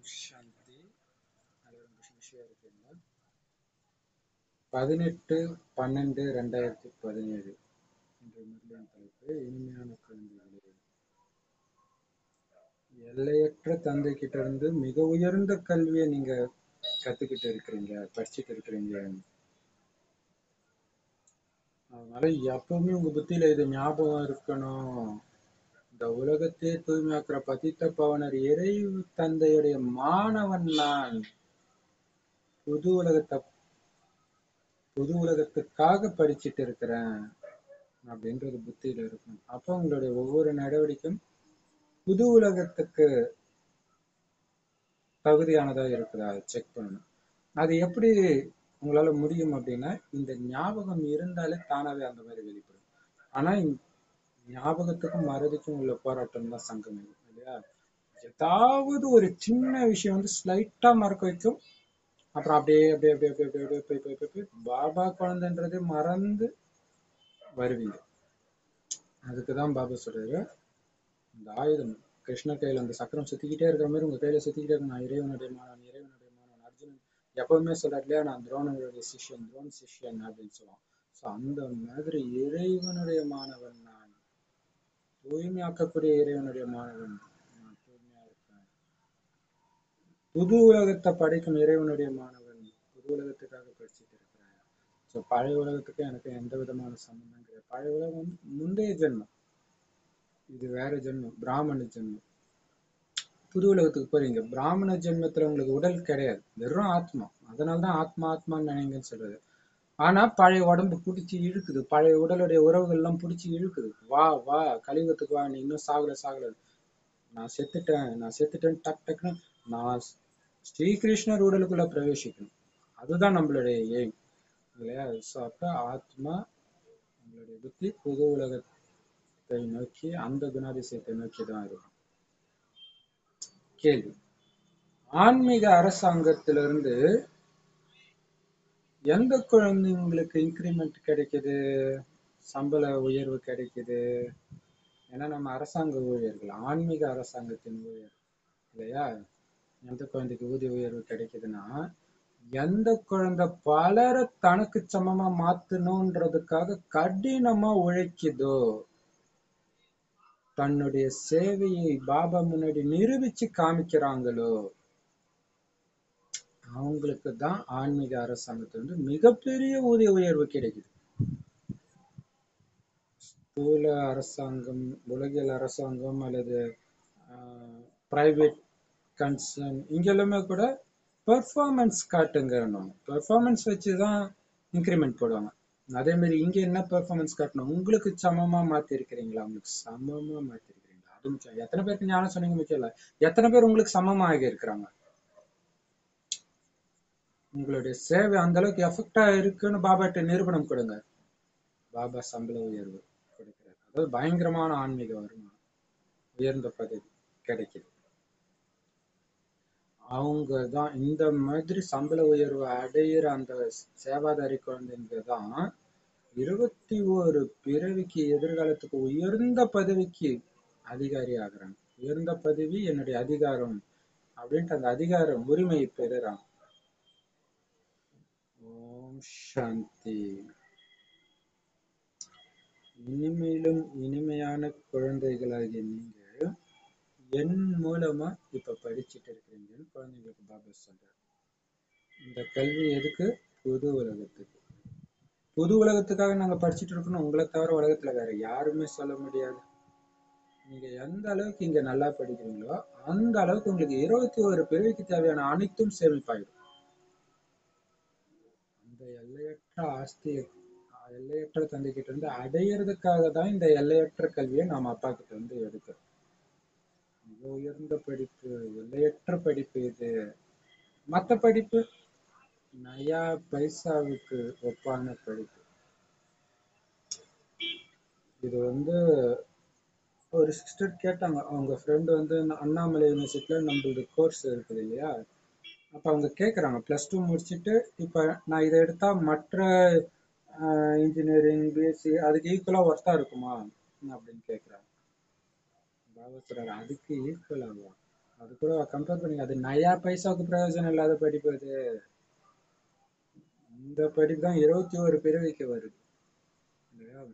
சாந்தி அனைவரும் மகிழ்ச்சியா இருக்கீங்களா பதினெட்டு பன்னெண்டு ரெண்டாயிரத்தி பதினேழு என்ற முருகன் தலைப்பு இனிமையான குழந்தைகளே எல்லையற்ற தந்தை கிட்ட இருந்து மிக உயர்ந்த கல்வியை நீங்க கத்துக்கிட்டு இருக்கிறீங்க படிச்சுட்டு இருக்கிறீங்க அதனால எப்பவுமே உங்க புத்தியில இது ஞாபகம் இருக்கணும் இந்த உலகத்தையே தூய்மையாக்குற பதித்த பவனர் இறை தந்தையுடைய மாணவன் நான் புது உலகத்தை புது உலகத்துக்காக படிச்சுட்டு இருக்கிறேன் அப்படின்றது புத்தியில இருக்கும் அப்போ உங்களுடைய ஒவ்வொரு நடவடிக்கையும் புது உலகத்துக்கு தகுதியானதா இருக்குதா செக் பண்ணணும் அது எப்படி உங்களால முடியும் அப்படின்னா இந்த ஞாபகம் இருந்தாலே தானாவே அந்த மாதிரி வெளிப்படும் ஆனா இந்த ஞாபகத்துக்கும் மறதிக்கும் உள்ள போராட்டம் தான் சங்கமம் இல்லையா ஏதாவது ஒரு சின்ன விஷயம் வந்து ஸ்லைட்டா மறக்க வைக்கும் அப்புறம் அப்படியே அப்படியே அப்படியே அப்படியே அப்படியே அப்படியே போய் போய் போய் போய் பாபா குழந்தைன்றதே மறந்து வருவீங்க அதுக்குதான் பாபா சொல்றாரு இந்த ஆயுதம் கிருஷ்ண கையில அந்த சக்கரம் சுத்திக்கிட்டே இருக்கிற மாதிரி உங்க கையில சுத்திக்கிட்டே இருக்கு நான் இறைவனுடைய மாணவன் இறைவனுடைய மாணவன் அர்ஜுனன் எப்பவுமே சொல்றாரு இல்லையா நான் துரோணனுடைய சிஷ்யன் துரோன் சிஷ்யன் அப்படின்னு சொல்லுவான் ஸோ அந்த மாதிரி இறைவனுடைய மாணவன் நான் தூய்மையாக்கக்கூடிய இறைவனுடைய மாணவன் நான் தூய்மையா இருக்கேன் புது உலகத்தை படைக்கும் இறைவனுடைய மாணவன் புது உலகத்துக்காக படிச்சுட்டு இருக்கிறேன் ஸோ பழைய உலகத்துக்கு எனக்கு எந்த விதமான சம்பந்தம் கிடையாது பழைய உலகம் வந்து முந்தைய ஜென்மம் இது வேற ஜென்மம் பிராமண ஜென்மம் புது உலகத்துக்கு போறீங்க பிராமண ஜென்மத்துல உங்களுக்கு உடல் கிடையாது வெறும் ஆத்மா அதனாலதான் ஆத்மா ஆத்மான்னு நினைங்கன்னு சொல்றது ஆனா பழைய உடம்பு பிடிச்சி இழுக்குது பழைய உடலுடைய உறவுகள் எல்லாம் பிடிச்சி இழுக்குது வா வா கலியுகத்துக்கு வா நீ இன்னும் சாகல சாகல நான் செத்துட்டேன் நான் செத்துட்டேன் டக் டக்குன்னு நான் ஸ்ரீகிருஷ்ணர் உடலுக்குள்ள பிரவேசிக்கணும் அதுதான் நம்மளுடைய எய்ம் இல்லையா ஸோ அப்ப ஆத்மா நம்மளுடைய புத்தி புது உலகத்தை நோக்கி அந்த குணாதிசயத்தை நோக்கி தான் இருக்கும் கேள்வி ஆன்மீக அரசாங்கத்திலிருந்து எந்த குழந்தைங்களுக்கு இன்க்ரிமெண்ட் கிடைக்குது சம்பள உயர்வு கிடைக்குது ஏன்னா நம்ம அரசாங்க ஊழியர்கள் ஆன்மீக அரசாங்கத்தின் ஊழியர் இல்லையா எந்த குழந்தைக்கு ஊதிய உயர்வு கிடைக்குதுன்னா எந்த குழந்தை பலரை தனக்கு சமமா மாத்தணுன்றதுக்காக கடினமா உழைக்குதோ தன்னுடைய சேவையை பாபா முன்னாடி நிரூபிச்சு காமிக்கிறாங்களோ அவங்களுக்கு தான் ஆன்மீக அரசாங்கத்துல வந்து மிகப்பெரிய ஊதிய உயர்வு கிடைக்குது ஸ்தூல அரசாங்கம் உலகியல் அரசாங்கம் அல்லது பிரைவேட் கன்சர்ன் இங்க எல்லாமே கூட பெர்ஃபார்மன்ஸ் காட்டுங்கணும் பெர்ஃபார்மன்ஸ் வச்சு தான் இன்க்ரிமெண்ட் போடுவாங்க அதே மாதிரி இங்க என்ன பெர்ஃபார்மன்ஸ் காட்டணும் உங்களுக்கு சமமா மாத்தி இருக்கிறீங்களா உங்களுக்கு சமமா மாத்தி இருக்கிறீங்களா அது முக்கியம் எத்தனை பேருக்கு ஞானம் சொன்னீங்க முக்கியம் இல்ல எத்தனை பேர் உங்களுக்கு சமமா ஆகி இருக்கிறாங்க உங்களுடைய சேவை அந்த அளவுக்கு எஃபெக்டா இருக்குன்னு பாபாட்ட நிரூபணம் கொடுங்க பாபா சம்பள உயர்வு கொடுக்கிறார் அதாவது பயங்கரமான ஆன்மீக வருமானம் உயர்ந்த பதவி கிடைக்குது அவங்க தான் இந்த மாதிரி சம்பள உயர்வு அடையிற அந்த சேவாதாரி குழந்தைங்க தான் இருபத்தி ஒரு பிறவிக்கு எதிர்காலத்துக்கு உயர்ந்த பதவிக்கு அதிகாரி ஆகுறாங்க உயர்ந்த பதவி என்னுடைய அதிகாரம் அப்படின்ட்டு அந்த அதிகாரம் உரிமையை பெறுறாங்க ஓம் சாந்தி இனிமையிலும் இனிமையான குழந்தைகளாகிய நீங்க என் மூலமா இப்ப படிச்சுட்டு இருக்கிறீங்கன்னு குழந்தைங்களுக்கு பாபா சொல்றாரு இந்த கல்வி எதுக்கு புது உலகத்துக்கு புது உலகத்துக்காக நாங்க படிச்சுட்டு இருக்கணும் உங்களை தவிர உலகத்துல வேற யாருமே சொல்ல முடியாது நீங்க எந்த அளவுக்கு இங்க நல்லா படிக்கிறீங்களோ அந்த அளவுக்கு உங்களுக்கு இருபத்தி ஒரு பிறவிக்கு தேவையான அனைத்தும் சேமிப்பாயிடும் அந்த எல்லையற்ற ஆஸ்தியை எல்லையற்ற தந்தை கிட்ட இருந்து அடையிறதுக்காக தான் இந்த எல்லையற்ற கல்வியை நாம அப்பா கிட்ட இருந்து எடுக்கிறோம் மிக உயர்ந்த படிப்பு எல்லையற்ற படிப்பு இது மத்த படிப்பு நயா பைசாவுக்கு ஒப்பான படிப்பு இது வந்து ஒரு சிஸ்டர் கேட்டாங்க அவங்க ஃப்ரெண்டு வந்து அண்ணாமலை யூனிவர்சிட்டியில நம்மளது கோர்ஸ் இருக்குது இல்லையா அப்ப அவங்க கேக்குறாங்க பிளஸ் டூ முடிச்சுட்டு இப்ப நான் இதை எடுத்தா மற்ற இன்ஜினியரிங் பிஎஸ்சி அதுக்கு ஈக்குவலா ஒர்த்தா இருக்குமா அப்படின்னு கேக்குறாங்க பாபா சொல்றாரு அதுக்கு ஈக்குவல் ஆகும் அது கூட கம்பேர் பண்ணி அது நயா பைசாவுக்கு பிரயோஜனம் இல்லாத படிப்பு அது இந்த படிப்பு தான் இருபத்தி ஒரு பிறவிக்கு வருது இல்லையா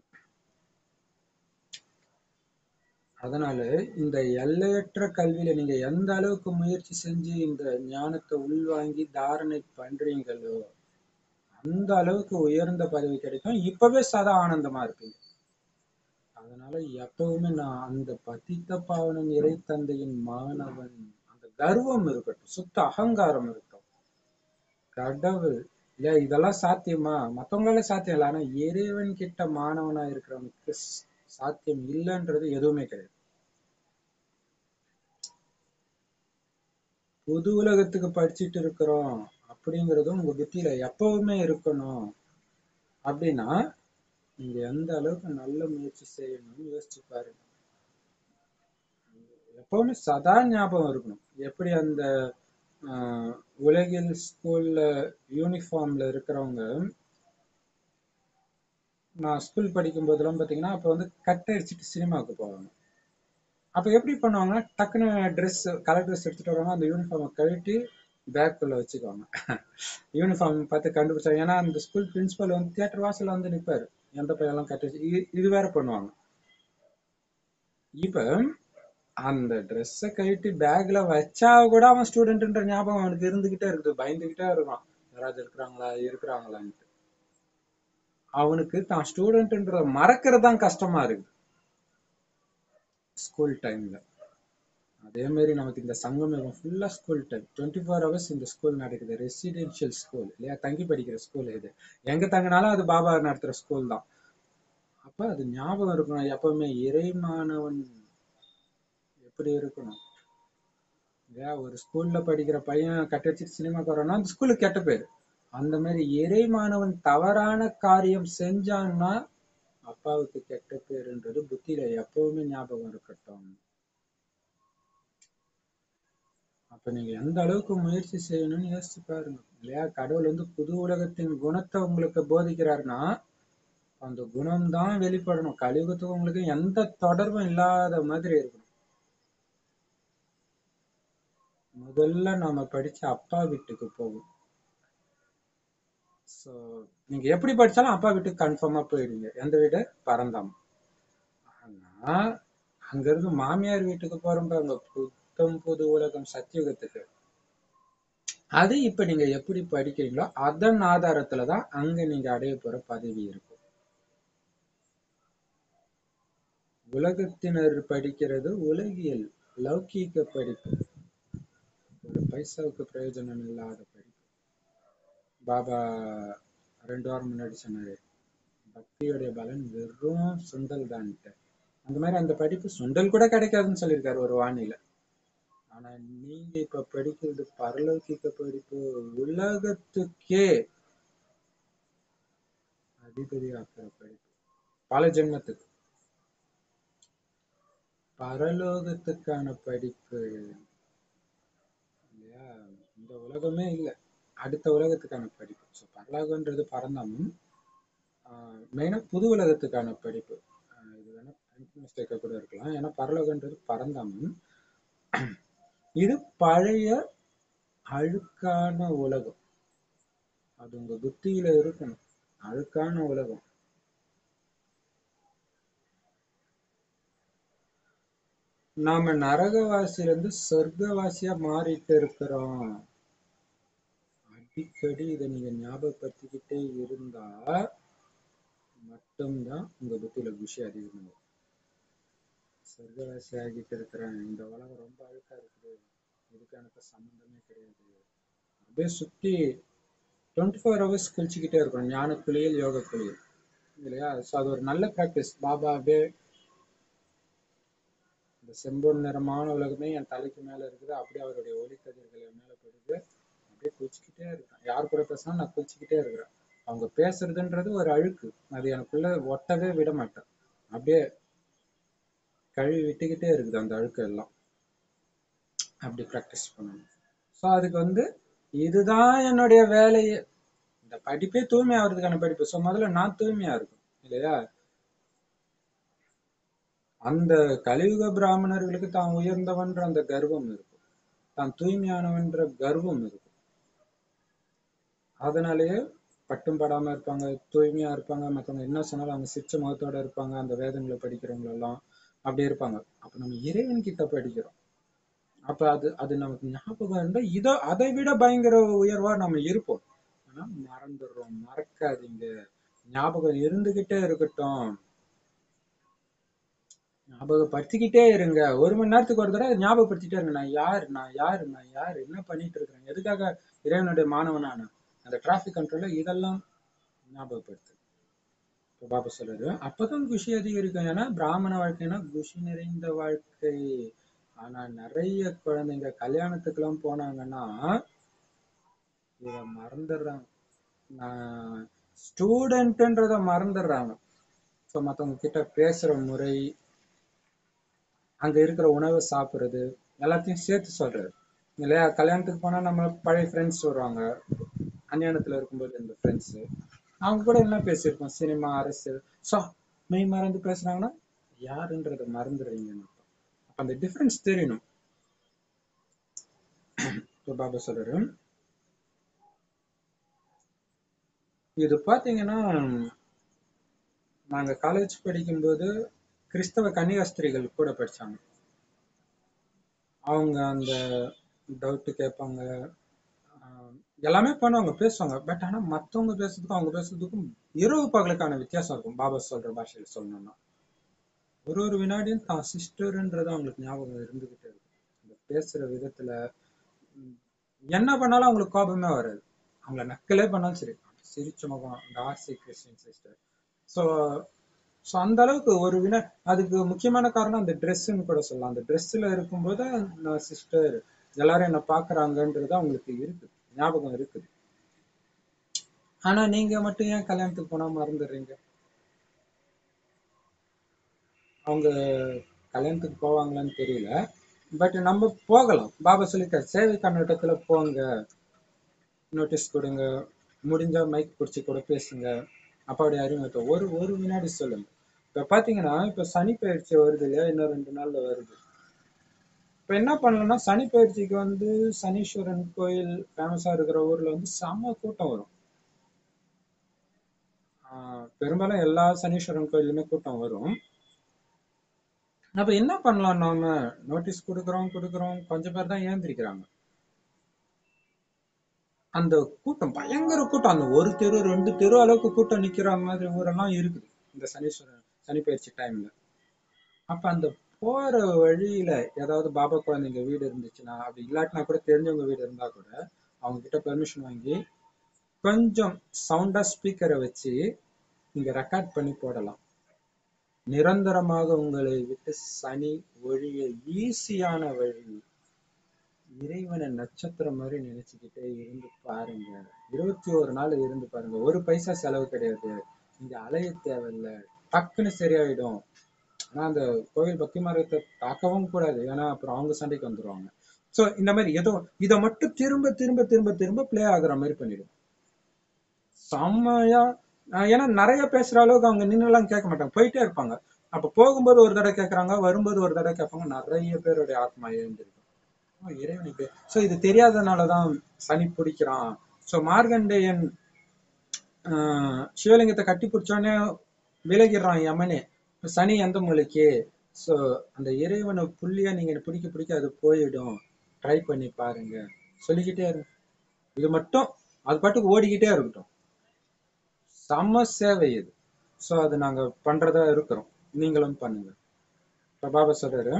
அதனால இந்த எல்லையற்ற கல்வியில நீங்க எந்த அளவுக்கு முயற்சி செஞ்சு இந்த ஞானத்தை உள்வாங்கி தாரணை பண்றீங்களோ அந்த அளவுக்கு உயர்ந்த பதவி கிடைக்கும் இப்பவே சதா ஆனந்தமா இருப்பீங்க அதனால எப்பவுமே நான் அந்த பதித்த பாவனன் இறை தந்தையின் மாணவன் அந்த கர்வம் இருக்கட்டும் சுத்த அகங்காரம் இருக்கட்டும் கடவுள் இல்ல இதெல்லாம் சாத்தியமா மத்தவங்களால சாத்தியம் இல்லை ஆனா இறைவன் கிட்ட மாணவனா இருக்கிறவனுக்கு ஸ்- சாத்தியம் இல்லைன்றது எதுவுமே கிடையாது புது உலகத்துக்கு படிச்சுட்டு இருக்கிறோம் அப்படிங்கறதும் உங்க புத்தியில எப்பவுமே இருக்கணும் அப்படின்னா நீங்க எந்த அளவுக்கு நல்ல முயற்சி செய்யணும்னு யோசிச்சு பாருங்க எப்பவுமே சதா ஞாபகம் இருக்கணும் எப்படி அந்த ஆஹ், உலகில் ஸ்கூல்ல யூனிஃபார்ம்ல இருக்கிறவங்க நான் ஸ்கூல் படிக்கும் போதெல்லாம் பாத்தீங்கன்னா அப்ப வந்து கட் அடிச்சுட்டு சினிமாவுக்கு போவாங்க அப்ப எப்படி பண்ணுவாங்கன்னா டக்குன்னு ட்ரெஸ் கலர் ட்ரெஸ் எடுத்துட்டு வருவாங்க அந்த யூனிஃபார்மை கழட்டி பேக்குள்ள வச்சுக்குவாங்க யூனிஃபார்ம் பார்த்து கண்டுபிடிச்சாங்க ஏன்னா அந்த ஸ்கூல் பிரின்சிபல் வந்து தியேட்டர் வாசல்ல வந்து நிப்பாரு எந்த பையெல்லாம் கட் அடிச்சு இது இது வேற பண்ணுவாங்க இப்ப அந்த ட்ரெஸ்ஸை கழட்டி பேக்ல வச்சா கூட அவன் ஸ்டூடெண்ட்ன்ற ஞாபகம் அவனுக்கு இருந்துகிட்டே இருக்குது பயந்துகிட்டே இருக்கான் யாராவது இருக்கிறாங்களா இருக்கிறாங்களான்ட்டு அவனுக்கு தான் ஸ்டூடெண்ட்ன்றத மறக்கிறது தான் கஷ்டமா இருக்குது ஸ்கூல் டைம்ல அதே மாதிரி நமக்கு இந்த சங்கமம் ஃபுல்லா school time twenty four hours இந்த ஸ்கூல் நடக்குது ரெசிடென்ஷியல் ஸ்கூல் இல்லையா தங்கி படிக்கிற ஸ்கூல் இது எங்க தங்கினாலும் அது பாபா நடத்துற ஸ்கூல் தான் அப்ப அது ஞாபகம் இருக்கணும் எப்பவுமே இறைமானவன் எப்படி இருக்கணும் இல்லையா ஒரு ஸ்கூல்ல படிக்கிற பையன் கட்டடிச்சு சினிமாக்கு வரான்னா அந்த ஸ்கூலுக்கு கெட்ட பேர் அந்த மாதிரி இறைமானவன் தவறான காரியம் செஞ்சான்னா அப்பாவுக்கு கெட்ட பேருன்றது புத்தியில எப்பவுமே ஞாபகம் இருக்கட்டும் அப்ப நீங்க எந்த அளவுக்கு முயற்சி செய்யணும்னு யோசிச்சு பாருங்க இல்லையா கடவுள் வந்து புது உலகத்தின் குணத்தை உங்களுக்கு போதிக்கிறாருன்னா அந்த குணம் தான் வெளிப்படணும் கலியுகத்துக்கு உங்களுக்கு எந்த தொடர்பும் இல்லாத மாதிரி இருக்கணும் முதல்ல நாம படிச்ச அப்பா வீட்டுக்கு போகும் சோ நீங்க எப்படி படிச்சாலும் அப்பா வீட்டுக்கு கன்ஃபார்மா போயிடுவீங்க எந்த வீடு பரந்தாம் ஆனா அங்க இருந்து மாமியார் வீட்டுக்கு போறோம் பாருங்க புத்தம் புது உலகம் சத்தியுகத்துக்கு அது இப்ப நீங்க எப்படி படிக்கிறீங்களோ அதன் ஆதாரத்துலதான் அங்க நீங்க அடைய போற பதவி இருக்கும் உலகத்தினர் படிக்கிறது உலகியல் லௌகீக படிப்பு ஒரு பைசாவுக்கு பிரயோஜனம் இல்லாத படிப்பு பாபா ரெண்டு வாரம் முன்னாடி சொன்னாரு பக்தியுடைய பலன் வெறும் சுண்டல் தான்ட்டு அந்த மாதிரி அந்த படிப்பு சுண்டல் கூட கிடைக்காதுன்னு சொல்லியிருக்காரு ஒரு வானில ஆனா நீங்க இப்ப படிக்கிறது பரலௌகிக படிப்பு உலகத்துக்கே அதிபதி ஆக்குற படிப்பு பல ஜென்மத்துக்கு பரலோகத்துக்கான படிப்பு இல்லையா இந்த உலகமே இல்லை அடுத்த உலகத்துக்கான படிப்பு ஸோ பரலோகன்றது பரந்தாமும் மெயினாக புது உலகத்துக்கான படிப்பு ஆஹ் இது வேணா மிஸ்டேக்காக கூட இருக்கலாம் ஏன்னா பரலோகன்றது பரந்தாமும் இது பழைய அழுக்கான உலகம் அது உங்க புத்தியில இருக்கணும் அழுக்கான உலகம் நாம நரகவாசியில இருந்து சொர்க்கவாசியா மாறிட்டு இருக்கிறோம் அடிக்கடி இதை நீங்க ஞாபகப்படுத்திக்கிட்டே இருந்தா மட்டும்தான் உங்க புத்தியில குஷி அதிகமாகும் சொர்க்கவாசி ஆகிட்டு இருக்கிறேன் இந்த உலகம் ரொம்ப அழுக்கா இருக்குது இதுக்கு எனக்கு சம்மந்தமே கிடையாது அப்படியே சுத்தி டுவெண்ட்டி ஃபோர் ஹவர்ஸ் குளிச்சுக்கிட்டே இருக்கணும் ஞான குளியல் யோக குளியல் இல்லையா ஸோ அது ஒரு நல்ல ப்ராக்டிஸ் பாபா அப்படியே இந்த செம்பொன் நிறமான உலகமே என் தலைக்கு மேல இருக்குது அப்படியே அவருடைய ஒளிக்கதிர்கள் என் மேல படுது அப்படியே குளிச்சுக்கிட்டே இருக்கேன் யார் கூட பேசினா நான் குளிச்சுக்கிட்டே இருக்கிறேன் அவங்க பேசுறதுன்றது ஒரு அழுக்கு அது எனக்குள்ள ஒட்டவே விட மாட்டேன் அப்படியே கழுவி விட்டுக்கிட்டே இருக்குது அந்த அழுக்கு எல்லாம் அப்படி ப்ராக்டிஸ் பண்ணணும் ஸோ அதுக்கு வந்து இதுதான் என்னுடைய வேலையே இந்த படிப்பே தூய்மை ஆகிறதுக்கான படிப்பு ஸோ முதல்ல நான் தூய்மையா இருக்கும் இல்லையா அந்த கலியுக பிராமணர்களுக்கு தான் உயர்ந்தவன்ற அந்த கர்வம் இருக்கும் தான் தூய்மையானவன்ற கர்வம் இருக்கும் அதனாலேயே பட்டும் படாம இருப்பாங்க தூய்மையா இருப்பாங்க மத்தவங்க என்ன சொன்னாலும் அவங்க சிரிச்ச முகத்தோட இருப்பாங்க அந்த வேதங்களை படிக்கிறவங்க எல்லாம் அப்படி இருப்பாங்க அப்ப நம்ம இறைவன் கிட்ட படிக்கிறோம் அப்ப அது அது நமக்கு ஞாபகம் இருந்தா இதை அதை விட பயங்கர உயர்வா நம்ம இருப்போம் ஆனா மறந்துடுறோம் மறக்காதீங்க ஞாபகம் இருந்துகிட்டே இருக்கட்டும் ஞாபகப்படுத்திக்கிட்டே இருங்க ஒரு மணி நேரத்துக்கு ஒரு தடவை ஞாபகப்படுத்திட்டே இருங்க நான் யார் நான் யாரு நான் யார் என்ன பண்ணிட்டு இருக்கிறேன் எதுக்காக இறைவனுடைய மாணவனான அந்த டிராஃபிக் கண்ட்ரோல்ல இதெல்லாம் ஞாபகப்படுத்து இப்ப பாபா சொல்றாரு அப்பதான் குஷி அதிகரிக்கும் ஏன்னா பிராமண வாழ்க்கைனா குஷி நிறைந்த வாழ்க்கை ஆனா நிறைய குழந்தைங்க கல்யாணத்துக்கெல்லாம் போனாங்கன்னா இத மறந்துடுறாங்க நான் ஸ்டூடெண்ட்ன்றத மறந்துடுறாங்க ஸோ மற்றவங்க கிட்ட பேசுற முறை அங்க இருக்கிற உணவை சாப்பிடுறது எல்லாத்தையும் சேர்த்து சொல்றாரு இல்லையா கல்யாணத்துக்கு போனா நம்ம பழைய ஃப்ரெண்ட்ஸ் வருவாங்க அந்நியானத்துல இருக்கும்போது இந்த ஃப்ரெண்ட்ஸ் அவங்க கூட என்ன பேசியிருப்போம் சினிமா அரசியல் ஸோ மெய் மறந்து பேசுறாங்கன்னா யாருன்றத மறந்துடுறீங்க அப்ப அந்த டிஃபரன்ஸ் தெரியணும் இப்போ பாபா சொல்றாரு இது பாத்தீங்கன்னா நாங்க காலேஜ் படிக்கும்போது கிறிஸ்தவ கன்னியாஸ்திரிகள் கூட படிச்சாங்க அவங்க அந்த டவுட் கேட்பாங்க ஆஹ் எல்லாமே பண்ணுவாங்க பேசுவாங்க பட் ஆனா மத்தவங்க பேசுறதுக்கும் அவங்க பேசுறதுக்கும் இரவு பகலுக்கான வித்தியாசம் இருக்கும் பாபா சொல்ற பாஷையில சொல்லணும்னா ஒரு ஒரு வினாடியும் தான் சிஸ்டர்ன்றது அவங்களுக்கு ஞாபகம் இருந்துகிட்டே இருக்கும் அந்த பேசுற விதத்துல உம், என்ன பண்ணாலும் அவங்களுக்கு கோபமே வராது அவங்கள நக்கலே பண்ணாலும் சரி சிரிச்ச முகம் அந்த RC Christine sister so so அந்த அளவுக்கு ஒரு வினா அதுக்கு முக்கியமான காரணம் அந்த ட்ரெஸ்ஸுன்னு கூட சொல்லலாம் அந்த ட்ரெஸ்ஸில் இருக்கும்போது நான் சிஸ்டர் எல்லாரும் என்ன பார்க்கறாங்கன்றது அவங்களுக்கு இருக்குது ஞாபகம் இருக்குது ஆனா நீங்க மட்டும் ஏன் கல்யாணத்துக்கு போனா மறந்துடுறீங்க அவங்க கல்யாணத்துக்கு போவாங்களான்னு தெரியல பட் நம்ம போகலாம் பாபா சொல்லிட்டார் சேவை கண்ணோட்டத்துல போங்க நோட்டீஸ் கொடுங்க முடிஞ்சா மைக் பிடிச்சி கூட பேசுங்க அப்பாவுடைய அறிமுகத்தை ஒரு ஒரு வினாடி சொல்லுங்க இப்ப பாத்தீங்கன்னா இப்ப சனி பயிற்சி வருது இல்லையா இன்னும் ரெண்டு நாள்ல வருது இப்ப என்ன பண்ணலாம்னா சனி பயிற்சிக்கு வந்து சனீஸ்வரன் கோயில் ஃபேமஸா இருக்கிற ஊர்ல வந்து செம கூட்டம் வரும் ஆஹ் பெரும்பாலும் எல்லா சனீஸ்வரன் கோயிலுமே கூட்டம் வரும் அப்ப என்ன பண்ணலாம் நாம நோட்டீஸ் கொடுக்குறோம் கொடுக்குறோம் கொஞ்சம் பேர் தான் ஏந்திரிக்கிறாங்க அந்த கூட்டம் பயங்கர கூட்டம் அந்த ஒரு தெரு ரெண்டு தெரு அளவுக்கு கூட்டம் நிக்கிற மாதிரி ஊரெல்லாம் இருக்குது இந்த சனீஸ்வரன் சனி பயிற்சி டைம்ல அப்ப அந்த போற வழியில ஏதாவது பாபா குழந்தைங்க வீடு இருந்துச்சுன்னா அப்படி இல்லாட்டினா கூட தெரிஞ்சவங்க வீடு இருந்தா கூட அவங்க கிட்ட பெர்மிஷன் வாங்கி கொஞ்சம் சவுண்டா ஸ்பீக்கரை வச்சு நீங்க ரெக்கார்ட் பண்ணி போடலாம் நிரந்தரமாக உங்களை விட்டு சனி ஒழிய ஈஸியான வழி இறைவனை நட்சத்திரம் மாதிரி நினைச்சுக்கிட்டே இருந்து பாருங்க இருபத்தி ஒரு நாள் இருந்து பாருங்க ஒரு பைசா செலவு கிடையாது நீங்க அலைய தேவையில்ல டக்குன்னு சரியாயிடும் ஆனா அந்த கோவில் பக்தி மார்க்கத்தை தாக்கவும் கூடாது ஏன்னா அப்புறம் அவங்க சண்டைக்கு வந்துருவாங்க சோ இந்த மாதிரி ஏதோ இதை மட்டும் திரும்ப திரும்ப திரும்ப திரும்ப ப்ளே ஆகுற மாதிரி பண்ணிடும் செம்மையா ஆஹ் ஏன்னா நிறைய பேசுற அளவுக்கு அவங்க நின்னுலாம் கேட்க மாட்டாங்க போயிட்டே இருப்பாங்க அப்ப போகும்போது ஒரு தடவை கேட்கறாங்க வரும்போது ஒரு தடவை கேட்பாங்க நிறைய பேருடைய ஆத்மா எழுந்திருக்கும் ஆஹ் இறைவனுக்கு சோ இது தெரியாதனாலதான் சனி பிடிக்கிறான் சோ மார்கண்டேயன் ஆஹ் சிவலிங்கத்தை கட்டி பிடிச்சோடனே விலகிடுறான் யமனே சனி எந்த மூலைக்கு சோ அந்த இறைவனை புள்ளியா நீங்க பிடிக்க பிடிக்க அது போயிடும் ட்ரை பண்ணி பாருங்க சொல்லிக்கிட்டே இருங்க இது மட்டும் அது பாட்டுக்கு ஓடிக்கிட்டே இருக்கட்டும் செம்ம சேவை இது சோ அது நாங்க பண்றதா இருக்கிறோம் நீங்களும் பண்ணுங்க இப்ப பாபா சொல்றாரு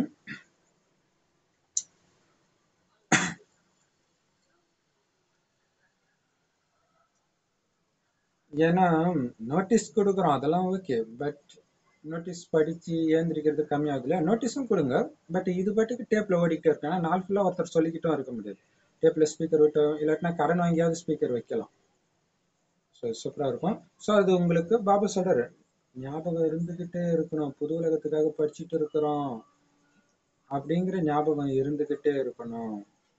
ஏன்னா நோட்டீஸ் கொடுக்குறோம் அதெல்லாம் ஓகே பட் நோட்டீஸ் படிச்சு ஏந்திரிக்கிறது கம்மியாகுதுல நோட்டீஸும் கொடுங்க பட் இது பாட்டுக்கு டேப்ல ஓடிக்கிட்டே இருக்கு ஏன்னா நாள் ஃபுல்லா ஒருத்தர் சொல்லிக்கிட்டும் இருக்க முடியாது டேப்ல ஸ்பீக்கர் விட்டு இல்லாட்டினா கடன் வாங்கியாவது ஸ்பீக்கர் வைக்கலாம் ஸோ சூப்பரா இருக்கும் ஸோ அது உங்களுக்கு பாபா சொல்றாரு ஞாபகம் இருந்துகிட்டே இருக்கணும் புது உலகத்துக்காக படிச்சுட்டு இருக்கிறோம் அப்படிங்கிற ஞாபகம் இருந்துகிட்டே இருக்கணும்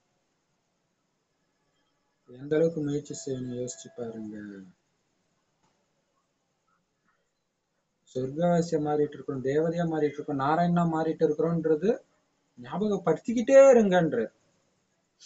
எந்த அளவுக்கு முயற்சி செய்யணும் யோசிச்சு பாருங்க சொர்க்கவாசியா மாறிட்டு இருக்கோம் தேவதையா மாறிட்டு இருக்கோம் நாராயணனா மாறிட்டு இருக்கிறோம்ன்றது ஞாபகப்படுத்திக்கிட்டே இருங்கன்ற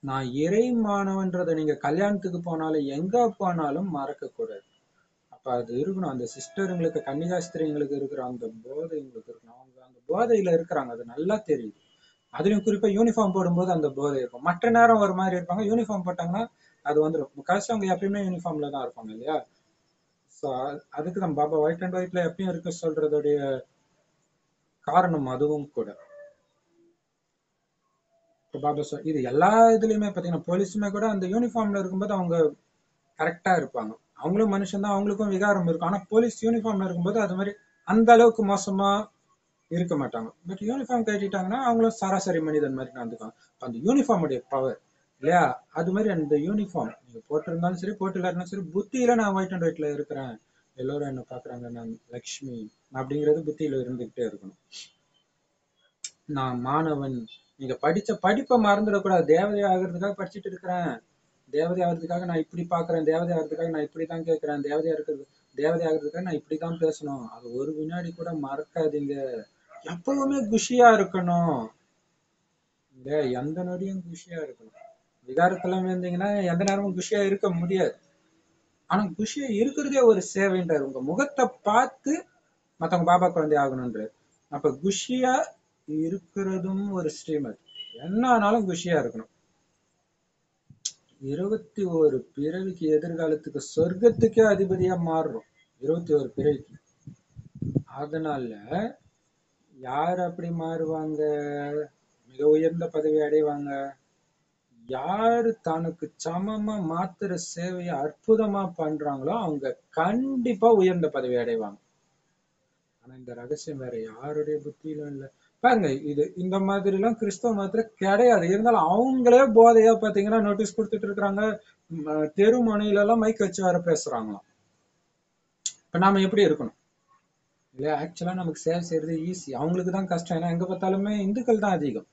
நான் இறை மாணவன்றதை நீங்க கல்யாணத்துக்கு போனாலும் எங்க போனாலும் மறக்க கூடாது அப்ப அது இருக்கணும் அந்த சிஸ்டருங்களுக்கு கன்னிகாஸ்திரிங்களுக்கு இருக்கிற அந்த போதை உங்களுக்கு இருக்கணும் அவங்க அந்த போதையில இருக்கிறாங்க அது நல்லா தெரியுது அதுலயும் குறிப்பா யூனிஃபார்ம் போடும்போது அந்த போதை இருக்கும் மற்ற நேரம் ஒரு மாதிரி இருப்பாங்க யூனிஃபார்ம் போட்டாங்கன்னா அது வந்துடும் முக்காசி அவங்க எப்பயுமே யூனிஃபார்ம்ல தான் இருப்பாங்க இல்லையா ஸோ அதுக்கு தான் பாபா ஒயிட் அண்ட் ஒயிட்ல எப்பயும் இருக்க சொல்றதுடைய காரணம் அதுவும் கூட இப்ப பாபா சொல் இது எல்லா இதுலயுமே பாத்தீங்கன்னா போலீஸுமே கூட அந்த யூனிஃபார்ம்ல இருக்கும்போது அவங்க கரெக்டா இருப்பாங்க அவங்களும் மனுஷன் தான் அவங்களுக்கும் விகாரம் இருக்கும் ஆனா போலீஸ் யூனிஃபார்ம்ல இருக்கும்போது அது மாதிரி அந்த அளவுக்கு மோசமா இருக்க மாட்டாங்க பட் யூனிஃபார்ம் கட்டிட்டாங்கன்னா அவங்களும் சராசரி மனிதன் மாதிரி நடந்துக்குவாங்க அப்ப அந்த யூனிஃபார்முடைய பவர் இல்லையா அது மாதிரி அந்த யூனிஃபார்ம் நீங்க போட்டிருந்தாலும் சரி போட்டு இல்லாட்டினாலும் சரி புத்தியில நான் ஒயிட் அண்ட் ஒயிட்ல இருக்கிறேன் எல்லோரும் என்ன பாக்குறாங்க நான் லக்ஷ்மி அப்படிங்கிறது புத்தியில இருந்துகிட்டே இருக்கணும் நான் மாணவன் நீங்க படிச்ச படிப்பை மறந்துடக்கூடாது தேவதை ஆகிறதுக்காக படிச்சுட்டு இருக்கிறேன் தேவதை ஆகிறதுக்காக நான் இப்படி பாக்குறேன் தேவதை ஆகிறதுக்காக நான் இப்படி தான் கேட்கிறேன் தேவதையா இருக்கிறது தேவதை ஆகிறதுக்காக நான் இப்படி தான் பேசணும் அது ஒரு வினாடி கூட மறக்காதீங்க எப்பவுமே குஷியா இருக்கணும் இல்ல எந்த நொடியும் குஷியா இருக்கணும் விகாரத்துல இருந்தீங்கன்னா எந்த நேரமும் குஷியா இருக்க முடியாது ஆனா குஷியா இருக்கிறதே ஒரு சேவைன்றார் உங்க முகத்தை பார்த்து மத்தவங்க பாபா குழந்தை ஆகணும்ன்றாரு அப்ப குஷியா இருக்கிறதும் ஒரு ஸ்ரீமத் என்ன ஆனாலும் குஷியா இருக்கணும் இருபத்தி ஒரு பிறவிக்கு எதிர்காலத்துக்கு சொர்க்கத்துக்கே அதிபதியா மாறுறோம் இருபத்தி ஒரு பிறவிக்கு அதனால யார் அப்படி மாறுவாங்க மிக உயர்ந்த பதவி அடைவாங்க யாரு தனக்கு சமமா மாத்துற சேவையை அற்புதமா பண்றாங்களோ அவங்க கண்டிப்பா உயர்ந்த பதவி அடைவாங்க ஆனா இந்த ரகசியம் வேற யாருடைய புத்தியிலும் இல்ல பாருங்க இது இந்த மாதிரி எல்லாம் கிறிஸ்தவ மதத்துல கிடையாது இருந்தாலும் அவங்களே போதையா பாத்தீங்கன்னா நோட்டீஸ் கொடுத்துட்டு இருக்கிறாங்க தெரு முனையில எல்லாம் மைக் வச்சு வேற பேசுறாங்களாம் இப்ப நாம எப்படி இருக்கணும் இல்லையா ஆக்சுவலா நமக்கு சேவை செய்யறது ஈஸி அவங்களுக்கு தான் கஷ்டம் ஏன்னா எங்க பார்த்தாலுமே இந்துக்கள் தான் அதிகம்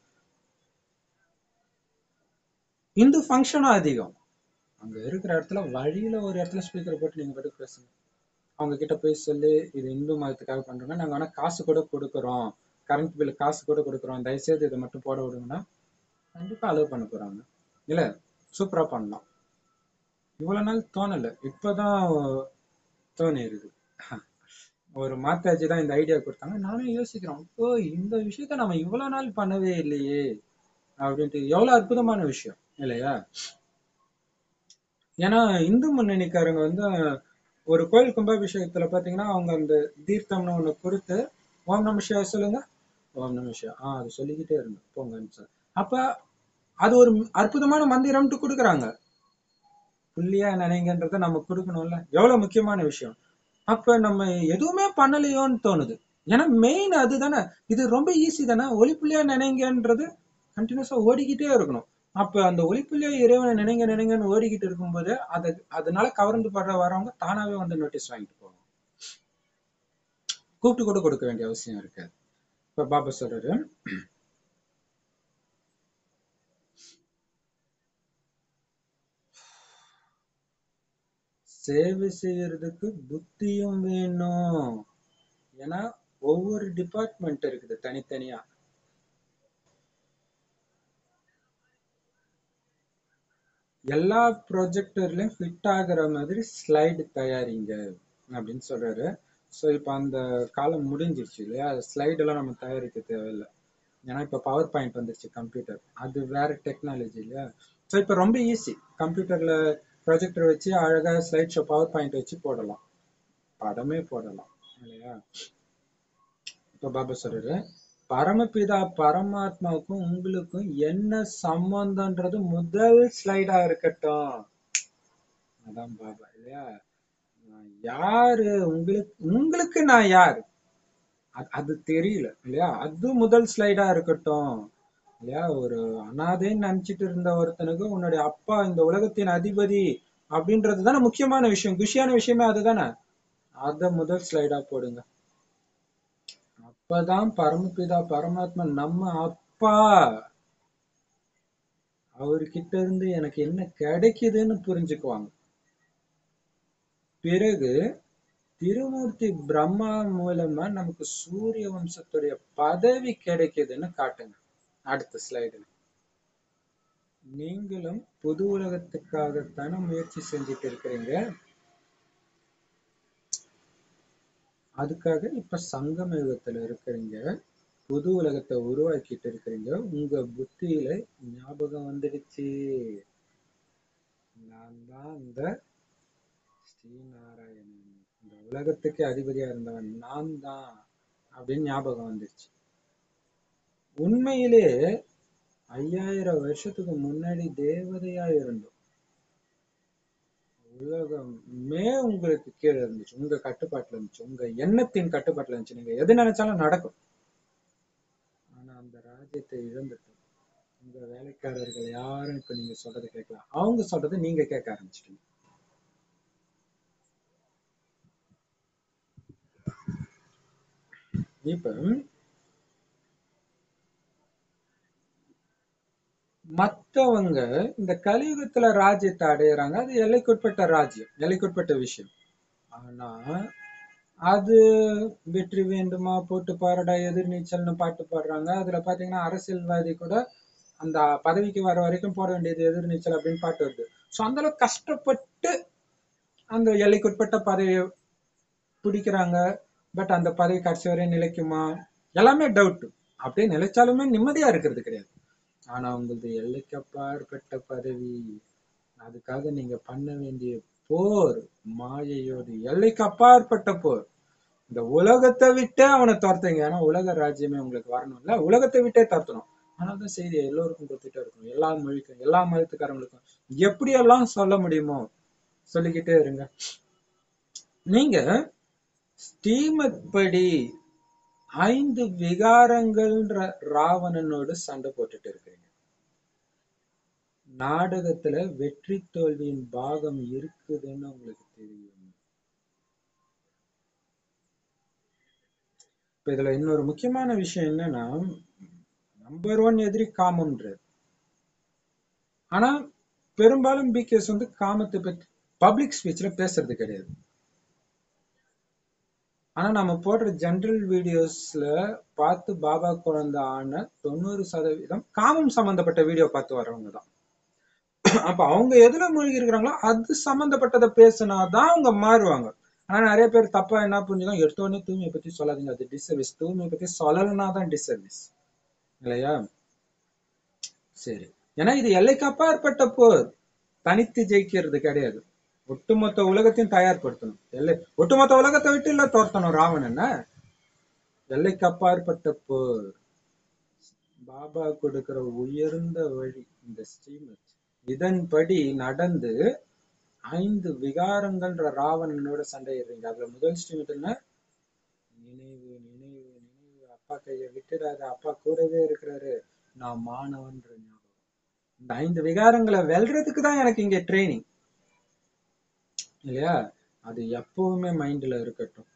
இந்து ஃபங்க்ஷனும் அதிகம் அங்க இருக்கிற இடத்துல வழியில ஒரு இடத்துல ஸ்பீக்கர் போட்டு நீங்க பாட்டு பேசுங்க அவங்க கிட்ட போய் சொல்லி இது இந்து மதத்துக்காக பண்றோங்க நாங்க வேணா காசு கூட கொடுக்குறோம் கரண்ட் பில் காசு கூட கொடுக்குறோம் தயவுசெய்து இதை மட்டும் போட விடுங்கன்னா கண்டிப்பா அலோவ் பண்ண போறாங்க இல்ல சூப்பரா பண்ணலாம் இவ்வளவு நாள் தோணல இப்பதான் தோணி இருக்கு ஒரு மாத்தாஜி தான் இந்த ஐடியா கொடுத்தாங்க நானும் யோசிக்கிறேன் ஓ இந்த விஷயத்த நம்ம இவ்வளவு நாள் பண்ணவே இல்லையே அப்படின்ட்டு எவ்வளவு அற்புதமான விஷயம் இல்லையா ஏன்னா இந்து முன்னணிக்காரங்க வந்து ஒரு கோயில் கும்பாபிஷேகத்துல பாத்தீங்கன்னா அவங்க அந்த தீர்த்தம்னு ஒண்ணு கொடுத்து ஓம் நம சிவாய சொல்லுங்க ஓம் நம சிவா ஆஹ் அது சொல்லிக்கிட்டே இருங்க போங்கன்னு சார் அப்ப அது ஒரு அற்புதமான மந்திரம்ட்டு கொடுக்குறாங்க புள்ளியா நினைங்கன்றத நம்ம கொடுக்கணும்ல எவ்வளவு முக்கியமான விஷயம் அப்ப நம்ம எதுவுமே பண்ணலையோன்னு தோணுது ஏன்னா மெயின் அதுதானே இது ரொம்ப ஈஸி தானே ஒளிப்புள்ளியா நினைங்கன்றது கண்டினியூஸா ஓடிக்கிட்டே இருக்கணும் அப்ப அந்த ஒளிப்புள்ளியா இறைவனை நினைங்க நினைங்கன்னு ஓடிக்கிட்டு இருக்கும்போது அது அதனால கவர்ந்து படுற வரவங்க தானாவே வந்து நோட்டீஸ் வாங்கிட்டு போவாங்க கூப்பிட்டு கூட கொடுக்க வேண்டிய அவசியம் இருக்காது இப்ப பாபா சொல்றாரு சேவை செய்யறதுக்கு புத்தியும் வேணும் ஏன்னா ஒவ்வொரு டிபார்ட்மெண்ட் இருக்குது தனித்தனியா எல்லா ப்ரொஜெக்டர்லயும் ஃபிட் ஆகுற மாதிரி ஸ்லைடு தயாரிங்க அப்படின்னு சொல்றாரு ஸோ இப்போ அந்த காலம் முடிஞ்சிருச்சு இல்லையா ஸ்லைடு எல்லாம் நம்ம தயாரிக்க தேவையில்லை ஏன்னா இப்போ பவர் பாயிண்ட் வந்துருச்சு கம்ப்யூட்டர் அது வேற டெக்னாலஜி இல்லையா ஸோ இப்போ ரொம்ப ஈஸி கம்ப்யூட்டர்ல ப்ரொஜெக்டர் வச்சு அழகா ஸ்லைட் ஷோ பவர் பாயிண்ட் வச்சு போடலாம் படமே போடலாம் இல்லையா இப்போ பாபா சொல்றாரு பரமபிதா பரமாத்மாவுக்கும் உங்களுக்கும் என்ன சம்பந்தம்ன்றது முதல் ஸ்லைடா இருக்கட்டும் அதான் பாபா இல்லையா நான் யாரு உங்களுக்கு உங்களுக்கு நான் யாரு அது- அது தெரியல இல்லையா அது முதல் ஸ்லைடா இருக்கட்டும் இல்லையா ஒரு அனாதைன்னு நினைச்சிட்டு இருந்த ஒருத்தனுக்கு உன்னுடைய அப்பா இந்த உலகத்தின் அதிபதி அப்படின்றது தானே முக்கியமான விஷயம் குஷியான விஷயமே அதுதானே அத முதல் ஸ்லைடா போடுங்க அப்பதான் பரமபிதா பரமாத்மா நம்ம அப்பா அவர்கிட்ட இருந்து எனக்கு என்ன கிடைக்குதுன்னு புரிஞ்சுக்குவாங்க பிறகு திருமூர்த்தி பிரம்மா மூலமா நமக்கு சூரிய வம்சத்துடைய பதவி கிடைக்குதுன்னு காட்டுங்க அடுத்த ஸ்லைடு நீங்களும் புது உலகத்துக்காகத்தானே முயற்சி செஞ்சுட்டு இருக்கிறீங்க அதுக்காக இப்ப சங்கம யுகத்துல இருக்கிறீங்க புது உலகத்தை உருவாக்கிட்டு இருக்கிறீங்க உங்க புத்தியில ஞாபகம் வந்துடுச்சு நான் தான் இந்த ஸ்ரீநாராயணன் இந்த உலகத்துக்கு அதிபதியா இருந்தவன் நான் தான் அப்படின்னு ஞாபகம் வந்துருச்சு உண்மையிலே ஐயாயிரம் வருஷத்துக்கு முன்னாடி தேவதையா இருந்தோம் உலகமே உங்களுக்கு கீழே இருந்துச்சு உங்க கட்டுப்பாட்டுல இருந்துச்சு உங்க எண்ணத்தின் கட்டுப்பாட்டுல இருந்துச்சு நீங்க எது நினைச்சாலும் நடக்கும் ஆனா அந்த ராஜ்யத்தை இழந்துட்டோம் உங்க வேலைக்காரர்கள் யாரும் இப்ப நீங்க சொல்றதை கேட்கலாம் அவங்க சொல்றதை நீங்க கேட்க ஆரம்பிச்சிட்டீங்க இப்ப மத்தவங்க இந்த கலியுகத்துல ராஜ்யத்தை அடையறாங்க அது எல்லைக்குட்பட்ட ராஜ்யம் எல்லைக்குட்பட்ட விஷயம் ஆனா அது வெற்றி வேண்டுமா போட்டு பாருடா எதிர்நீச்சல்னு பாட்டு பாடுறாங்க அதுல பாத்தீங்கன்னா அரசியல்வாதி கூட அந்த பதவிக்கு வர வரைக்கும் போட வேண்டியது எதிர்நீச்சல் அப்படின்னு பாட்டு வருது ஸோ அந்த அளவுக்கு கஷ்டப்பட்டு அந்த எல்லைக்குட்பட்ட பதவியை பிடிக்கிறாங்க பட் அந்த பதவி கடைசி வரை நிலைக்குமா எல்லாமே டவுட் அப்படியே நிலைச்சாலுமே நிம்மதியா இருக்கிறது கிடையாது ஆனா உங்களது எல்லைக்கு அப்பாற்பட்ட பதவி அதுக்காக நீங்க பண்ண வேண்டிய போர் மாயையோடு எல்லைக்கு அப்பாற்பட்ட போர் இந்த உலகத்தை விட்டே அவனை துரத்துங்க ஏன்னா உலக ராஜ்யமே உங்களுக்கு வரணும்ல உலகத்தை விட்டே துரத்தணும் ஆனாதான் செய்தியை எல்லோருக்கும் கொடுத்துட்டே இருக்கணும் எல்லா மொழிக்கும் எல்லா மதத்துக்காரங்களுக்கும் எப்படியெல்லாம் சொல்ல முடியுமோ சொல்லிக்கிட்டே இருங்க நீங்க ஸ்ரீமத் படி ஐந்து விகாரங்கள்ன்ற ராவணனோடு சண்டை போட்டுட்டு இருக்கிறீங்க நாடகத்துல வெற்றி தோல்வியின் பாகம் இருக்குதுன்னு உங்களுக்கு தெரியும் இப்ப இதுல இன்னொரு முக்கியமான விஷயம் என்னன்னா நம்பர் ஒன் எதிரி காமம்ன்றது ஆனா பெரும்பாலும் பிகேஸ் வந்து காமத்தை பத்தி பப்ளிக் ஸ்பீச்ல பேசுறது கிடையாது ஆனா நம்ம போடுற ஜென்ரல் வீடியோஸ்ல பார்த்து பாபா குழந்தை ஆன தொண்ணூறு சதவீதம் காமம் சம்பந்தப்பட்ட வீடியோ பார்த்து வர்றவங்க தான் அப்ப அவங்க எதுல மூழ்கி இருக்கிறாங்களோ அது சம்பந்தப்பட்டதை பேசினாதான் அவங்க மாறுவாங்க ஆனா நிறைய பேர் தப்பா என்ன புரிஞ்சுக்கோ எடுத்த உடனே தூய்மையை பத்தி சொல்லாதீங்க அது டிசர்வீஸ் தூய்மையை பத்தி சொல்லலைன்னா தான் டிசர்வீஸ் இல்லையா சரி ஏன்னா இது எல்லைக்கு அப்பாற்பட்ட போர் தனித்து ஜெயிக்கிறது கிடையாது ஒட்டுமொத்த உலகத்தையும் தயார்படுத்தணும் எல்லை ஒட்டுமொத்த உலகத்தை விட்டு இல்ல தோர்த்தணும் ராவணன் எல்லைக்கு அப்பாற்பட்ட போர் பாபா கொடுக்கிற உயர்ந்த வழி இந்த ஸ்ரீமத் இதன்படி நடந்து ஐந்து விகாரங்கள்ன்ற ராவணனோட சண்டையிடுறீங்க அதுல முதல் ஸ்ரீமத் என்ன நினைவு நினைவு நினைவு அப்பா கையை விட்டுடாத அப்பா கூடவே இருக்கிறாரு நான் மாணவன்ற ஞாபகம் இந்த ஐந்து விகாரங்களை வெல்றதுக்கு தான் எனக்கு இங்க ட்ரைனிங் இல்லையா அது எப்பவுமே மைண்ட்ல இருக்கட்டும்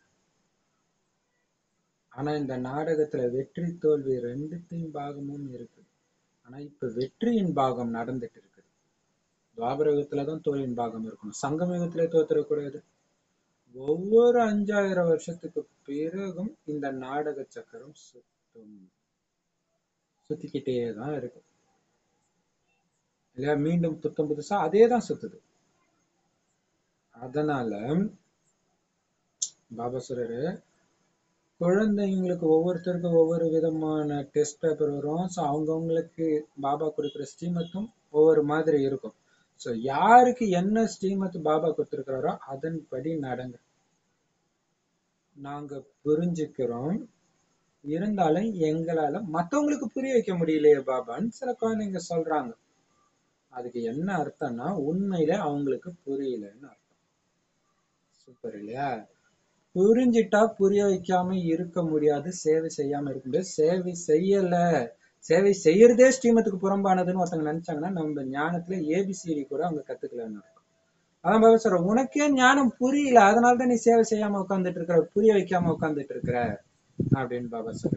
ஆனா இந்த நாடகத்துல வெற்றி தோல்வி ரெண்டுத்தையும் பாகமும் இருக்கு ஆனா இப்ப வெற்றியின் பாகம் நடந்துட்டு இருக்குது துவாபரகத்துலதான் தோல்வியின் பாகம் இருக்கணும் சங்கமயுகத்திலே தோத்துறக்கூடாது ஒவ்வொரு அஞ்சாயிரம் வருஷத்துக்கு பிறகும் இந்த நாடக சக்கரம் சுத்தும் சுத்திக்கிட்டே தான் இருக்கும் இல்லையா மீண்டும் புத்தம் புதுசா அதே தான் சுத்துது அதனால பாபா சொல்றாரு குழந்தைங்களுக்கு ஒவ்வொருத்தருக்கும் ஒவ்வொரு விதமான டெஸ்ட் பேப்பர் வரும் ஸோ அவங்கவுங்களுக்கு பாபா கொடுக்குற ஸ்ரீமத்தும் ஒவ்வொரு மாதிரி இருக்கும் ஸோ யாருக்கு என்ன ஸ்ரீமத் பாபா கொடுத்துருக்கிறாரோ அதன்படி நடங்க நாங்க புரிஞ்சுக்கிறோம் இருந்தாலும் எங்களால மத்தவங்களுக்கு புரிய வைக்க முடியலையே பாபான்னு சில குழந்தைங்க சொல்றாங்க அதுக்கு என்ன அர்த்தம்னா உண்மையில அவங்களுக்கு புரியலன்னு அர்த்தம் சூப்பர் இல்லையா புரிஞ்சிட்டா புரிய வைக்காம இருக்க முடியாது சேவை செய்யாம இருக்க முடியாது சேவை செய்யல சேவை செய்யறதே ஸ்ரீமத்துக்கு புறம்பானதுன்னு ஒருத்தவங்க நினைச்சாங்கன்னா நம்ம ஞானத்துல ஏபிசிடி கூட அவங்க கத்துக்கலன்னு அர்த்தம் அதான் பாபா சொல்ற உனக்கே ஞானம் புரியல அதனாலதான் நீ சேவை செய்யாம உட்காந்துட்டு இருக்கிற புரிய வைக்காம உட்காந்துட்டு இருக்கிற அப்படின்னு பாபா சொல்ற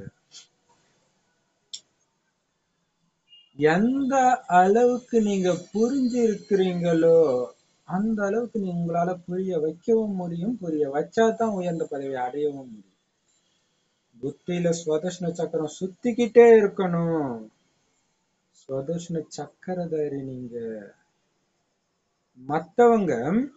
எந்த அளவுக்கு நீங்க புரிஞ்சு இருக்கிறீங்களோ அந்த அளவுக்கு நீ உங்களால புரிய வைக்கவும் முடியும் புரிய வச்சாதான் உயர்ந்த பதவியை அடையவும் முடியும் புத்தியில ஸ்வதஷ்ண சக்கரம் சுத்திக்கிட்டே இருக்கணும் சுதர்ஷன சக்கரதாரி நீங்க மத்தவங்க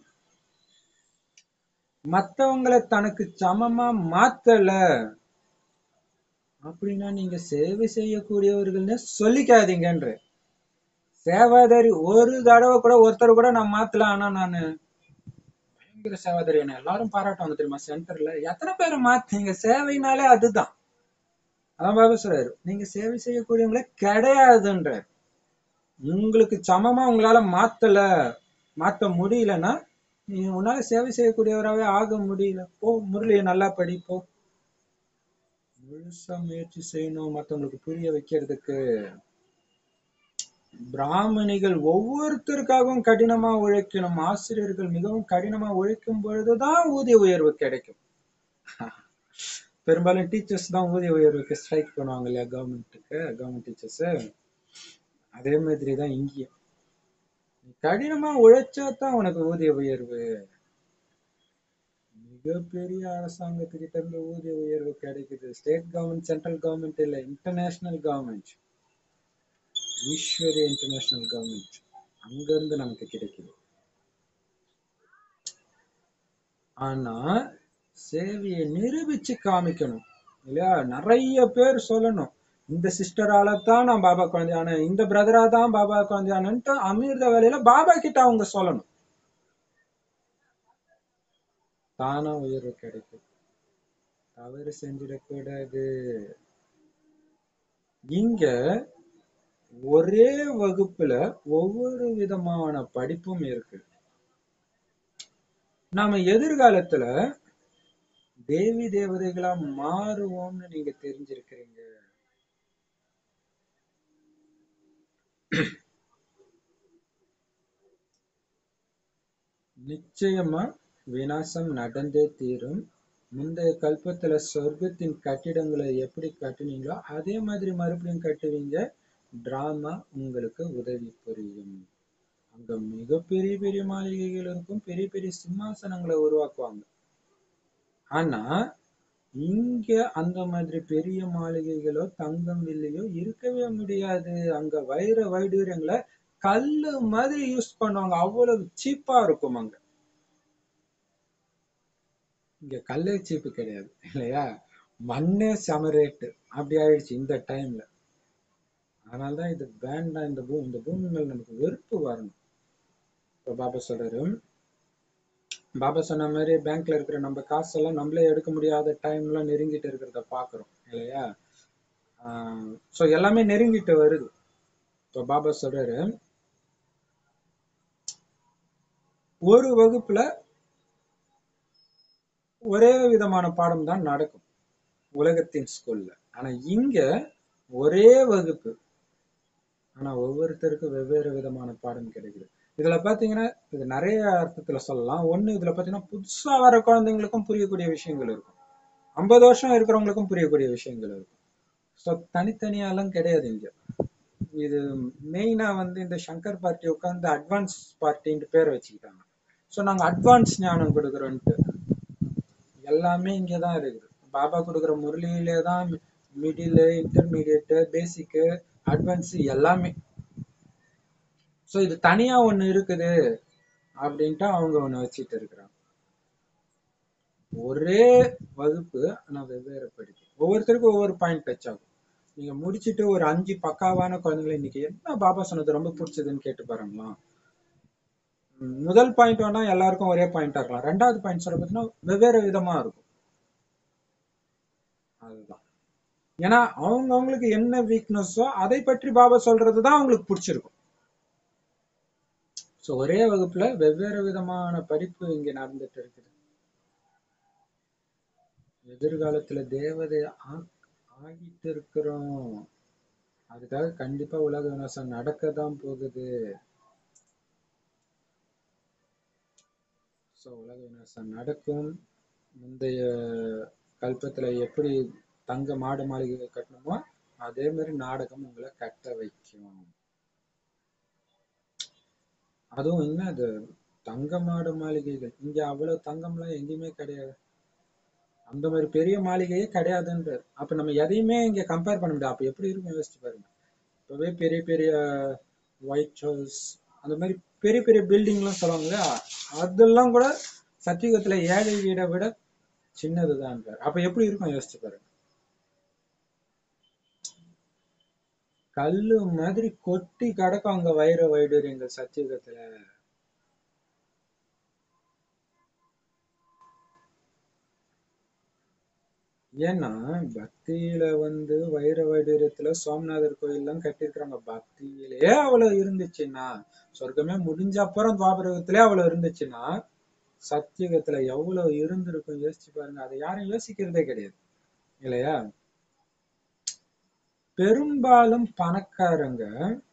மத்தவங்கள தனக்கு சமமா மாத்தல அப்படின்னா நீங்க சேவை செய்யக்கூடியவர்கள்னு சொல்லிக்காதீங்கன்ற சேவாதாரி ஒரு தடவை கூட ஒருத்தர் கூட நான் மாத்தல ஆனா நானு பயங்கர சேவாதாரி என்ன எல்லாரும் பாராட்டுவாங்க தெரியுமா சென்டர்ல எத்தனை பேரை மாத்தீங்க சேவைனாலே அதுதான் அதான் பாபா சொல்றாரு நீங்க சேவை செய்யக்கூடியவங்களே கிடையாதுன்ற உங்களுக்கு சமமா உங்களால மாத்தல மாத்த முடியலன்னா நீ உன்னால சேவை செய்யக்கூடியவராகவே ஆக முடியல போ முரளியை நல்லா படி போ முழுசா முயற்சி செய்யணும் மத்தவங்களுக்கு புரிய வைக்கிறதுக்கு பிராமணிகள் ஒவ்வொருத்தருக்காகவும் கடினமா உழைக்கணும் ஆசிரியர்கள் மிகவும் கடினமா உழைக்கும் பொழுதுதான் ஊதிய உயர்வு கிடைக்கும் பெரும்பாலும் டீச்சர்ஸ் தான் ஊதிய உயர்வுக்கு ஸ்ட்ரைக் பண்ணுவாங்க இல்லையா கவர்மெண்ட்டுக்கு கவர்மெண்ட் டீச்சர்ஸ் அதே மாதிரி தான் இங்கேயும் நீ கடினமா உழைச்சா தான் உனக்கு ஊதிய உயர்வு மிகப்பெரிய அரசாங்கத்துக்கிட்ட இருந்து ஊதிய உயர்வு கிடைக்குது ஸ்டேட் கவர்மெண்ட் சென்ட்ரல் கவர்மெண்ட் இல்ல இன்டர்நேஷனல் கவர்மெண்ட் ஈஸ்வரிய இன்டர்நேஷனல் கவர்மெண்ட் அங்க இருந்து நமக்கு கிடைக்குது ஆனா சேவையை நிரூபிச்சு காமிக்கணும் இல்லையா நிறைய பேர் சொல்லணும் இந்த சிஸ்டரால தான் நான் பாபா குழந்தையான இந்த பிரதரா தான் பாபா குழந்தையானன்ட்டு அமிர்த வேலையில பாபா கிட்ட அவங்க சொல்லணும் தானா உயர்வு கிடைக்கும் தவறு செஞ்சிடக்கூடாது இங்க ஒரே வகுப்புல ஒவ்வொரு விதமான படிப்பும் இருக்கு நாம எதிர்காலத்துல தேவி தேவதைகளா மாறுவோம்னு நீங்க தெரிஞ்சிருக்கிறீங்க நிச்சயமா விநாசம் நடந்தே தீரும் முந்தைய கல்பத்துல சொர்க்கத்தின் கட்டிடங்களை எப்படி கட்டுனீங்களோ அதே மாதிரி மறுபடியும் கட்டுவீங்க டிராமா உங்களுக்கு உதவி புரியும் அங்க மிக பெரிய பெரிய மாளிகைகள் இருக்கும் பெரிய பெரிய சிம்மாசனங்களை உருவாக்குவாங்க ஆனா இங்க அந்த மாதிரி பெரிய மாளிகைகளோ தங்கம் இல்லையோ இருக்கவே முடியாது அங்க வைர வைடூரியங்களை கல்லு மாதிரி யூஸ் பண்ணுவாங்க அவ்வளவு சீப்பா இருக்கும் அங்க இங்க கல்லே சீப்பு கிடையாது இல்லையா மண்ணே செம ரேட்டு அப்படி ஆயிடுச்சு இந்த டைம்ல அதனாலதான் இது வேண்டாம் இந்த பூமி இந்த பூமி மேல நமக்கு வெறுப்பு வரணும் இப்ப பாபா சொல்றாரு பாபா சொன்ன மாதிரி பேங்க்ல இருக்கிற நம்ம காசெல்லாம் நம்மளே எடுக்க முடியாத டைம்ல நெருங்கிட்டு இருக்கிறத பாக்குறோம் இல்லையா சோ எல்லாமே நெருங்கிட்டு வருது இப்போ பாபா சொல்றாரு ஒரு வகுப்புல ஒரே விதமான பாடம் தான் நடக்கும் உலகத்தின் ஸ்கூல்ல ஆனா இங்க ஒரே வகுப்பு ஆனா ஒவ்வொருத்தருக்கும் வெவ்வேறு விதமான பாடம் கிடைக்குது இதுல பாத்தீங்கன்னா இது நிறைய அர்த்தத்துல சொல்லலாம் ஒண்ணு இதுல பாத்தீங்கன்னா புதுசா வர குழந்தைங்களுக்கும் புரியக்கூடிய விஷயங்கள் இருக்கும் ஐம்பது வருஷம் இருக்கிறவங்களுக்கும் புரியக்கூடிய விஷயங்கள் இருக்கும் ஸோ தனித்தனியாலாம் கிடையாது இங்க இது மெயினா வந்து இந்த சங்கர் பார்ட்டி உட்காந்து அட்வான்ஸ் பார்ட்டின்ட்டு பேர் வச்சுக்கிட்டாங்க ஸோ நாங்க அட்வான்ஸ் ஞானம் கொடுக்குறோன்ட்டு எல்லாமே இங்கதான் இருக்குது பாபா கொடுக்குற முரளியிலே தான் மிடில் இன்டர்மீடியட் பேசிக்கு அட்வான்ஸ் எல்லாமே ஸோ இது தனியா ஒண்ணு இருக்குது அப்படின்ட்டு அவங்க ஒண்ணு வச்சுட்டு இருக்கிறாங்க ஒரே வகுப்பு ஆனா வெவ்வேறு படிப்பு ஒவ்வொருத்தருக்கும் ஒவ்வொரு பாயிண்ட் டச் ஆகும் நீங்க முடிச்சிட்டு ஒரு அஞ்சு பக்காவான குழந்தைங்களை இன்னைக்கு என்ன பாபா சொன்னது ரொம்ப பிடிச்சதுன்னு கேட்டு பாருங்களா முதல் பாயிண்ட் வேணா எல்லாருக்கும் ஒரே பாயிண்டா இருக்கலாம் ரெண்டாவது பாயிண்ட் சொல்ல பார்த்தீங்கன்னா வெவ்வேறு விதமா இருக்கும் அதுதான் ஏன்னா அவங்க அவங்களுக்கு என்ன வீக்னஸோ அதை பற்றி பாபா சொல்றதுதான் அவங்களுக்கு பிடிச்சிருக்கும் ஸோ ஒரே வகுப்புல வெவ்வேறு விதமான படிப்பு இங்க நடந்துட்டு இருக்குது எதிர்காலத்துல தேவதை ஆகிட்டு இருக்கிறோம் அதுக்காக கண்டிப்பா உலக விநாசம் நடக்கதான் போகுது ஸோ உலக விநாசம் நடக்கும் முந்தைய கல்பத்துல எப்படி தங்க மாடு மாளிகைகள் கட்டணுமோ அதே மாதிரி நாடகம் உங்களை கட்ட வைக்கும் அதுவும் என்ன அது தங்க மாடு மாளிகைகள் இங்க அவ்வளவு தங்கம்லாம் எங்கேயுமே கிடையாது அந்த மாதிரி பெரிய மாளிகையே கிடையாதுன்றார் அப்ப நம்ம எதையுமே இங்க கம்பேர் பண்ண முடியாது அப்ப எப்படி இருக்கும் யோசிச்சு பாருங்க இப்பவே பெரிய பெரிய ஒயிட் ஹவுஸ் அந்த மாதிரி பெரிய பெரிய பில்டிங்லாம் சொல்லுவாங்க இல்லையா அதெல்லாம் கூட சத்தியுகத்துல ஏழை வீடை விட சின்னதுதான் அப்ப எப்படி இருக்கும் யோசிச்சு பாருங்க கல்லு மாதிரி கொட்டி கிடக்கும் அங்க வைர வைடூரியங்கள் சத்தியுகத்துல ஏன்னா பக்தியில வந்து வைர வைடூரியத்துல சோமநாதர் கோயில்லாம் கட்டியிருக்கிறாங்க பக்தியிலே அவ்வளவு இருந்துச்சுன்னா சொர்க்கமே முடிஞ்ச அப்புறம் துவாபரகத்திலே அவ்வளவு இருந்துச்சுன்னா சத்தியுகத்துல எவ்வளவு இருந்திருக்கும் யோசிச்சு பாருங்க அதை யாரும் யோசிக்கிறதே கிடையாது இல்லையா பெரும்பாலும் பணக்காரங்க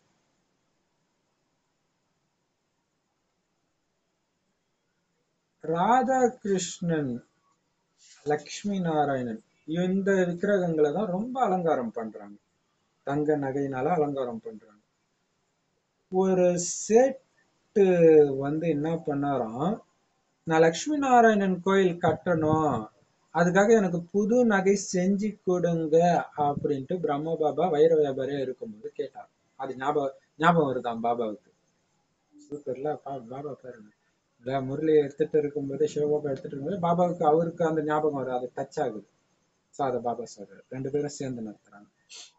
ராதாகிருஷ்ணன் லக்ஷ்மி நாராயணன் இந்த விக்கிரகங்களை தான் ரொம்ப அலங்காரம் பண்றாங்க தங்க நகையினால அலங்காரம் பண்றாங்க ஒரு சேட்டு வந்து என்ன பண்ணாராம் நான் லக்ஷ்மி நாராயணன் கோயில் கட்டணும் அதுக்காக எனக்கு புது நகை செஞ்சு கொடுங்க அப்படின்ட்டு பிரம்ம பாபா வைர வியாபாரியா இருக்கும்போது கேட்டார் அது ஞாபகம் ஞாபகம் வருதாம் பாபாவுக்கு சூப்பர்ல பா- பாபா பாருங்க இல்ல முரளி எடுத்துட்டு இருக்கும்போது சிவபாபா எடுத்துட்டு இருக்கும்போது பாபாவுக்கு அவருக்கு அந்த ஞாபகம் வரும் அது டச் ஆகுது சோ அதை பாபா சொல்றாரு ரெண்டு பேரும் சேர்ந்து நடத்துறாங்க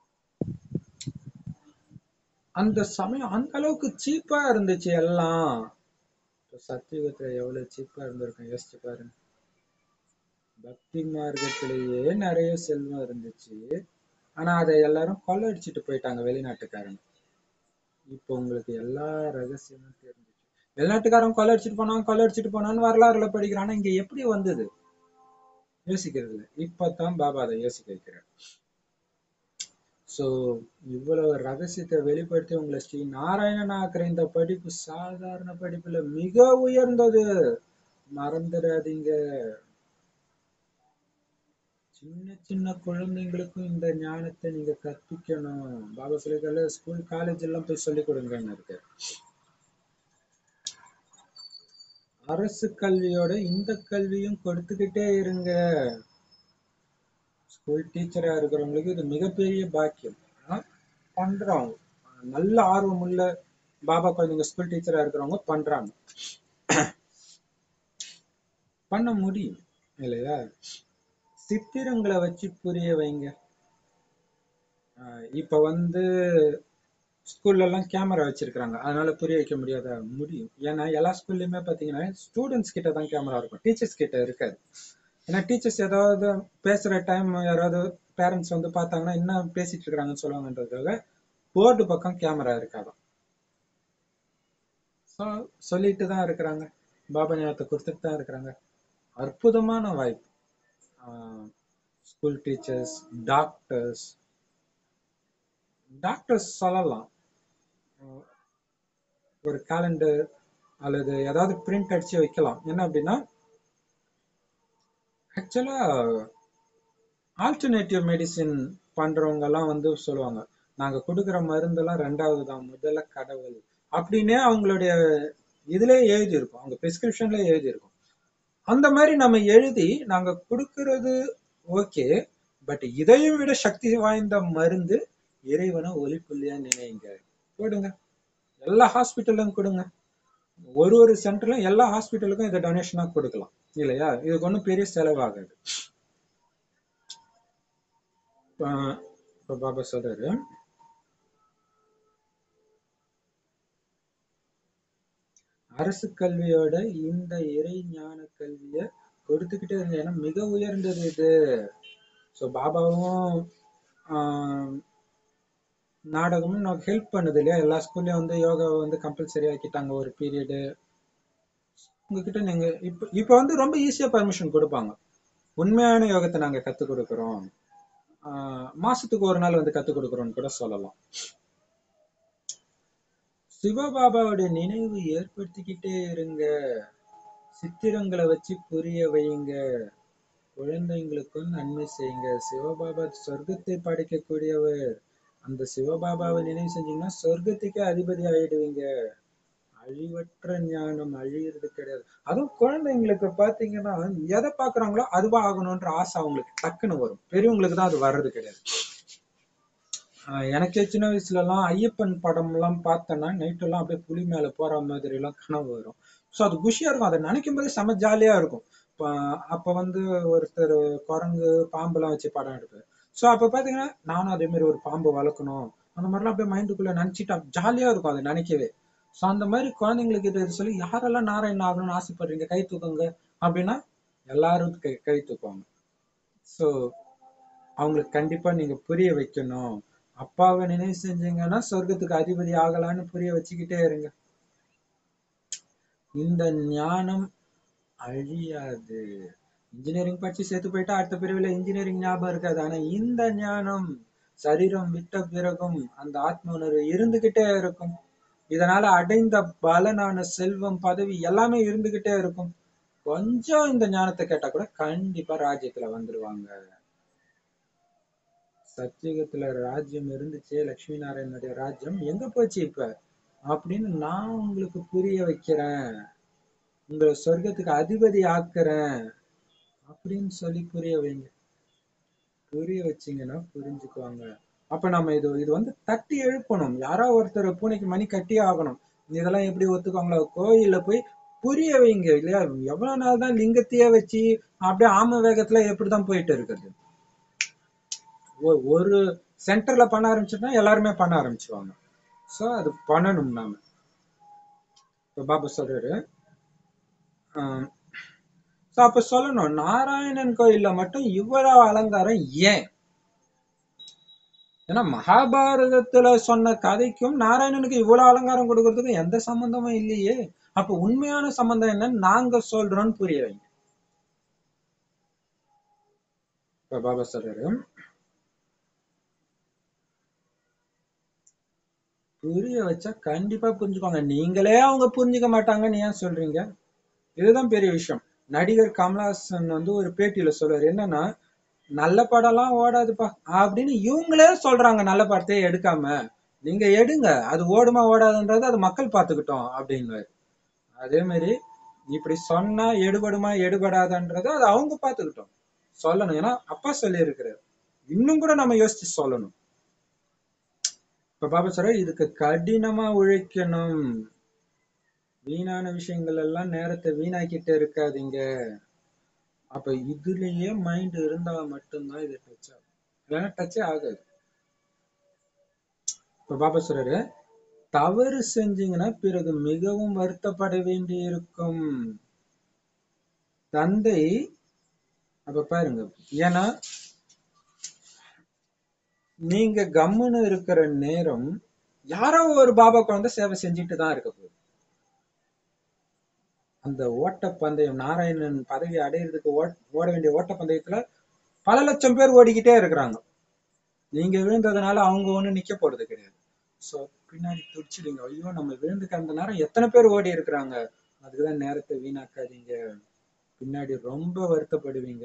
அந்த சமயம் அந்த அளவுக்கு சீப்பா இருந்துச்சு எல்லாம் இப்ப சத்தியுகத்துல எவ்வளவு சீப்பா இருந்திருக்கும் யோசிச்சு பாருங்க பக்தி மார்க்கத்திலேயே நிறைய செல்வம் இருந்துச்சு ஆனா அதை எல்லாரும் கொள்ளையடிச்சிட்டு போயிட்டாங்க வெளிநாட்டுக்காரங்க இப்போ உங்களுக்கு எல்லா ரகசியமும் தெரிஞ்சிச்சு வெளிநாட்டுக்காரன் கொள்ளையடிச்சிட்டு போனான் கொள்ளையடிச்சிட்டு போனான்னு வரலாறுல படிக்கிறான் இங்க எப்படி வந்தது யோசிக்கிறது இல்லை இப்பதான் பாபா அதை யோசிக்க வைக்கிறார் சோ இவ்வளவு ரகசியத்தை வெளிப்படுத்தி உங்களை ஸ்ரீ நாராயணன் ஆக்குற இந்த படிப்பு சாதாரண படிப்புல மிக உயர்ந்தது மறந்துடாதீங்க சின்ன சின்ன குழந்தைங்களுக்கும் இந்த ஞானத்தை நீங்க கற்பிக்கணும் பாபா சொல்லிக்கல ஸ்கூல் காலேஜ் எல்லாம் போய் சொல்லிக் கொடுங்கன்னு இருக்கு அரசு கல்வியோட இந்த கல்வியும் கொடுத்துக்கிட்டே இருங்க ஸ்கூல் டீச்சரா இருக்கிறவங்களுக்கு இது மிகப்பெரிய பாக்கியம் ஆனா, பண்றோம் நல்ல ஆர்வம் உள்ள பாபா குழந்தைங்க ஸ்கூல் டீச்சரா இருக்கிறவங்க பண்றாங்க பண்ண முடியும் இல்லையா சித்திரங்களை வச்சு புரிய வைங்க ஆஹ் இப்ப வந்து ஸ்கூல்ல எல்லாம் கேமரா வச்சிருக்காங்க அதனால புரிய வைக்க முடியாத முடியும் ஏன்னா எல்லா ஸ்கூல்லயுமே பாத்தீங்கன்னா ஸ்டூடெண்ட்ஸ் கிட்ட தான் கேமரா இருக்கும் டீச்சர்ஸ் கிட்ட இருக்காது ஏன்னா டீச்சர்ஸ் ஏதாவது பேசுற டைம் யாராவது பேரண்ட்ஸ் வந்து பார்த்தாங்கன்னா என்ன பேசிட்டு இருக்காங்கன்னு சொல்லுவாங்கன்றதுக்காக போர்டு பக்கம் கேமரா இருக்காதான் ஸோ சொல்லிட்டு தான் இருக்கிறாங்க பாபா ஞாபகத்தை கொடுத்துட்டு தான் இருக்கிறாங்க அற்புதமான வாய்ப்பு ஸ்கூல் டீச்சர்ஸ் டாக்டர்ஸ் டாக்டர்ஸ் சொல்லலாம் ஆஹ் ஒரு கேலண்டர் அல்லது ஏதாவது பிரிண்ட் அடிச்சு வைக்கலாம் என்ன அப்படின்னா ஆக்சுவலா ஆல்டர்னேட்டிவ் மெடிசின் பண்றவங்க எல்லாம் வந்து சொல்லுவாங்க நாங்க கொடுக்குற மருந்தெல்லாம் ரெண்டாவது தான் முதல்ல கடவுள் அப்படின்னே அவங்களுடைய இதுல எழுதி இருக்கும் அவங்க பிரிஸ்கிரிப்ஷன்ல எழுதி இருக்கும் அந்த மாதிரி நம்ம எழுதி நாங்க கொடுக்கறது ஓகே பட் இதையும் விட சக்தி வாய்ந்த மருந்து இறைவனை ஒலிப்புள்ளியா நினைங்க போடுங்க எல்லா ஹாஸ்பிட்டலும் கொடுங்க ஒரு ஒரு சென்டர்லும் எல்லா ஹாஸ்பிட்டலுக்கும் இதை டொனேஷனா கொடுக்கலாம் இல்லையா இதுக்கு ஒன்றும் பெரிய செலவாகாது ஆஹ் இப்ப பாபா சொல்றாரு அரசு கல்வியோட இந்த இறை ஞான கல்விய கொடுத்துக்கிட்டே இருங்க ஏன்னா மிக உயர்ந்தது இது ஸோ பாபாவும் ஆஹ் நாடகமும் நமக்கு ஹெல்ப் பண்ணுது இல்லையா எல்லா ஸ்கூல்லயும் வந்து யோகாவை வந்து கம்பல்சரி ஆக்கிட்டாங்க ஒரு பீரியடு உங்ககிட்ட நீங்க இப்ப இப்ப வந்து ரொம்ப ஈஸியா பர்மிஷன் கொடுப்பாங்க உண்மையான யோகத்தை நாங்க கத்துக் கொடுக்குறோம் ஆஹ் மாசத்துக்கு ஒரு நாள் வந்து கத்துக் கொடுக்குறோம்னு கூட சொல்லலாம் சிவபாபாவுடைய நினைவு ஏற்படுத்திக்கிட்டே இருங்க சித்திரங்களை வச்சு புரிய வைங்க குழந்தைங்களுக்கும் நன்மை செய்யுங்க சிவபாபா சொர்க்கத்தை படைக்கக்கூடியவர் அந்த சிவபாபாவை நினைவு செஞ்சீங்கன்னா சொர்க்கத்துக்கே அதிபதி ஆயிடுவீங்க அழிவற்ற ஞானம் அழியிறது கிடையாது அதுவும் குழந்தைங்களுக்கு பாத்தீங்கன்னா எதை பாக்குறாங்களோ அதுவா ஆகணும்ன்ற ஆசை அவங்களுக்கு டக்குன்னு வரும் பெரியவங்களுக்கு தான் அது வர்றது கிடையாது ஆஹ் எனக்கே சின்ன வயசுல எல்லாம் ஐயப்பன் படம் எல்லாம் பார்த்தேன்னா நைட் எல்லாம் அப்படியே புலி மேல போற மாதிரி எல்லாம் கனவு வரும் ஸோ அது குஷியா இருக்கும் அதை நினைக்கும் போதே செம ஜாலியா இருக்கும் இப்ப அப்ப வந்து ஒருத்தர் குரங்கு பாம்பு எல்லாம் வச்சு படம் எடுப்பாரு ஸோ அப்ப பாத்தீங்கன்னா நானும் அதே மாதிரி ஒரு பாம்பு வளர்க்கணும் அந்த மாதிரிலாம் அப்படியே மைண்டுக்குள்ள நினைச்சிட்டு ஜாலியா இருக்கும் அதை நினைக்கவே ஸோ அந்த மாதிரி குழந்தைங்களுக்கு இது சொல்லி யாரெல்லாம் நாராயணன் ஆகணும்னு ஆசைப்படுறீங்க கை தூக்குங்க அப்படின்னா எல்லாரும் கை கை தூக்குவாங்க ஸோ அவங்களுக்கு கண்டிப்பா நீங்க புரிய வைக்கணும் அப்பாவை நினைவு செஞ்சீங்கன்னா சொர்க்கத்துக்கு அதிபதி ஆகலான்னு புரிய வச்சுக்கிட்டே இருங்க இந்த ஞானம் அழியாது இன்ஜினியரிங் படிச்சு சேர்த்து போயிட்டா அடுத்த பிரிவுல இன்ஜினியரிங் ஞாபகம் இருக்காது ஆனா இந்த ஞானம் சரீரம் விட்ட பிறகும் அந்த ஆத்ம உணர்வு இருந்துகிட்டே இருக்கும் இதனால அடைந்த பலனான செல்வம் பதவி எல்லாமே இருந்துகிட்டே இருக்கும் கொஞ்சம் இந்த ஞானத்தை கேட்டா கூட கண்டிப்பா ராஜ்யத்துல வந்துருவாங்க சத்தியுகத்துல ராஜ்யம் இருந்துச்சு லட்சுமி நாராயணனுடைய ராஜ்யம் எங்க போச்சு இப்ப அப்படின்னு நான் உங்களுக்கு புரிய வைக்கிறேன் உங்களை சொர்க்கத்துக்கு அதிபதி ஆக்குறேன் அப்படின்னு சொல்லி புரிய வைங்க புரிய வச்சீங்கன்னா புரிஞ்சுக்குவாங்க அப்ப நம்ம இது இது வந்து தட்டி எழுப்பணும் யாரோ ஒருத்தர் பூனைக்கு மணி கட்டியே ஆகணும் இதெல்லாம் எப்படி ஒத்துக்குவாங்களோ கோயில்ல போய் புரிய வைங்க இல்லையா எவ்வளவு நாள் தான் லிங்கத்தையே வச்சு அப்படியே ஆம வேகத்துல எப்படிதான் போயிட்டு இருக்குது ஒ- ஒரு சென்டர்ல பண்ண ஆரம்பிச்சுட்டா எல்லாருமே பண்ண ஆரம்பிச்சுவாங்க சோ அது பண்ணணும் நாம இப்ப பாபா சொல்றாரு சோ அப்ப சொல்லணும் நாராயணன் கோயில்ல மட்டும் இவ்வளவு அலங்காரம் ஏன் ஏன்னா மகாபாரதத்துல சொன்ன கதைக்கும் நாராயணனுக்கு இவ்வளவு அலங்காரம் கொடுக்கறதுக்கும் எந்த சம்பந்தமும் இல்லையே அப்ப உண்மையான சம்பந்தம் என்னன்னு நாங்க சொல்றோம்னு புரிய வைங்க இப்ப பாபா சொல்றாரு புரிய வச்சா கண்டிப்பா புரிஞ்சுக்குவாங்க நீங்களே அவங்க புரிஞ்சுக்க மாட்டாங்கன்னு ஏன் சொல்றீங்க இதுதான் பெரிய விஷயம் நடிகர் கமலஹாசன் வந்து ஒரு பேட்டியில சொல்றாரு என்னன்னா நல்ல படம்லாம் ஓடாதுப்பா அப்படின்னு இவங்களே சொல்றாங்க நல்ல படத்தையே எடுக்காம நீங்க எடுங்க அது ஓடுமா ஓடாதுன்றது அது மக்கள் பார்த்துக்கிட்டோம் அப்படின்னு அதே மாதிரி இப்படி சொன்னா எடுபடுமா எடுபடாதுன்றது அது அவங்க பார்த்துக்கிட்டோம் சொல்லணும் ஏன்னா அப்பா சொல்லி இருக்கிறாரு இன்னும் கூட நம்ம யோசிச்சு சொல்லணும் இப்ப பாபா சொல்ற இதுக்கு கடினமா உழைக்கணும் வீணான விஷயங்கள் எல்லாம் நேரத்தை வீணாக்கிட்டு இருக்காதீங்க அப்ப இதுலயே மைண்ட் இருந்தா மட்டும்தான் இது டச் ஆகும் இல்லைன்னா டச்சே ஆகாது இப்ப பாபா சொல்றாரு தவறு செஞ்சீங்கன்னா பிறகு மிகவும் வருத்தப்பட வேண்டி இருக்கும் தந்தை அப்ப பாருங்க ஏன்னா நீங்க கம்முன்னு இருக்கிற நேரம் யாரோ ஒரு பாபா குழந்தை சேவை செஞ்சுட்டு தான் இருக்க போகுது அந்த ஓட்டப்பந்தயம் நாராயணன் பதவி அடையிறதுக்கு ஓட்- ஓட வேண்டிய ஓட்டப்பந்தயத்துல பல லட்சம் பேர் ஓடிக்கிட்டே இருக்கிறாங்க நீங்க விழுந்ததுனால அவங்க ஒண்ணும் நிக்க போறது கிடையாது சோ பின்னாடி துடிச்சிடுங்க ஐயோ நம்ம விழுந்துக்க அந்த நேரம் எத்தனை பேர் ஓடி இருக்கிறாங்க அதுக்குதான் நேரத்தை வீணாக்காதீங்க பின்னாடி ரொம்ப வருத்தப்படுவீங்க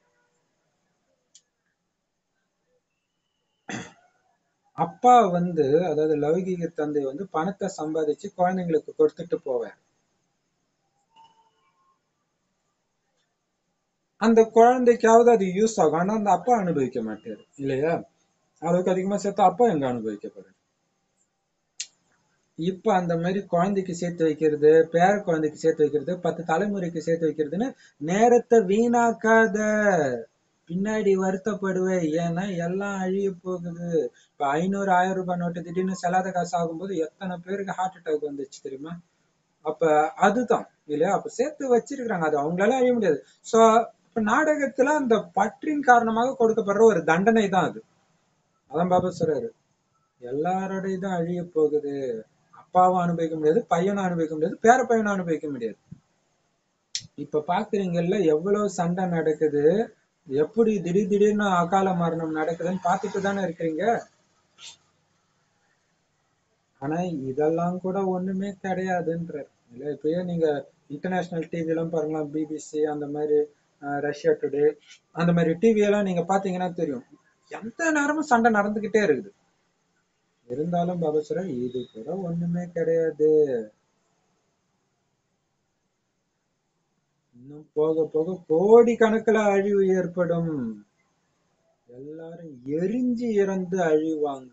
அப்பா வந்து அதாவது லௌகிக தந்தை வந்து பணத்தை சம்பாதிச்சு குழந்தைங்களுக்கு கொடுத்துட்டு போவார் அந்த குழந்தைக்காவது அது யூஸ் ஆகும் ஆனா அந்த அப்பா அனுபவிக்க மாட்டாரு இல்லையா அளவுக்கு அதிகமா சேர்த்தா அப்பா எங்க அனுபவிக்க போறாரு இப்ப அந்த மாதிரி குழந்தைக்கு சேர்த்து வைக்கிறது பேர குழந்தைக்கு சேர்த்து வைக்கிறது பத்து தலைமுறைக்கு சேர்த்து வைக்கிறதுன்னு நேரத்தை வீணாக்காத பின்னாடி வருத்தப்படுவே ஏன்னா எல்லாம் அழிய போகுது இப்ப ஐநூறு ஆயிரம் ரூபாய் நோட்டு திடீர்னு செல்லாத காசு ஆகும்போது எத்தனை பேருக்கு ஹார்ட் அட்டாக் வந்துச்சு தெரியுமா அப்ப அதுதான் இல்லையா அப்ப சேர்த்து வச்சிருக்கிறாங்க அது அவங்களால அழிய முடியாது சோ இப்ப நாடகத்துல அந்த பற்றின் காரணமாக கொடுக்கப்படுற ஒரு தண்டனை தான் அது அதான் பாபா சொல்றாரு எல்லாரோடையும் தான் அழிய போகுது அப்பாவும் அனுபவிக்க முடியாது பையனும் அனுபவிக்க முடியாது பேர பையனும் அனுபவிக்க முடியாது இப்ப பாக்குறீங்கல்ல எவ்வளவு சண்டை நடக்குது எப்படி திடீர் திடீர்னு அகால மரணம் நடக்குதுன்னு பார்த்துட்டு தானே இருக்கிறீங்க ஆனா இதெல்லாம் கூட ஒண்ணுமே கிடையாதுன்றார் இல்ல இப்பயே நீங்க இன்டர்நேஷனல் டிவி எல்லாம் பாருங்களா பிபிசி அந்த மாதிரி அஹ், ரஷ்யா டுடே அந்த மாதிரி டிவி எல்லாம் நீங்க பாத்தீங்கன்னா தெரியும் எந்த நேரமும் சண்டை நடந்துகிட்டே இருக்குது இருந்தாலும் பாபா சொல்றார் இது கூட ஒண்ணுமே கிடையாது இன்னும் போக போக கோடி கணக்குல அழிவு ஏற்படும் எல்லாரும் எரிஞ்சு இறந்து அழிவாங்க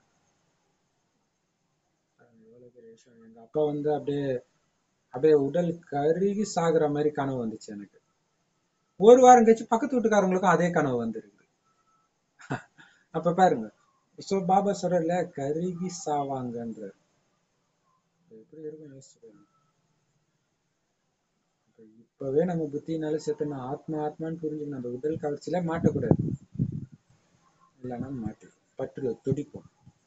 அது எவ்வளவு பெரிய விஷயம். எங்க அப்பா வந்து அப்படியே அப்படியே உடல் கருகி சாகுற மாதிரி கனவு வந்துச்சு எனக்கு ஒரு வாரம் கழிச்சு பக்கத்து வீட்டுக்காரங்களுக்கும் அதே கனவு வந்துருக்கு அப்ப பாருங்க சோ பாபா சொல்றல கருகி சாவாங்கன்ற எப்படி இருக்கும் யோசிச்சு பாருங்க அப்ப இப்பவே நம்ம புத்தினால செத்துனா ஆத்மா ஆத்மான்னு புரிஞ்சுக்கணும் அந்த உடல் கவர்ச்சியில மாட்டக்கூடாது இல்லைன்னா மாட்டி பற்றுல துடிக்கும்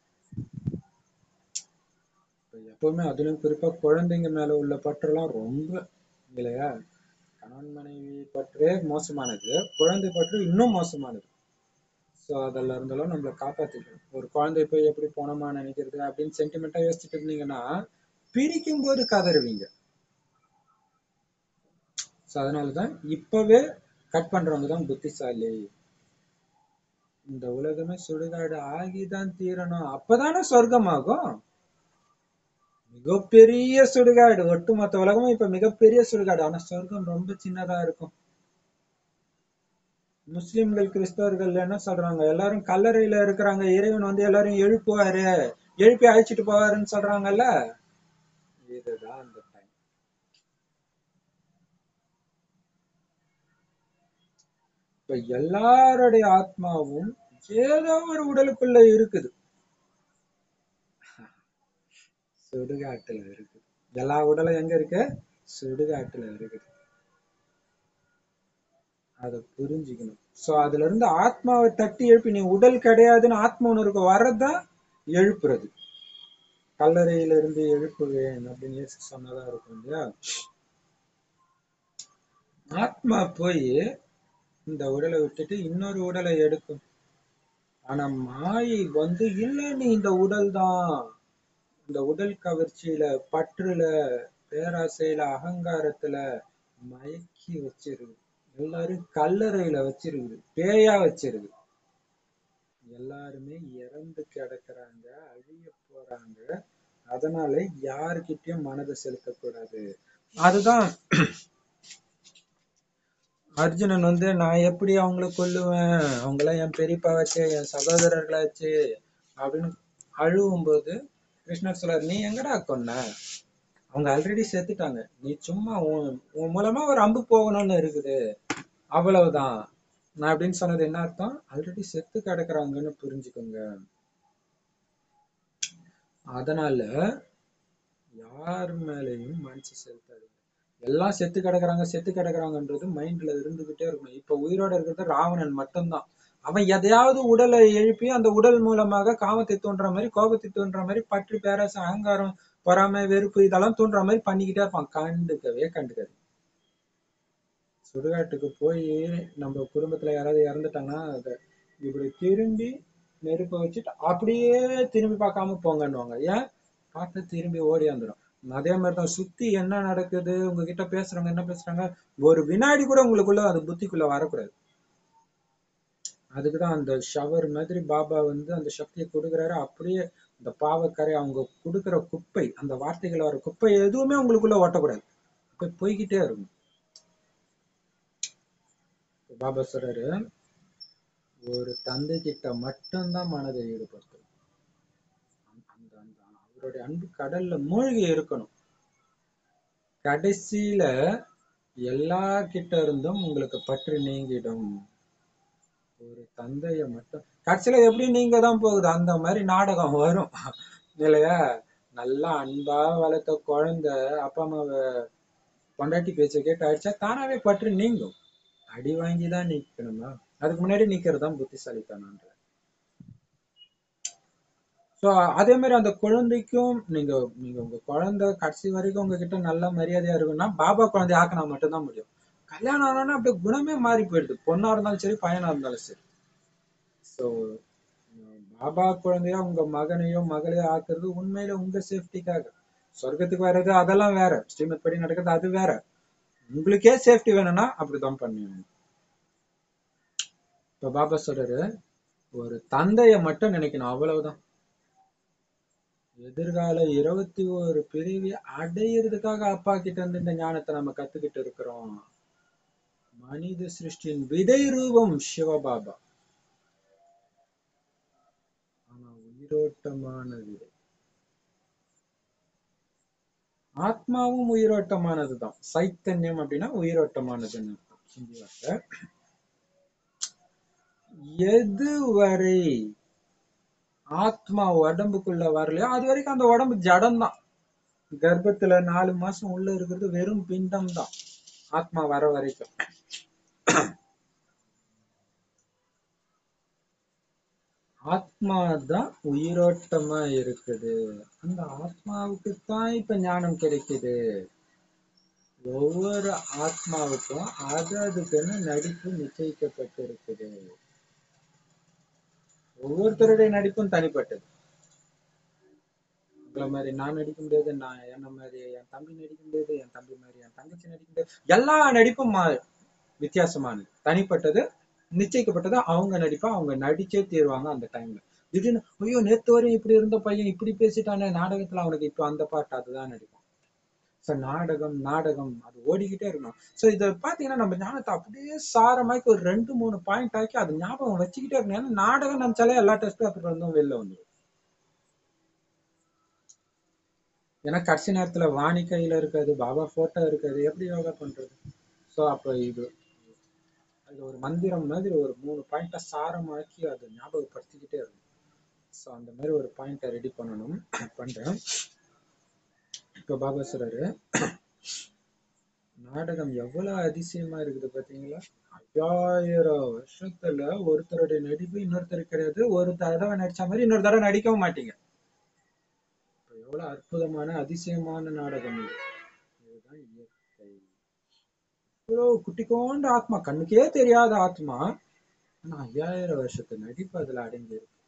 இப்ப எப்பவுமே அதுலயும் குறிப்பா குழந்தைங்க மேல உள்ள பற்றெல்லாம் ரொம்ப இல்லையா கணவன் மனைவி பற்றே மோசமானது குழந்தை பற்று இன்னும் மோசமானது ஸோ அதில் இருந்தாலும் நம்மளை காப்பாத்திக்கணும் ஒரு குழந்தை போய் எப்படி போனோமா நினைக்கிறது அப்படின்னு சென்டிமெண்டா யோசிச்சுட்டு இருந்தீங்கன்னா பிரிக்கும் போது கதறுவீங்க ஸோ அதனாலதான் இப்பவே கட் பண்றவங்க தான் புத்திசாலி இந்த உலகமே சுடுகாடு ஆகிதான் தீரணும் அப்பதானே சொர்க்கமாகும் மிகப்பெரிய சுடுகாடு ஒட்டுமொத்த உலகமும் இப்ப மிகப்பெரிய சுடுகாடு ஆனா சொர்க்கம் ரொம்ப சின்னதா இருக்கும் முஸ்லிம்கள் கிறிஸ்தவர்கள் என்ன சொல்றாங்க எல்லாரும் கல்லறையில இருக்கிறாங்க இறைவன் வந்து எல்லாரும் எழுப்புவாரு எழுப்பி அழைச்சிட்டு போவாருன்னு சொல்றாங்கல்ல இதுதான் அந்த டைம் இப்ப எல்லாருடைய ஆத்மாவும் ஏதோ ஒரு உடலுக்குள்ள இருக்குது சுடுகாட்டுல இருக்குது எல்லா உடலும் எங்க இருக்கு சுடுகாட்டுல இருக்குது அதை புரிஞ்சுக்கணும் சோ அதுல இருந்து ஆத்மாவை தட்டி எழுப்பி நீ உடல் கிடையாதுன்னு ஆத்ம உணர்வுக்கு வர்றதுதான் எழுப்புறது கல்லறையில இருந்து எழுப்புவேன் அப்படின்னு இயேசு சொன்னதா இருக்கும் இல்லையா ஆத்மா போய் இந்த உடலை விட்டுட்டு இன்னொரு உடலை எடுக்கும் ஆனா மாயை வந்து இல்ல நீ இந்த உடல் தான் இந்த உடல் கவர்ச்சியில பற்றுல பேராசையில அகங்காரத்துல மயக்கி வச்சிருக்கு எல்லாரும் கல்லறையில வச்சிருக்குது பேயா வச்சிருக்கு எல்லாருமே இறந்து கிடக்குறாங்க அழிய போறாங்க அதனால யாருக்கிட்டயும் மனதை செலுத்தக்கூடாது அதுதான் அர்ஜுனன் வந்து நான் எப்படி அவங்கள கொல்லுவேன் அவங்களாம் என் பெரியப்பாவாச்சு என் சகோதரர்களாச்சு அப்படின்னு அழுவும் போது கிருஷ்ணர் சொல்றாரு நீ எங்கடா கொன்ன அவங்க ஆல்ரெடி செத்துட்டாங்க நீ சும்மா உன் உன் மூலமா ஒரு அம்பு போகணும்னு இருக்குது அவ்வளவுதான் நான் அப்படின்னு சொன்னது என்ன அர்த்தம் ஆல்ரெடி செத்து கிடக்குறாங்கன்னு புரிஞ்சுக்கோங்க அதனால யார் மேலேயும் மனசு செலுத்தாதீங்க எல்லாம் செத்து கிடக்குறாங்க செத்து கிடக்குறாங்கன்றது மைண்ட்ல இருந்துகிட்டே இருக்கணும் இப்ப உயிரோட இருக்கிறது ராவணன் மட்டும்தான் அவன் எதையாவது உடலை எழுப்பி அந்த உடல் மூலமாக காமத்தை தோன்ற மாதிரி கோபத்தை தோன்ற மாதிரி பற்று பேராசை அகங்காரம் பொறாமை வெறுப்பு இதெல்லாம் தோன்ற மாதிரி பண்ணிக்கிட்டே இருப்பான் கண்டுக்கவே கண்டுக்காது சுடுகாட்டுக்கு போய் நம்ம குடும்பத்துல யாராவது இறந்துட்டாங்கன்னா அதை இப்படி திரும்பி நெருப்ப வச்சுட்டு அப்படியே திரும்பி பார்க்காம போங்கன்னுவாங்க ஏன் பார்த்து திரும்பி ஓடி வந்துடும் அதே மாதிரிதான் சுத்தி என்ன நடக்குது உங்ககிட்ட பேசுறாங்க என்ன பேசுறாங்க ஒரு வினாடி கூட உங்களுக்குள்ள அது புத்திக்குள்ள வரக்கூடாது அதுக்குதான் அந்த ஷவர் மாதிரி பாபா வந்து அந்த சக்தியை கொடுக்குறாரு அப்படியே இந்த பாவக்கரை அவங்க கொடுக்குற குப்பை அந்த வார்த்தைகள் வர குப்பை எதுவுமே உங்களுக்குள்ள ஓட்டக்கூடாது போய் போய்கிட்டே இருக்கும் பாபா சொல்றாரு ஒரு தந்தை கிட்ட மட்டும்தான் மனதை ஈடுபடுத்தணும் அந்த அந்த அவருடைய அன்பு கடல்ல மூழ்கி இருக்கணும் கடைசியில எல்லா கிட்ட இருந்தும் உங்களுக்கு பற்று நீங்கிடும் ஒரு தந்தைய மட்டும் கடைசியில எப்படி நீங்க தான் போகுது அந்த மாதிரி நாடகம் வரும் இல்லையா நல்லா அன்பா வளர்த்த குழந்தை அப்பா அம்மாவை பொண்டாட்டி பேச்ச கேட்டு அடிச்சா தானாவே பற்று நீங்கும் அடி வாங்கி தான் நிக்கணுமா அதுக்கு முன்னாடி நிக்கிறது தான் புத்திசாலித்தனன்ற ஸோ அதே மாதிரி அந்த குழந்தைக்கும் நீங்க நீங்க உங்க குழந்தை கடைசி வரைக்கும் உங்ககிட்ட நல்ல மரியாதையா இருக்குன்னா பாபா குழந்தைய ஆக்கினா மட்டும்தான் முடியும் கல்யாணம் ஆனோன்னா அப்படியே குணமே மாறி போயிடுது பொண்ணா இருந்தாலும் சரி பையனா இருந்தாலும் சரி ஸோ பாபா குழந்தையா உங்க மகனையோ மகளையோ ஆக்குறது உண்மையில உங்க சேஃப்டிக்காக சொர்க்கத்துக்கு வர்றது அதெல்லாம் வேற ஸ்ரீமத் படி நடக்கிறது அது வேற உங்களுக்கே சேஃப்டி வேணும்னா அப்படிதான் பண்ணுவீங்க இப்ப பாபா சொல்றாரு ஒரு தந்தைய மட்டும் நினைக்கணும் அவ்வளவுதான் எதிர்கால இருபத்தி ஒரு பிரிவி அடையிறதுக்காக அப்பா கிட்ட இருந்து இந்த ஞானத்தை நம்ம கத்துக்கிட்டு இருக்கிறோம் மனித சிருஷ்டியின் விதை ரூபம் சிவபாபா உயிரோட்டமானது ஆத்மாவும் உயிரோட்டமானதுதான் சைத்தன்யம் அப்படின்னா உயிரோட்டமானதுன்னு அர்த்தம் ஹிந்தி வார்த்தை எதுவரை ஆத்மா உடம்புக்குள்ள வரலையோ அது வரைக்கும் அந்த உடம்பு ஜடம்தான் கர்ப்பத்துல நாலு மாசம் உள்ள இருக்கிறது வெறும் பிண்டம் தான் ஆத்மா வர வரைக்கும் ஆத்மா தான் உயிரோட்டமா இருக்குது அந்த ஆத்மாவுக்கு தான் இப்ப ஞானம் கிடைக்குது ஒவ்வொரு ஆத்மாவுக்கும் அது அதுக்குன்னு நடிப்பு நிச்சயிக்கப்பட்டிருக்குது ஒவ்வொருத்தருடைய நடிப்பும் தனிப்பட்டது உங்களை மாதிரி நான் நடிக்க முடியாது நான் என்ன மாதிரி என் தம்பி நடிக்க முடியாது என் தம்பி மாதிரி என் தங்கச்சி நடிக்க முடியாது எல்லா நடிப்பும் மா- வித்தியாசமானது தனிப்பட்டது நிச்சயிக்கப்பட்டது அவங்க நடிப்பா அவங்க நடிச்சே தீருவாங்க அந்த டைம்ல திடீர்னு ஐயோ நேத்து வரையும் இப்படி இருந்த பையன் இப்படி பேசிட்டானே நாடகத்துல அவனுக்கு இப்போ அந்த பாட்டு அதுதான் நடிப்பான் சோ நாடகம் நாடகம் அது ஓடிக்கிட்டே இருக்கணும் சோ இத பாத்தீங்கன்னா நம்ம ஞானத்தை அப்படியே சாரமாக்கி ஒரு ரெண்டு மூணு பாயிண்ட் ஆக்கி அது ஞாபகம் வச்சுக்கிட்டே இருக்கணும் ஏன்னா நாடகம் நினைச்சாலே எல்லா டெஸ்ட் பேப்பர் இருந்தும் வெளில வந்துடும் ஏன்னா கடைசி நேரத்துல வாணி கையில இருக்காது பாபா போட்டோ இருக்காது எப்படி யோகா பண்றது சோ அப்ப இது அது ஒரு மந்திரம் மாதிரி ஒரு மூணு பாயிண்ட சாரமாக்கி அதை ஞாபகப்படுத்திக்கிட்டே இருக்கும் ஸோ அந்த மாதிரி ஒரு பாயிண்ட ரெடி பண்ணணும் பண்றேன் இப்ப பாபா சொல்றாரு நாடகம் எவ்வளவு அதிசயமா இருக்குது பாத்தீங்களா ஐயாயிரம் வருஷத்துல ஒருத்தருடைய நடிப்பு இன்னொருத்தர் கிடையாது ஒரு தடவை நடிச்ச மாதிரி இன்னொரு தடவை நடிக்கவும் மாட்டீங்க இப்ப எவ்வளவு அற்புதமான அதிசயமான நாடகம் இது இதுதான் இயற்கை இவ்வளவு குட்டிக்கோண்ட ஆத்மா கண்ணுக்கே தெரியாத ஆத்மா ஆனா ஐயாயிரம் வருஷத்து நடிப்பு அதுல அடங்கி இருக்கு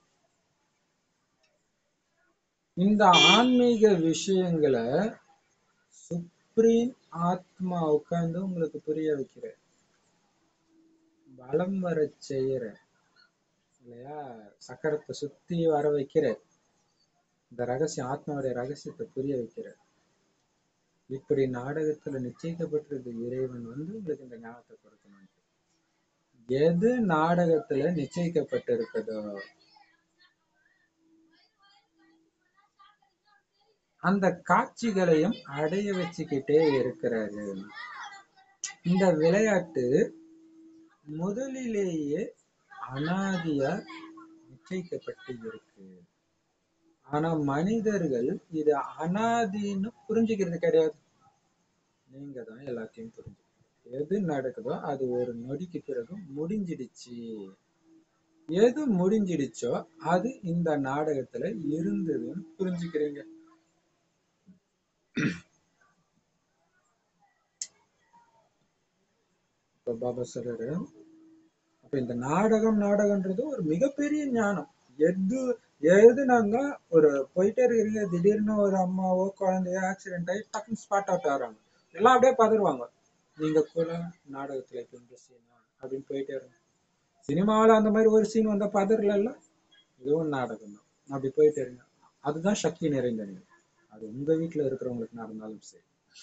இந்த ஆன்மீக விஷயங்களை சுப்ரீம் ஆத்மா உட்கார்ந்து உங்களுக்கு புரிய வைக்கிற பலம் வர செய்யற இல்லையா சக்கரத்தை சுத்தி வர வைக்கிற இந்த ரகசியம் ஆத்மாவுடைய ரகசியத்தை புரிய வைக்கிற இப்படி நாடகத்துல நிச்சயிக்கப்பட்டிருக்கு இறைவன் வந்து உங்களுக்கு இந்த ஞானத்தை கொடுக்கணும் எது நாடகத்துல நிச்சயிக்கப்பட்டிருக்குதோ அந்த காட்சிகளையும் அடைய வச்சுக்கிட்டே இருக்கிறாரு இந்த விளையாட்டு முதலிலேயே அனாதியா நிச்சயிக்கப்பட்டு இருக்கு ஆனா மனிதர்கள் இது அனாதின்னு புரிஞ்சுக்கிறது கிடையாது நீங்க தான் எல்லாத்தையும் புரிஞ்சுக்கணும் எது நடக்குதோ அது ஒரு நொடிக்கு பிறகு முடிஞ்சிடுச்சு எது முடிஞ்சிடுச்சோ அது இந்த நாடகத்துல இருந்ததுன்னு புரிஞ்சுக்கிறீங்க இப்ப பாபா சொல்றாரு அப்ப இந்த நாடகம் நாடகம்ன்றது ஒரு மிகப்பெரிய ஞானம் எது எது நாங்க ஒரு போயிட்டே இருக்கிறீங்க திடீர்னு ஒரு அம்மாவோ குழந்தையோ ஆக்சிடென்ட் ஆகி டக்குன்னு ஸ்பாட் அவுட் ஆகிறாங்க எல்லாம் அப்படியே பதறுவாங்க நீங்க கூட நாடகத்துல இப்ப இந்த சீனா அப்படின்னு போயிட்டே இருக்கும் சினிமாவில் அந்த மாதிரி ஒரு சீன் வந்தா பதறல இதுவும் நாடகம் தான் அப்படி போயிட்டே இருங்க அதுதான் சக்தி நிறைந்த நிலை அது உங்க வீட்டுல இருக்கிறவங்களுக்கு நடந்தாலும் சரி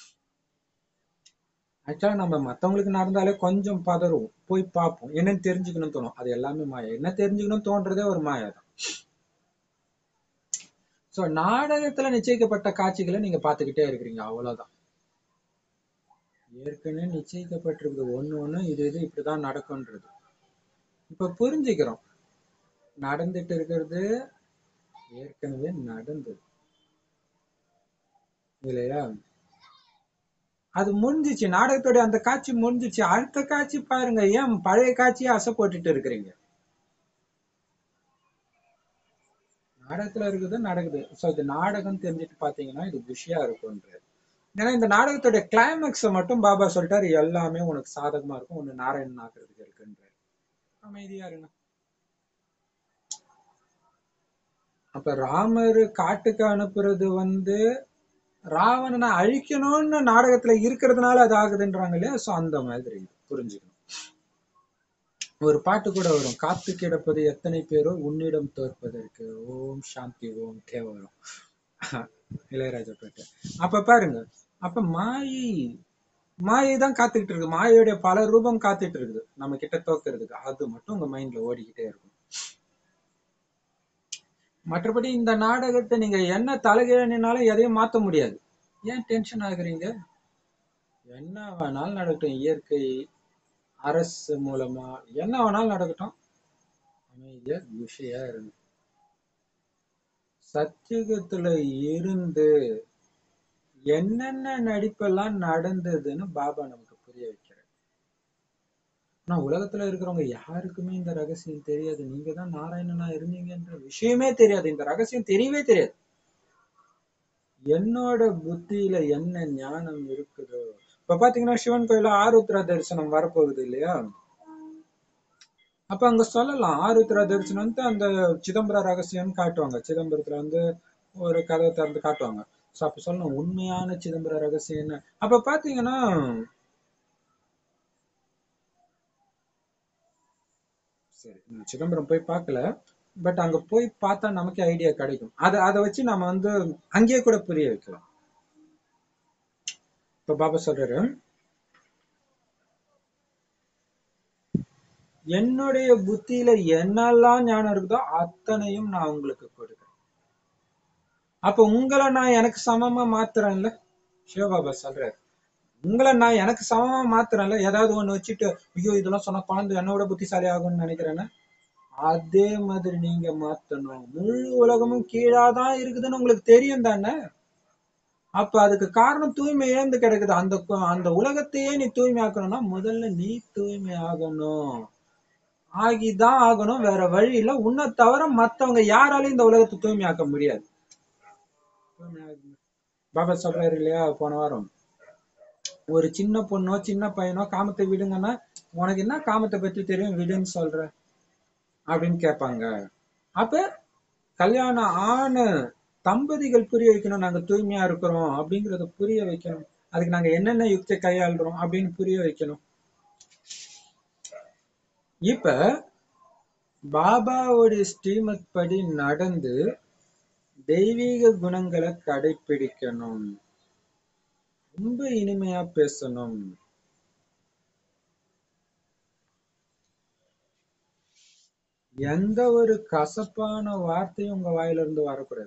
ஆக்சுவலா நம்ம மத்தவங்களுக்கு நடந்தாலே கொஞ்சம் பதறுவோம் போய் பார்ப்போம் என்னன்னு தெரிஞ்சுக்கணும்னு தோணும் அது எல்லாமே மாயா என்ன தெரிஞ்சுக்கணும்னு தோன்றதே ஒரு மாயா தான் சோ நாடகத்துல நிச்சயிக்கப்பட்ட காட்சிகளை நீங்க பார்த்துக்கிட்டே இருக்கிறீங்க அவ்வளவுதான் ஏற்கனவே நிச்சயிக்கப்பட்டிருக்குது ஒண்ணு ஒண்ணு இது இது இப்படிதான் நடக்கும்ன்றது இப்ப புரிஞ்சுக்கிறோம் நடந்துட்டு இருக்கிறது ஏற்கனவே நடந்தது இல்லையா அது முடிஞ்சிச்சு நாடகத்தோட அந்த காட்சி முடிஞ்சிச்சு அடுத்த காட்சி பாருங்க ஏன் பழைய காட்சியை அசை போட்டுட்டு இருக்கிறீங்க நாடகத்துல இருக்குது நடக்குது சோ இது நாடகம் தெரிஞ்சுட்டு பாத்தீங்கன்னா இது குஷியா இருக்கும்ன்றது ஏன்னா இந்த நாடகத்தோட கிளைமேக்ஸ மட்டும் பாபா சொல்லிட்டாரு எல்லாமே உனக்கு சாதகமா இருக்கும் உன்னை நாராயணன் ஆக்குறதுக்கு இருக்குன்றாரு அமைதியா இருங்க அப்ப ராமர் காட்டுக்கு அனுப்புறது வந்து ராவணனை அழிக்கணும்னு நாடகத்துல இருக்கிறதுனால அது ஆகுதுன்றாங்க இல்லையா சோ அந்த மாதிரி இது புரிஞ்சுக்கணும் ஒரு பாட்டு கூட வரும் காத்து கிடப்பது எத்தனை பேரோ உன்னிடம் தோற்பதற்கு ஓம் சாந்தி ஓம் தேவரும் இளையராஜா பாட்டு அப்ப பாருங்க அப்ப மாயை மாயை தான் காத்துக்கிட்டு இருக்கு மாயையுடைய பல ரூபம் காத்துட்டு இருக்குது நம்ம கிட்ட தோக்கிறதுக்கு அது மட்டும் உங்க மைண்ட்ல ஓடிக்கிட்டே இருக்கும் மற்றபடி இந்த நாடகத்தை நீங்க என்ன தலைகீழ நின்னாலும் எதையும் மாத்த முடியாது ஏன் டென்ஷன் ஆகுறீங்க என்ன வேணாலும் நடக்கட்டும் இயற்கை அரசு மூலமா என்ன வேணாலும் நடக்கட்டும் அமைதியா குஷியா இருங்க சத்தியுகத்துல இருந்து என்னென்ன நடிப்பெல்லாம் நடந்ததுன்னு பாபா நமக்கு புரிய வைக்கிறார் ஆனா உலகத்துல இருக்கிறவங்க யாருக்குமே இந்த ரகசியம் தெரியாது நீங்க தான் நாராயணனா இருந்தீங்கன்ற விஷயமே தெரியாது இந்த ரகசியம் தெரியவே தெரியாது என்னோட புத்தியில என்ன ஞானம் இருக்குதோ இப்ப பாத்தீங்கன்னா சிவன் கோயில ஆருத்ரா தரிசனம் வரப்போகுது இல்லையா அப்ப அங்க சொல்லலாம் ஆருத்ரா தரிசனம் வந்து அந்த சிதம்பர ரகசியம்னு காட்டுவாங்க சிதம்பரத்துல வந்து ஒரு கதை திறந்து காட்டுவாங்க சோ அப்ப சொல்லணும் உண்மையான சிதம்பர ரகசியம் என்ன அப்ப பாத்தீங்கன்னா சரி நான் சிதம்பரம் போய் பார்க்கல பட் அங்க போய் பார்த்தா நமக்கே ஐடியா கிடைக்கும் அதை அதை வச்சு நம்ம வந்து அங்கேயே கூட புரிய வைக்கலாம் இப்ப பாபா சொல்றாரு என்னுடைய புத்தியில என்னெல்லாம் ஞானம் இருக்குதோ அத்தனையும் நான் உங்களுக்கு கொடுக்குறேன் அப்ப உங்களை நான் எனக்கு சமமா மாத்துறேன்ல சிவபாபா சொல்றாரு உங்களை நான் எனக்கு சமமா மாத்துறேன்ல ஏதாவது ஒண்ணு வச்சுட்டு ஐயோ இதெல்லாம் சொன்னா குழந்தை என்னோட புத்திசாலி ஆகும்னு நினைக்கிறேன்னா அதே மாதிரி நீங்க மாத்தணும் முழு உலகமும் கீழாதான் இருக்குதுன்னு உங்களுக்கு தெரியும் தானே அப்ப அதுக்கு காரணம் தூய்மை இழந்து கிடக்குது அந்த கு- அந்த உலகத்தையே நீ தூய்மையாக்கணும்னா முதல்ல நீ தூய்மை ஆகணும் ஆகிதான் ஆகணும் வேற வழி இல்ல உன்னை தவிர மத்தவங்க யாராலையும் இந்த உலகத்தை தூய்மையாக்க முடியாது தூய்மையாக்க- பாபா சொல்றாரு இல்லையா போன வாரம் ஒரு சின்ன பொண்ணோ சின்ன பையனோ காமத்தை விடுங்கன்னா உனக்கு என்ன காமத்தை பத்தி தெரியும் விடுன்னு சொல்ற அப்படின்னு கேட்பாங்க அப்ப கல்யாணம் ஆன தம்பதிகள் புரிய வைக்கணும் நாங்க தூய்மையா இருக்கிறோம் அப்படிங்கறத புரிய வைக்கணும் அதுக்கு நாங்க என்னென்ன யுக்தி கையாளுறோம் அப்படின்னு புரிய வைக்கணும் இப்ப பாபாவுடைய ஸ்ரீமத் படி நடந்து தெய்வீக குணங்களை கடைபிடிக்கணும் ரொம்ப இனிமையா பேசணும் எந்த ஒரு கசப்பான வார்த்தையும் உங்க வாயில இருந்து வரக்கூடாது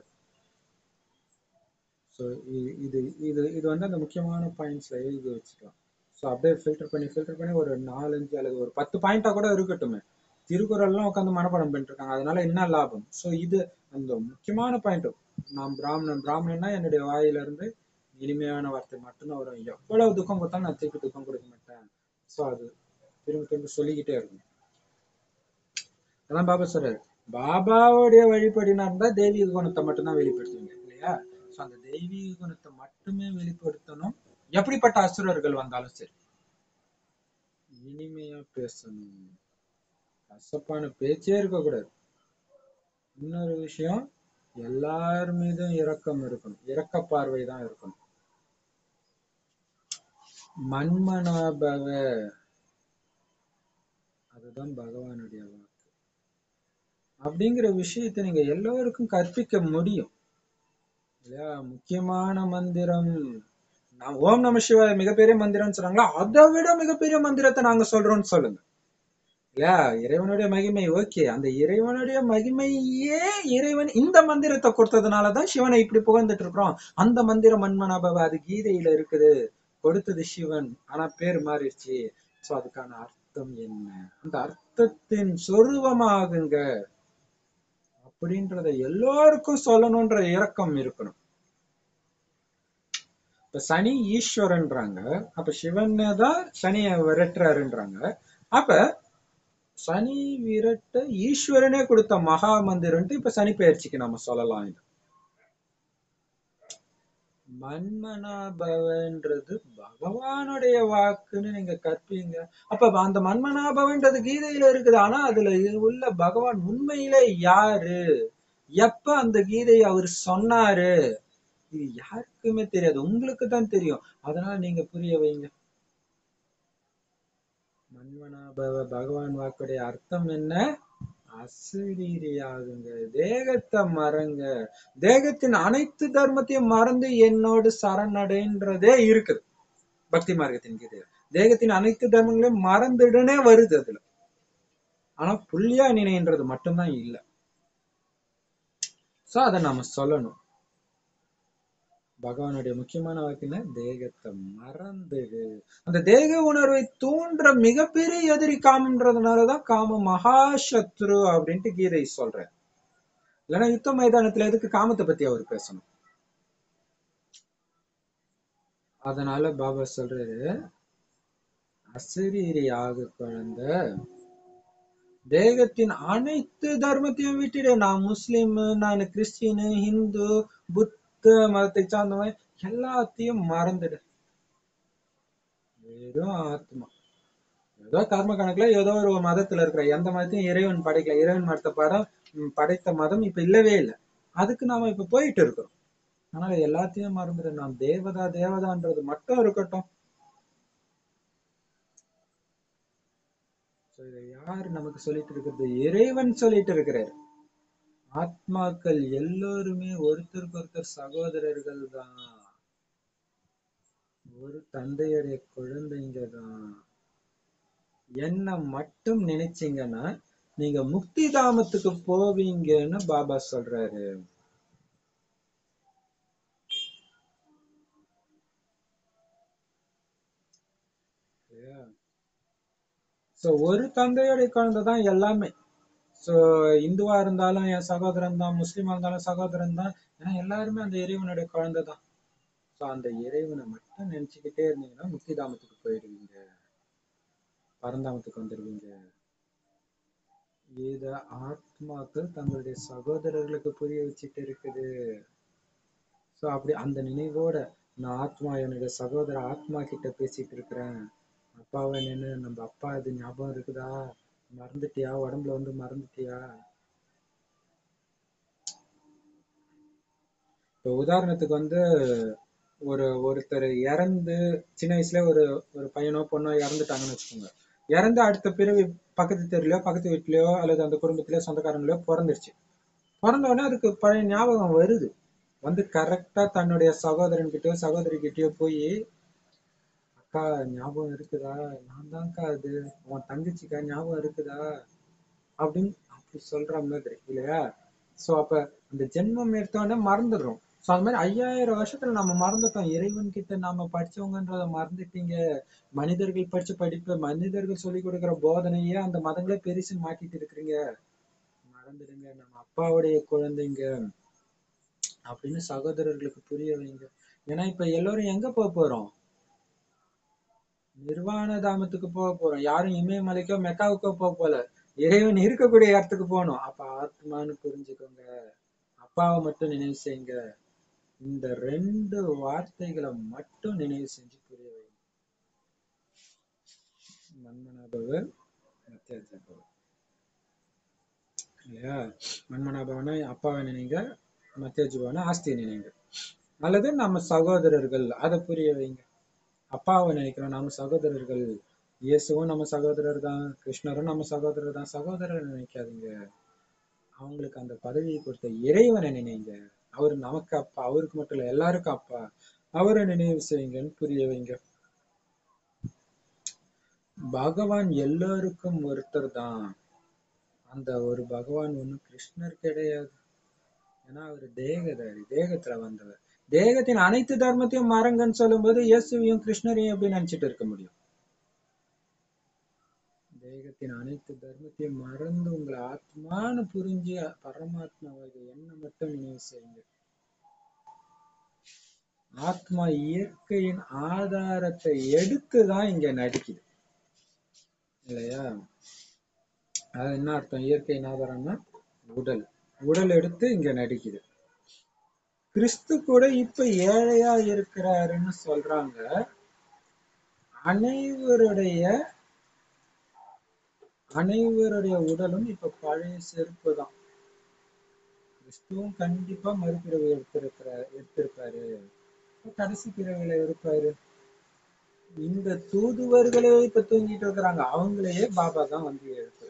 ஸோ இது இது இது வந்து அந்த முக்கியமான பாயிண்ட்ஸ்ல எழுதி வச்சுக்கலாம் ஸோ அப்படியே ஃபில்டர் பண்ணி ஃபில்டர் பண்ணி ஒரு நாலஞ்சு அல்லது ஒரு பத்து பாயிண்டா கூட இருக்கட்டுமே திருக்குறள்லாம் உட்காந்து மனப்பாடம் பண்ணிட்டு இருக்காங்க அதனால என்ன லாபம் ஸோ இது அந்த முக்கியமான பாயிண்ட் நான் பிராமணன் பிராமணன்னா என்னுடைய வாயில இருந்து இனிமையான வார்த்தை மட்டும்தான் வரும் எவ்வளவு துக்கம் கொடுத்தாலும் நான் திருப்பி துக்கம் கொடுக்க மாட்டேன் ஸோ அது திரும்ப திரும்ப சொல்லிக்கிட்டே இருக்கும் அதான் பாபா சொல்றாரு பாபாவுடைய வழிபடினா இருந்தா தெய்வீக குணத்தை மட்டும்தான் வெளிப்படுத்துவீங்க இல்லையா ஸோ அந்த தெய்வீக குணத்தை மட்டுமே வெளிப்படுத்தணும் எப்படிப்பட்ட அசுரர்கள் வந்தாலும் சரி இனிமையா பேசணும் கசப்பான பேச்சே இருக்கக்கூடாது இன்னொரு விஷயம் எல்லார் மீதும் இரக்கம் இருக்கணும் இரக்க பார்வை தான் இருக்கணும் மன்மனாபவ அதுதான் பகவானுடைய வாக்கு அப்படிங்கிற விஷயத்தை நீங்க எல்லோருக்கும் கற்பிக்க முடியும் இல்லையா முக்கியமான மந்திரம் நான் ஓம் நம சிவாய மிகப்பெரிய மந்திரம்னு சொன்னாங்களா அதை விட மிகப்பெரிய மந்திரத்தை நாங்க சொல்றோம்னு சொல்லுங்க இல்லையா இறைவனுடைய மகிமை ஓகே அந்த இறைவனுடைய மகிமையே இறைவன் இந்த மந்திரத்தை கொடுத்ததுனாலதான் சிவனை இப்படி புகழ்ந்துட்டு இருக்கிறோம் அந்த மந்திரம் மன்மனாபவ அது கீதையில இருக்குது கொடுத்தது சிவன் ஆனா பேர் மாறிடுச்சு சோ அதுக்கான அர்த்தம் என்ன அந்த அர்த்தத்தின் சொருவமாகுங்க அப்படின்றத எல்லாருக்கும் சொல்லணும்ன்ற இரக்கம் இருக்கணும் இப்ப சனி ஈஸ்வரன்றாங்க அப்ப சிவன் தான் சனியை விரட்டுறாருன்றாங்க அப்ப சனி விரட்ட ஈஸ்வரனே கொடுத்த மகா மந்திரம்ட்டு இப்ப சனி பயிற்சிக்கு நம்ம சொல்லலாம் இது மன்மனாபவன்றது பகவானுடைய வாக்குன்னு நீங்க கற்பீங்க அப்ப அந்த மன்மனாபவன்றது கீதையில இருக்குது ஆனா அதுல உள்ள பகவான் உண்மையிலே யாரு எப்ப அந்த கீதையை அவர் சொன்னாரு இது யாருக்குமே தெரியாது உங்களுக்கு தான் தெரியும் அதனால நீங்க புரிய வைங்க மன்மனாபவ பகவான் வாக்குடைய அர்த்தம் என்ன அசரீரியாகுங்க தேகத்தை மறங்க தேகத்தின் அனைத்து தர்மத்தையும் மறந்து என்னோடு சரணடைன்றதே இருக்குது பக்தி மார்க்கத்தின் கீதை தேகத்தின் அனைத்து தர்மங்களையும் மறந்துடனே வருது அதுல ஆனா புள்ளியா நினைன்றது மட்டும்தான் இல்ல சோ அதை நாம சொல்லணும் பகவானுடைய முக்கியமான வாக்கு என்ன தேகத்தை மறந்துடு அந்த தேக உணர்வை தூண்டுற மிகப்பெரிய எதிரி காமன்றதுனாலதான் காம மகாசத்ரு அப்படின்ட்டு கீதை சொல்றேன் இல்லைன்னா யுத்த மைதானத்துல எதுக்கு காமத்தை பத்தி அவர் பேசணும் அதனால பாபா சொல்றாரு அசரீரி ஆகு குழந்தை தேகத்தின் அனைத்து தர்மத்தையும் விட்டுடு நான் முஸ்லிம் நான் கிறிஸ்டின் ஹிந்து புத்த மதத்தை சார்ந்தவன் எல்லாத்தையும் மறந்துடு வெறும் ஆத்மா ஏதோ கர்ம கணக்குல ஏதோ ஒரு மதத்துல இருக்கிற எந்த மதத்தையும் இறைவன் படைக்கல இறைவன் மதத்தை படம் ம், படைத்த மதம் இப்ப இல்லவே இல்லை அதுக்கு நாம இப்ப போயிட்டு இருக்கிறோம் அதனால எல்லாத்தையும் மறந்துடு நாம் தேவதா தேவதான்றது மட்டும் இருக்கட்டும் So, இதை யார் நமக்கு சொல்லிட்டு இருக்கிறது இறைவன் சொல்லிட்டு இருக்கிறார் ஆத்மாக்கள் எல்லோருமே ஒருத்தருக்கு ஒருத்தர் சகோதரர்கள் தான் ஒரு தந்தையுடைய குழந்தைங்க தான் என்ன மட்டும் நினைச்சீங்கன்னா நீங்க முக்தி தாமத்துக்கு போவீங்கன்னு பாபா சொல்றாரு சோ ஒரு தந்தையுடைய குழந்தை தான் எல்லாமே சோ இந்துவா இருந்தாலும் என் சகோதரன் தான் முஸ்லீமா இருந்தாலும் சகோதரன் தான் ஏன்னா எல்லாருமே அந்த இறைவனுடைய குழந்தை தான் சோ அந்த இறைவனை மட்டும் நினைச்சுக்கிட்டே இருந்தீங்கன்னா முக்தி தாமத்துக்கு போயிடுவீங்க பரந்தாமத்துக்கு வந்துடுவீங்க இத ஆத்மாக்கள் தங்களுடைய சகோதரர்களுக்கு புரிய வச்சுட்டு இருக்குது சோ அப்படி அந்த நினைவோட நான் ஆத்மா என்னுடைய சகோதர ஆத்மா கிட்ட பேசிட்டு இருக்கிறேன் அப்பாவை நின்னு நம்ம அப்பா இது ஞாபகம் இருக்குதா மறந்துட்டியா உடம்புல வந்து மறந்துட்டியா இப்போ உதாரணத்துக்கு வந்து ஒரு ஒருத்தர் இறந்து சின்ன வயசுல ஒரு ஒரு பையனோ பொண்ணோ இறந்துட்டாங்கன்னு வச்சுக்கோங்க இறந்து அடுத்த பிறவி பக்கத்து தெருலையோ பக்கத்து வீட்லயோ அல்லது அந்த குடும்பத்திலயோ சொந்தக்காரங்களோ பிறந்துருச்சு பிறந்த உடனே அதுக்கு பழைய ஞாபகம் வருது வந்து கரெக்டா தன்னுடைய சகோதரன் கிட்டயோ சகோதரி கிட்டயோ போய் அக்கா ஞாபகம் இருக்குதா நான் தான்க்கா அது உன் தங்கச்சிக்கா ஞாபகம் இருக்குதா அப்படின்னு அப்படி சொல்ற மாதிரி இல்லையா சோ அப்ப அந்த ஜென்மம் எடுத்தோடனே மறந்துடுறோம் சோ அது மாதிரி ஐயாயிரம் வருஷத்துல நம்ம மறந்துட்டோம் இறைவன் கிட்ட நாம படிச்சவங்கன்றத மறந்துட்டீங்க மனிதர்கள் படிச்ச படிப்பு மனிதர்கள் சொல்லி கொடுக்கிற போதனையே அந்த மதங்களே பெருசு மாட்டிட்டு இருக்கிறீங்க மறந்துடுங்க நம்ம அப்பாவுடைய குழந்தைங்க அப்படின்னு சகோதரர்களுக்கு புரிய வைங்க ஏன்னா இப்ப எல்லாரும் எங்க போக போறோம் நிர்வாண தாமத்துக்கு போக போறோம் யாரும் இமயமலைக்கோ மெக்காவுக்கோ போக போல இறைவன் இருக்கக்கூடிய இடத்துக்கு போகணும் அப்ப ஆத்மான்னு புரிஞ்சுக்கோங்க அப்பாவை மட்டும் நினைவு செய்யுங்க இந்த ரெண்டு வார்த்தைகளை மட்டும் நினைவு செஞ்சு புரிய வைங்க மன்மனாபவர் மத்தியாஜபவர் இல்லையா மன்மனாபவனை அப்பாவை நினைங்க மத்தியாஜபவனை ஆஸ்தியை நினைங்க அல்லது நம்ம சகோதரர்கள் அதை புரிய வைங்க அப்பாவை நினைக்கிறோம் நம்ம சகோதரர்கள் இயேசுவும் நம்ம சகோதரர் தான் கிருஷ்ணரும் நம்ம சகோதரர் தான் சகோதரர் நினைக்காதீங்க அவங்களுக்கு அந்த பதவியை கொடுத்த இறைவனை நினைங்க அவர் நமக்கு அப்பா அவருக்கு மட்டும் இல்ல எல்லாருக்கும் அப்பா அவரை நினைவு செய்யுங்கன்னு புரிய வைங்க பகவான் எல்லாருக்கும் ஒருத்தர் தான் அந்த ஒரு பகவான் ஒண்ணும் கிருஷ்ணர் கிடையாது ஏன்னா அவர் தேகதாரி தேகத்துல வந்தவர் தேகத்தின் அனைத்து தர்மத்தையும் மறங்கன்னு சொல்லும்போது இயேசுவையும் கிருஷ்ணரையும் எப்படி நினைச்சிட்டு இருக்க முடியும் தேகத்தின் அனைத்து தர்மத்தையும் மறந்து உங்களை ஆத்மான்னு புரிஞ்சு பரமாத்மாவாக என்ன மட்டும் நினைவு செய்யுங்க ஆத்மா இயற்கையின் ஆதாரத்தை எடுத்துதான் இங்க நடிக்குது இல்லையா அது என்ன அர்த்தம் இயற்கையின் ஆதாரம்னா உடல் உடல் எடுத்து இங்க நடிக்குது கிறிஸ்து கூட இப்ப ஏழையா இருக்கிறாருன்னு சொல்றாங்க அனைவருடைய அனைவருடைய உடலும் இப்ப பழைய செருப்பு தான் கிறிஸ்துவும் கண்டிப்பா மறுபிறவி எடுத்திருக்கிறார் எடுத்திருப்பாரு கடைசி பிறவில இருப்பாரு இந்த தூதுவர்களே இப்ப தூங்கிட்டு இருக்கிறாங்க அவங்களையே பாபா தான் வந்து எழுப்புறாரு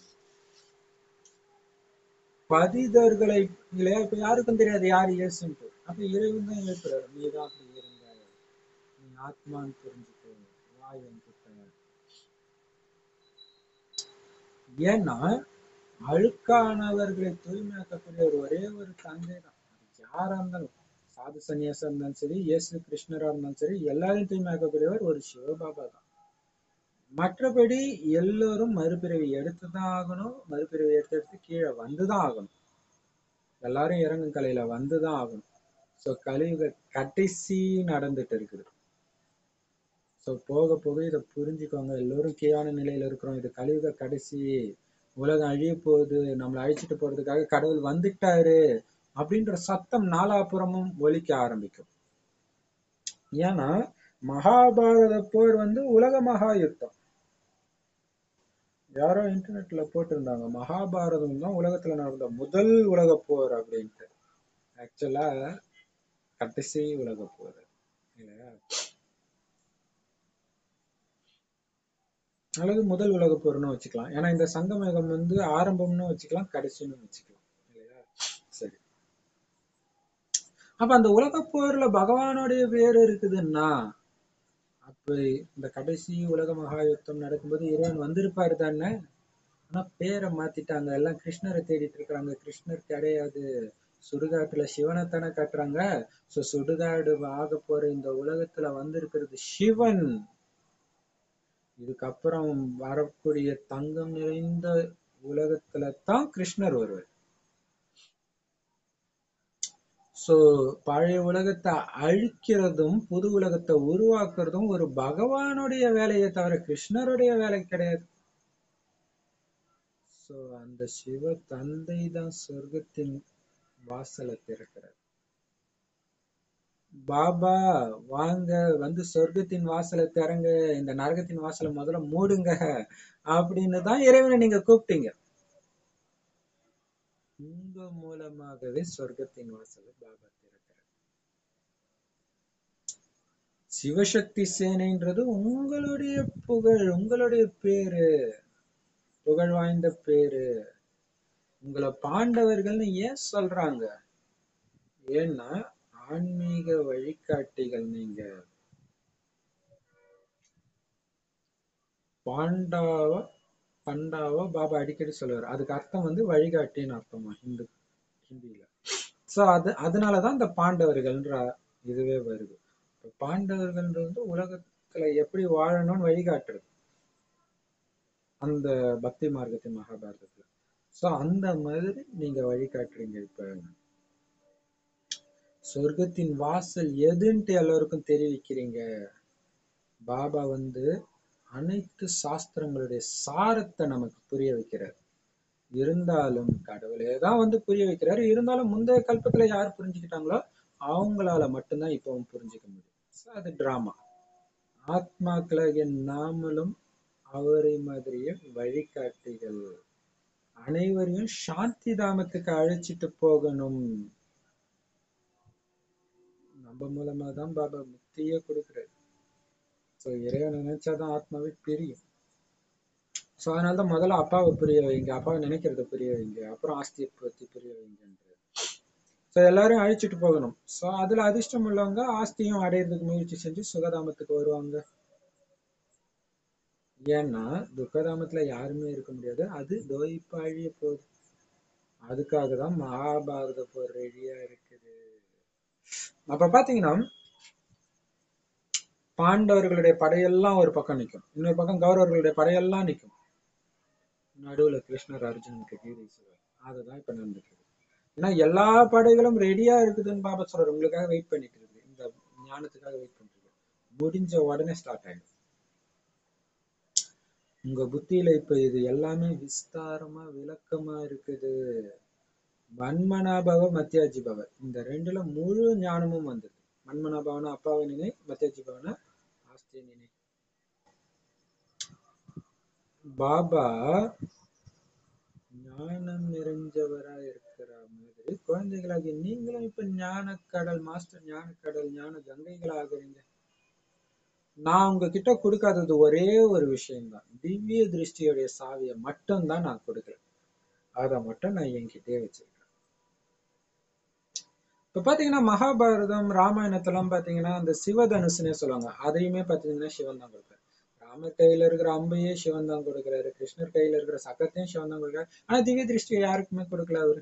பதிதர்களை இல்லையா இப்ப யாருக்கும் தெரியாது யார் இயேசுன்ட்டு அப்ப இறைவன் தான் எழுப்புறாரு நீ தான் அப்படி இருந்த நீ ஆத்மான்னு புரிஞ்சுக்கோ வா என்கிட்ட ஏன்னா அழுக்கானவர்களை தூய்மையாக்கக்கூடிய ஒரு ஒரே ஒரு தந்தை தான் யாரா இருந்தாலும் சாது சன்னியாசா இருந்தாலும் சரி இயேசு கிருஷ்ணரா இருந்தாலும் சரி எல்லாரையும் தூய்மையாக்கக்கூடியவர் ஒரு சிவபாபா தான் மற்றபடி எல்லோரும் மறுபிறவி எடுத்துதான் ஆகணும் மறுபிறவி எடுத்து எடுத்து கீழே வந்துதான் ஆகணும் எல்லாரும் இறங்கும் கலையில வந்துதான் ஆகணும் சோ கலியுக கடைசி நடந்துட்டு இருக்குது சோ போக போக இதை புரிஞ்சுக்கோங்க எல்லோரும் கீழான நிலையில இருக்கிறோம் இது கலியுக கடைசி உலகம் அழிய போகுது நம்மளை அழிச்சிட்டு போறதுக்காக கடவுள் வந்துட்டாரு அப்படின்ற சத்தம் நாலாபுறமும் ஒலிக்க ஆரம்பிக்கும் ஏன்னா மகாபாரத போர் வந்து உலக மகா யுத்தம் யாரோ இன்டர்நெட்ல போட்டிருந்தாங்க மகாபாரதம் தான் உலகத்துல நடந்த முதல் உலக போர் அப்படின்ட்டு ஆக்சுவலா கடைசி உலக போர் இல்லையா அல்லது முதல் உலக போர்னு வச்சுக்கலாம் ஏன்னா இந்த சங்கமேகம் வந்து ஆரம்பம்னு வச்சுக்கலாம் கடைசின்னு வச்சுக்கலாம் இல்லையா சரி அப்ப அந்த உலக போர்ல பகவானுடைய பேர் இருக்குதுன்னா அப்ப இந்த கடைசி உலக மகா யுத்தம் நடக்கும்போது இறைவன் வந்திருப்பாரு தானே ஆனா பேரை மாத்திட்டாங்க எல்லாம் கிருஷ்ணரை தேடிட்டு இருக்காங்க கிருஷ்ணர் கிடையாது சுடுகாட்டுல சிவனைத்தானே காட்டுறாங்க சோ சுடுகாடு ஆக போற இந்த உலகத்துல வந்திருக்கிறது சிவன் இதுக்கப்புறம் வரக்கூடிய தங்கம் நிறைந்த உலகத்துல தான் கிருஷ்ணர் வருவார் சோ பழைய உலகத்தை அழிக்கிறதும் புது உலகத்தை உருவாக்குறதும் ஒரு பகவானுடைய வேலையை தவிர கிருஷ்ணருடைய வேலை கிடையாது சோ அந்த சிவ தந்தை தான் சொர்க்கத்தின் வாசலை திறக்கிறார் பாபா வாங்க வந்து சொர்க்கத்தின் வாசலை திறங்க இந்த நரகத்தின் வாசலை முதல்ல மூடுங்க அப்படின்னு தான் இறைவனை நீங்க கூப்பிட்டீங்க உங்க மூலமாகவே சொர்க்கத்தின் வாசலை பாபா திறக்கிறார் சிவசக்தி சேனைன்றது உங்களுடைய புகழ் உங்களுடைய பேரு புகழ் வாய்ந்த பேரு உங்களை பாண்டவர்கள்னு ஏன் சொல்றாங்க ஏன்னா ஆன்மீக வழிகாட்டிகள் நீங்க பாண்டாவா பண்டாவா பாபா அடிக்கடி சொல்லுவார் அதுக்கு அர்த்தம் வந்து வழிகாட்டின்னு அர்த்தமா ஹிந்து ஹிந்தியில சோ அது அதனாலதான் இந்த பாண்டவர்கள்ன்ற இதுவே வருது இப்ப பாண்டவர்கள்ன்றது வந்து உலகத்துல எப்படி வாழணும்னு வழிகாட்டுறது அந்த பக்தி மார்க்கத்தின் மகாபாரதத்துல சோ அந்த மாதிரி நீங்க வழிகாட்டுறீங்க இப்ப சொர்க்கத்தின் வாசல் எதுன்ட்டு எல்லாருக்கும் தெரிவிக்கிறீங்க பாபா வந்து அனைத்து சாஸ்திரங்களுடைய சாரத்தை நமக்கு புரிய வைக்கிறார் இருந்தாலும் கடவுளே தான் வந்து புரிய வைக்கிறாரு இருந்தாலும் முந்தைய கல்பத்துல யார் புரிஞ்சுக்கிட்டாங்களோ அவங்களால மட்டும்தான் இப்பவும் புரிஞ்சுக்க முடியும் So, அது டிராமா ஆத்மாக்களாகிய நாமளும் அவரை மாதிரியே வழிகாட்டிகள் அனைவரையும் சாந்தி தாமத்துக்கு அழைச்சிட்டு போகணும் நம்ம மூலமா தான் பாபா முக்தியே கொடுக்குறாரு ஸோ இறைவன் நினைச்சாதான் ஆத்மாவே பிரியும் ஸோ அதனால தான் முதல்ல அப்பாவை புரிய வைங்க அப்பாவை நினைக்கிறத புரிய வைங்க அப்புறம் ஆஸ்தியை பத்தி புரிய வைங்கன்றது ஸோ எல்லாரையும் அழிச்சிட்டு போகணும் ஸோ அதுல அதிர்ஷ்டம் உள்ளவங்க ஆஸ்தியும் அடையிறதுக்கு முயற்சி செஞ்சு சுகதாமத்துக்கு வருவாங்க ஏன்னா துக்கதாமத்துல யாருமே இருக்க முடியாது அது தோ இப்ப அழிய போகுது அதுக்காக தான் மகாபாரத போர் ரெடியா இருக்குது அப்ப பாத்தீங்கன்னா பாண்டவர்களுடைய படையெல்லாம் ஒரு பக்கம் நிக்கும் இன்னொரு பக்கம் கௌரவர்களுடைய படையெல்லாம் நிக்கும் நடுவுல கிருஷ்ணர் அர்ஜுனனுக்கு கீதை சொல்வார் அதுதான் இப்ப நடந்துட்டு இருக்கு ஏன்னா எல்லா படைகளும் ரெடியா இருக்குதுன்னு பாபா சொல்றாரு உங்களுக்காக வெயிட் பண்ணிட்டு இருக்கு இந்த ஞானத்துக்காக வெயிட் பண்ணிட்டு இருக்கு முடிஞ்ச உடனே ஸ்டார்ட் ஆயிடும் உங்க புத்தியில இப்ப இது எல்லாமே விஸ்தாரமா விளக்கமா இருக்குது மன்மனாபவ மத்தியாஜி பவ இந்த ரெண்டுல முழு ஞானமும் வந்தது மன்மனாபவன அப்பாவை நினை மத்தியாஜி பவன ஆஸ்திய நினை பாபா ஞானம் நிறைஞ்சவரா இருக்கிற மாதிரி குழந்தைகளாகிய நீங்களும் இப்ப ஞானக்கடல் மாஸ்டர் ஞானக்கடல் ஞான கங்கைகள் ஆகுறீங்க நான் உங்ககிட்ட கொடுக்காதது ஒரே ஒரு விஷயம்தான் திவ்ய திருஷ்டியுடைய சாவியை மட்டும்தான் நான் கொடுக்குறேன் அதை மட்டும் நான் என்கிட்டயே வச்சிருக்கேன் இப்ப பாத்தீங்கன்னா மகாபாரதம் ராமாயணத்தெல்லாம் பாத்தீங்கன்னா அந்த சிவதனுசுன்னே சொல்லுவாங்க அதையுமே பாத்தீங்கன்னா சிவன் தான் கொடுப்பாரு ராமர் கையில இருக்கிற அம்பையே சிவன் தான் கொடுக்குறாரு கிருஷ்ணர் கையில இருக்கிற சக்கரத்தையும் சிவன் தான் கொடுக்குறாரு ஆனா திவ்ய திருஷ்டியை யாருக்குமே கொடுக்கல அவரு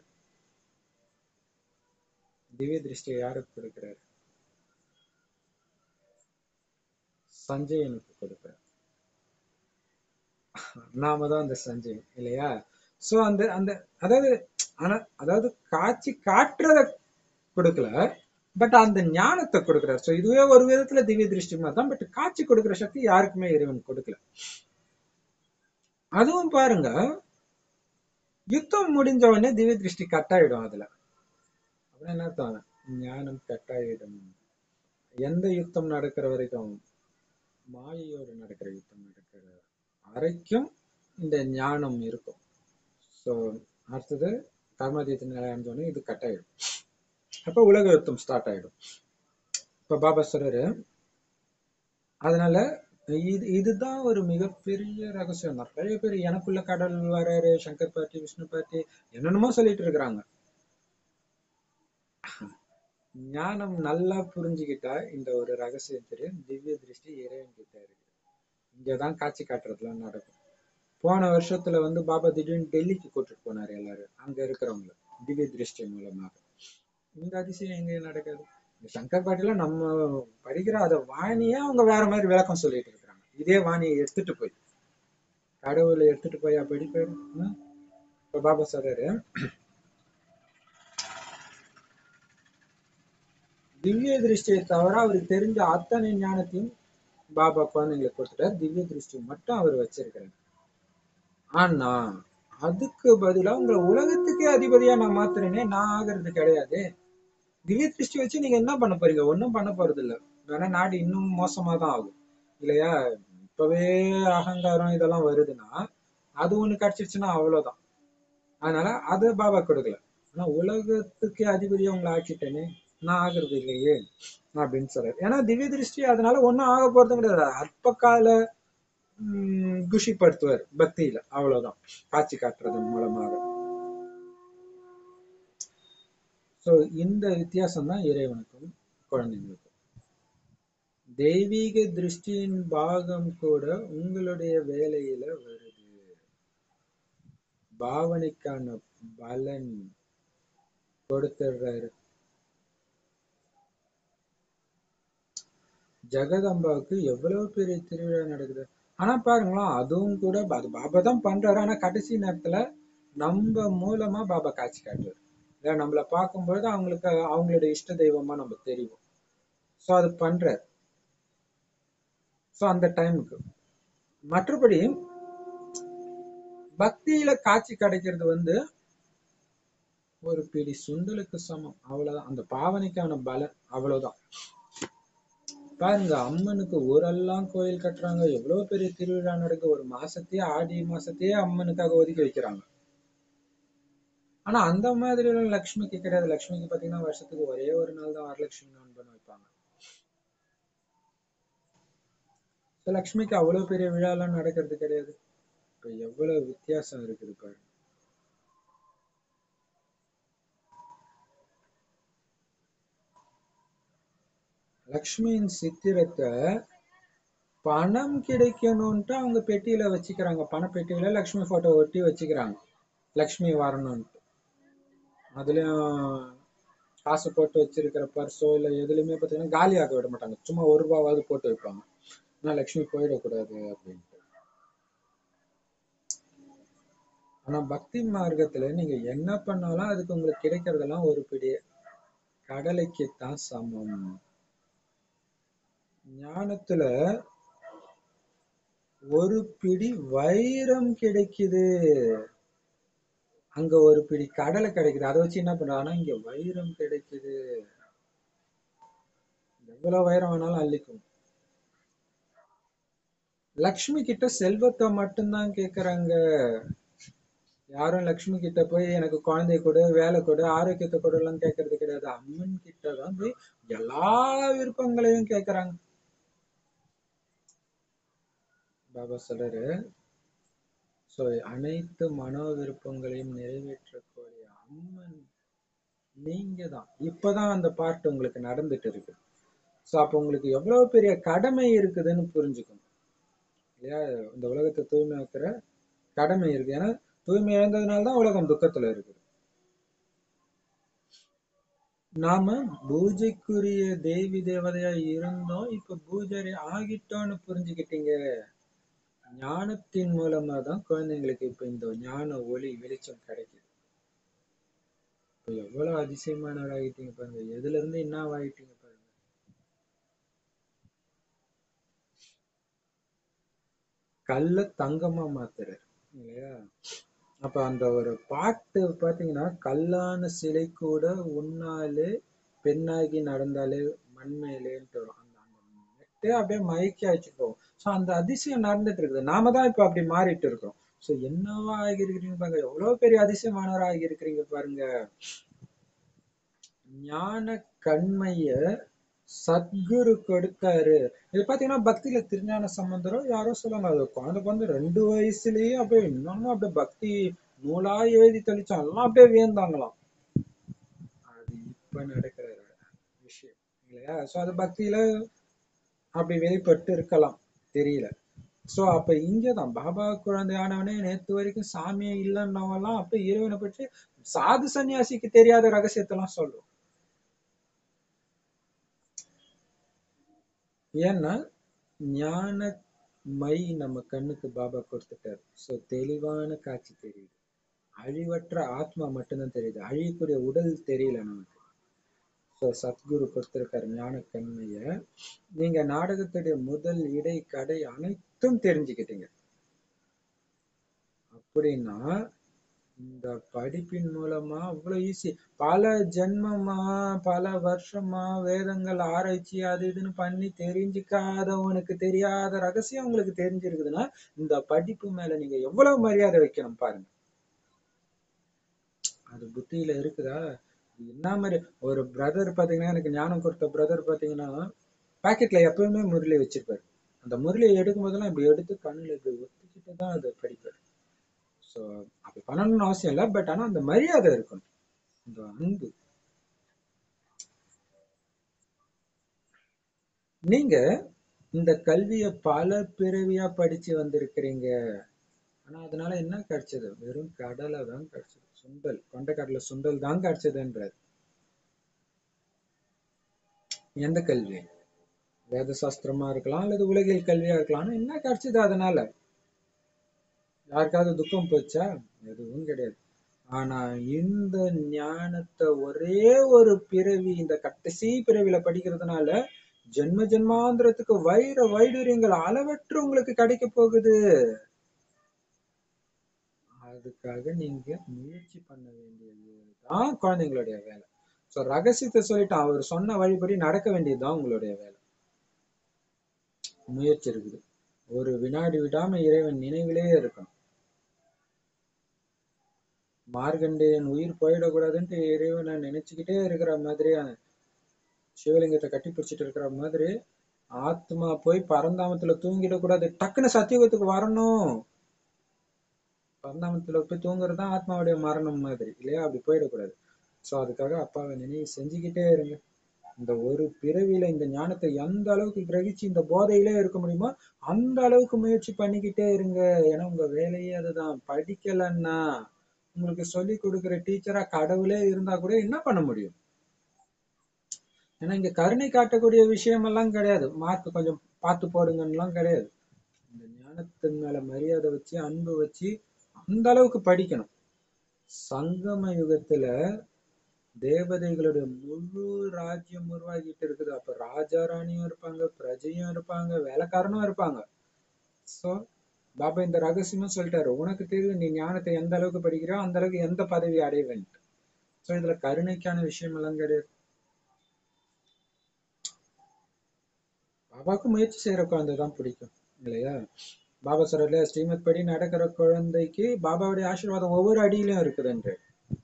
திவ்ய திருஷ்டியை யாருக்கு கொடுக்குறாரு சஞ்சயனுக்கு கொடுக்குறாரு நாம தான் அந்த சஞ்சயன் இல்லையா சோ அந்த அந்த அதாவது ஆனா அதாவது காட்சி காட்டுறத கொடுக்கல பட் அந்த ஞானத்தை கொடுக்குறாரு சோ இதுவே ஒரு விதத்துல திவ்ய திருஷ்டி மாதிரி தான் பட் காட்சி கொடுக்குற சக்தி யாருக்குமே இறைவன் கொடுக்கல அதுவும் பாருங்க யுத்தம் முடிஞ்ச உடனே திவ்ய திருஷ்டி கட் ஆயிடும் அதுல அப்புறம் என்ன அர்த்தம் ஞானம் கட் ஆயிடும் எந்த யுத்தம் நடக்கிற வரைக்கும் மாயையோடு நடக்கிற யுத்தம் நடக்கிற வரைக்கும் இந்த ஞானம் இருக்கும் ஸோ அடுத்தது கர்மாதீத்த நிலை அடைஞ்சோடனே இது கட் ஆயிடும் அப்ப உலக யுத்தம் ஸ்டார்ட் ஆயிடும் இப்ப பாபா சொல்றாரு அதனால இது இதுதான் ஒரு மிகப்பெரிய ரகசியம் நிறைய பேர் எனக்குள்ள கடல் வராரு சங்கர் பாட்டி விஷ்ணு பாட்டி என்னென்னமோ சொல்லிட்டு இருக்கிறாங்க ஞானம் நல்லா புரிஞ்சுக்கிட்டா இந்த ஒரு ரகசியம் தெரியும் திவ்ய திருஷ்டி இறைவன் கிட்ட இருக்கு இங்கதான் காட்சி காட்டுறதுலாம் நடக்கும் போன வருஷத்துல வந்து பாபா திடீர்னு டெல்லிக்கு கூட்டிட்டு போனாரு எல்லாரும் அங்க இருக்கிறவங்க திவ்ய திருஷ்டி மூலமாக இந்த அதிசயம் எங்க நடக்காது இந்த சங்கர் பாட்டில நம்ம படிக்கிற அத வாணியே அவங்க வேற மாதிரி விளக்கம் சொல்லிட்டு இருக்கிறாங்க இதே வாணியை எடுத்துட்டு போய் கடவுளை எடுத்துட்டு போய் படிப்பாரு ம்? இப்ப பாபா சொல்றாரு திவ்ய திருஷ்டியை தவிர அவருக்கு தெரிஞ்ச அத்தனை ஞானத்தையும் பாபா குழந்தைங்களுக்கு கொடுத்துட்டார் திவ்ய திருஷ்டி மட்டும் அவர் வச்சிருக்கிறார் ஆனா அதுக்கு பதிலா உங்களை உலகத்துக்கே அதிபதியா நான் மாத்துறேனே நான் ஆகிறது கிடையாது திவ்ய திருஷ்டி வச்சு நீங்க என்ன பண்ண போறீங்க ஒண்ணும் பண்ண போறது இல்ல வேணா நாடு இன்னும் மோசமா தான் ஆகும் இல்லையா இப்பவே அகங்காரம் இதெல்லாம் வருதுன்னா அது ஒண்ணு கிடைச்சிருச்சுன்னா அவ்வளவுதான் அதனால அது பாபா கொடுக்கல ஆனா உலகத்துக்கே அதிபதியா உங்களை ஆக்கிட்டேனே நான் ஆகுறது இல்லையே அப்படின்னு சொல்றாரு ஏன்னா திவ்ய திருஷ்டி அதனால ஒண்ணும் ஆக போறது கிடையாது அற்ப கால உம் குஷிப்படுத்துவார் பக்தியில அவ்வளவுதான் காட்சி காட்டுறதன் மூலமாக சோ இந்த வித்தியாசம் தான் இறைவனுக்கும் குழந்தைங்களுக்கும் தெய்வீக திருஷ்டியின் பாகம் கூட உங்களுடைய வேலையில வருது பாவனைக்கான பலன் கொடுத்துடுறாரு ஜெகதம்பாவுக்கு எவ்வளவு பெரிய திருவிழா நடக்குது ஆனா பாருங்களேன் அதுவும் கூட அது பாபா தான் பண்றாரு ஆனா கடைசி நேரத்துல நம்ம மூலமா பாபா காட்சி காட்டுவார் இல்ல நம்மள பார்க்கும்பொழுது அவங்களுக்கு அவங்களுடைய இஷ்ட தெய்வமா நம்ம தெரியும் சோ அது பண்றாரு சோ அந்த டைமுக்கு மற்றபடி பக்தியில காட்சி கிடைக்கிறது வந்து ஒரு பிடி சுண்டலுக்கு சமம் அவ்வளவுதான் அந்த பாவனைக்கான பலன் அவ்வளவுதான் பாருங்க அம்மனுக்கு ஊரெல்லாம் கோயில் கட்டுறாங்க எவ்வளவு பெரிய திருவிழா நடக்கு ஒரு மாசத்தையே ஆடி மாசத்தையே அம்மனுக்காக ஒதுக்கி வைக்கிறாங்க ஆனா அந்த மாதிரி எல்லாம் லக்ஷ்மிக்கு கிடையாது லக்ஷ்மிக்கு பாத்தீங்கன்னா வருஷத்துக்கு ஒரே ஒரு நாள் தான் வரலட்சுமி நோன்புன்னு வைப்பாங்க இப்ப லக்ஷ்மிக்கு அவ்வளவு பெரிய விழா எல்லாம் நடக்கிறது கிடையாது இப்ப எவ்வளவு வித்தியாசம் இருக்குது பாரு லக்ஷ்மியின் சித்திரத்தை பணம் கிடைக்கணும்ட்டு அவங்க பெட்டியில வச்சுக்கிறாங்க பண பெட்டியில லக்ஷ்மி போட்டோ ஒட்டி வச்சுக்கிறாங்க லக்ஷ்மி வரணும்ட்டு அதுலயும் காசு போட்டு வச்சிருக்கிற பர்ஸோ இல்ல எதுலயுமே பாத்தீங்கன்னா காலியாக விட மாட்டாங்க சும்மா ஒரு ரூபாவாவது போட்டு வைப்பாங்க ஆனா லக்ஷ்மி போயிடக்கூடாது அப்படின்ட்டு ஆனா பக்தி மார்க்கத்துல நீங்க என்ன பண்ணாலும் அதுக்கு உங்களுக்கு கிடைக்கிறதெல்லாம் ஒரு பிடி கடலைக்குத்தான் சமம் ஞானத்துல ஒரு பிடி வைரம் கிடைக்குது அங்க ஒரு பிடி கடலை கிடைக்குது அதை வச்சு என்ன பண்றாங்கன்னா இங்க வைரம் கிடைக்குது எவ்வளவு வைரம் வேணாலும் அள்ளிக்கும் லக்ஷ்மி கிட்ட செல்வத்தை மட்டும்தான் கேக்குறாங்க யாரும் லக்ஷ்மி கிட்ட போய் எனக்கு குழந்தை கொடு வேலை கொடு ஆரோக்கியத்தை கொடு எல்லாம் கேட்கறது கிடையாது அம்மன் கிட்ட தான் போய் எல்லா விருப்பங்களையும் கேக்குறாங்க பாபா சொல்றாரு சோ அனைத்து மனோ விருப்பங்களையும் நிறைவேற்றக்கூடிய அம்மன் நீங்க தான் இப்பதான் அந்த பார்ட் உங்களுக்கு நடந்துட்டு இருக்கு சோ அப்ப உங்களுக்கு எவ்வளவு பெரிய கடமை இருக்குதுன்னு புரிஞ்சுக்கணும் இல்லையா இந்த உலகத்தை தூய்மையாக்குற கடமை இருக்கு ஏன்னா தூய்மை இழந்ததுனால தான் உலகம் துக்கத்துல இருக்குது நாம பூஜைக்குரிய தேவி தேவதையா இருந்தோம் இப்ப பூஜாரி ஆகிட்டோம்னு புரிஞ்சுக்கிட்டீங்க ஞானத்தின் மூலமா தான் குழந்தைங்களுக்கு இப்ப இந்த ஞான ஒளி வெளிச்சம் கிடைக்குது இப்ப எவ்வளவு அதிசயமானவராகிட்டீங்க பாருங்க எதுல இருந்து என்ன ஆகிட்டீங்க பாருங்க கல்ல தங்கமா மாத்துறாரு இல்லையா அப்ப அந்த ஒரு பாட்டு பாத்தீங்கன்னா கல்லான சிலை கூட உன்னாலே பெண்ணாகி நடந்தாலே மண்மேலேன்ட்டு வரும் அந்த அந்த நெட்டே அப்படியே மயக்கி ஆயிடுச்சு போகும் ஸோ அந்த அதிசயம் நடந்துட்டு இருக்குது நாம தான் இப்ப அப்படி மாறிட்டு இருக்கோம் ஸோ என்னவா ஆகியிருக்கிறீங்க பாருங்க எவ்வளவு பெரிய அதிசயமானவரா ஆகியிருக்கிறீங்க பாருங்க ஞான கண்மைய சத்குரு கொடுத்தாரு இது பாத்தீங்கன்னா பக்தியில திருஞான சம்பந்தரும் யாரோ சொல்லுவாங்க அது குழந்தை வந்து ரெண்டு வயசுலயே அப்படியே இன்னொன்னு அப்படியே பக்தி நூலா எழுதி தெளிச்சான் எல்லாம் அப்படியே வியந்தாங்களாம் அது இப்ப நடக்கிற விஷயம் இல்லையா சோ அது பக்தியில அப்படி வெளிப்பட்டு இருக்கலாம் தெரியல சோ அப்ப இங்கதான் பாபா குழந்தையானவனே நேத்து வரைக்கும் சாமியே இல்லைன்னவெல்லாம் அப்ப இறைவனை பற்றி சாது சன்னியாசிக்கு தெரியாத ரகசியத்தெல்லாம் சொல்லும் ஏன்னா ஞான மை நம்ம கண்ணுக்கு பாபா கொடுத்துட்டாரு சோ தெளிவான காட்சி தெரியுது அழிவற்ற ஆத்மா மட்டும்தான் தெரியுது அழியக்கூடிய உடல் தெரியல நமக்கு ஸோ சத்குரு கொடுத்திருக்காரு ஞான கண்மைய நீங்க நாடகத்துடைய முதல் இடை கடை அனைத்தும் தெரிஞ்சுக்கிட்டீங்க அப்படின்னா இந்த படிப்பின் மூலமா அவ்வளவு ஈஸி பல ஜென்மமா பல வருஷமா வேதங்கள் ஆராய்ச்சி அது இதுன்னு பண்ணி தெரிஞ்சுக்காதவனுக்கு தெரியாத ரகசியம் உங்களுக்கு தெரிஞ்சிருக்குதுன்னா இந்த படிப்பு மேல நீங்க எவ்வளவு மரியாதை வைக்கணும் பாருங்க அது புத்தியில இருக்குதா இது என்ன மாதிரி ஒரு பிரதர் பாத்தீங்கன்னா எனக்கு ஞானம் கொடுத்த பிரதர் பாத்தீங்கன்னா பாக்கெட்ல எப்பவுமே முரளி வச்சிருப்பாரு அந்த முரளியை எடுக்கும் போதெல்லாம் இப்படி எடுத்து கண்ணுல இப்படி ஒத்திக்கிட்டு தான் அதை படிப்பாரு ஸோ அப்படி பண்ணணும்னு அவசியம் இல்லை பட் ஆனா அந்த மரியாதை இருக்கணும் இந்த அன்பு நீங்க இந்த கல்விய பல பிறவியா படிச்சு வந்திருக்கிறீங்க ஆனா அதனால என்ன கிடைச்சது வெறும் கடலை தான் கிடைச்சது சுண்டல் கொண்டைக்கடலை சுண்டல் தான் கிடைச்சதுன்றாரு எந்த கல்வி வேத சாஸ்திரமா இருக்கலாம் அல்லது உலகியல் கல்வியா இருக்கலாம் ஆனா என்ன கிடைச்சது அதனால யாருக்காவது துக்கம் போச்சா எதுவும் கிடையாது ஆனா இந்த ஞானத்தை ஒரே ஒரு பிறவி இந்த கடைசி பிறவில படிக்கிறதுனால ஜென்ம ஜென்மாந்திரத்துக்கு வைர வைடூரியங்கள் அளவற்று உங்களுக்கு கிடைக்க போகுது அதுக்காக நீங்க முயற்சி பண்ண வேண்டியதுதான் குழந்தைங்களுடைய வேலை சோ ரகசியத்தை சொல்லிட்டான் அவர் சொன்ன வழிபடி நடக்க வேண்டியதுதான் உங்களுடைய வேலை முயற்சி இருக்குது ஒரு வினாடி விடாம இறைவன் நினைவிலே இருக்கணும் மார்கண்டேயன் உயிர் போயிடக்கூடாதுன்ட்டு இறைவனை நினைச்சுக்கிட்டே இருக்கிற மாதிரி சிவலிங்கத்தை கட்டி பிடிச்சிட்டு இருக்கிற மாதிரி ஆத்மா போய் பரந்தாமத்துல தூங்கிடக்கூடாது டக்குன்னு சத்தியுகத்துக்கு வரணும் பரந்தாமத்துல போய் தூங்குறது தான் ஆத்மாவுடைய மரணம் மாதிரி இல்லையா அப்படி போயிடக்கூடாது சோ அதுக்காக அப்பாவை நினைவு செஞ்சுக்கிட்டே இருங்க இந்த ஒரு பிறவியில இந்த ஞானத்தை எந்த அளவுக்கு கிரகிச்சு இந்த போதையிலே இருக்க முடியுமோ அந்த அளவுக்கு முயற்சி பண்ணிக்கிட்டே இருங்க ஏன்னா உங்க வேலையே அதுதான் படிக்கலன்னா உங்களுக்கு சொல்லி கொடுக்குற டீச்சரா கடவுளே இருந்தா கூட என்ன பண்ண முடியும் ஏன்னா இங்க கருணை காட்டக்கூடிய விஷயம் எல்லாம் கிடையாது மார்க் கொஞ்சம் பார்த்து போடுங்கன்னுலாம் கிடையாது இந்த ஞானத்தின் மேல மரியாதை வச்சு அன்பு வச்சு அந்த அளவுக்கு படிக்கணும் சங்கம யுகத்துல தேவதைகளுடைய முழு ராஜ்யம் உருவாகிட்டு இருக்குது அப்ப ராஜா ராணியும் இருப்பாங்க பிரஜையும் இருப்பாங்க வேலைக்காரனும் இருப்பாங்க சோ பாபா இந்த ரகசியமும் சொல்லிட்டாரு உனக்கு தெரியும் நீ ஞானத்தை எந்த அளவுக்கு படிக்கிறியோ அந்த அளவுக்கு எந்த பதவி அடைவேன்ட்டு சோ இதுல கருணைக்கான விஷயம் எல்லாம் கிடையாது பாபாவுக்கு முயற்சி செய்யற குழந்தை தான் பிடிக்கும் இல்லையா பாபா சொல்றதுல ஸ்ரீமத் படி நடக்கிற குழந்தைக்கு பாபாவுடைய ஆசீர்வாதம் ஒவ்வொரு அடியிலும் இருக்குதுன்று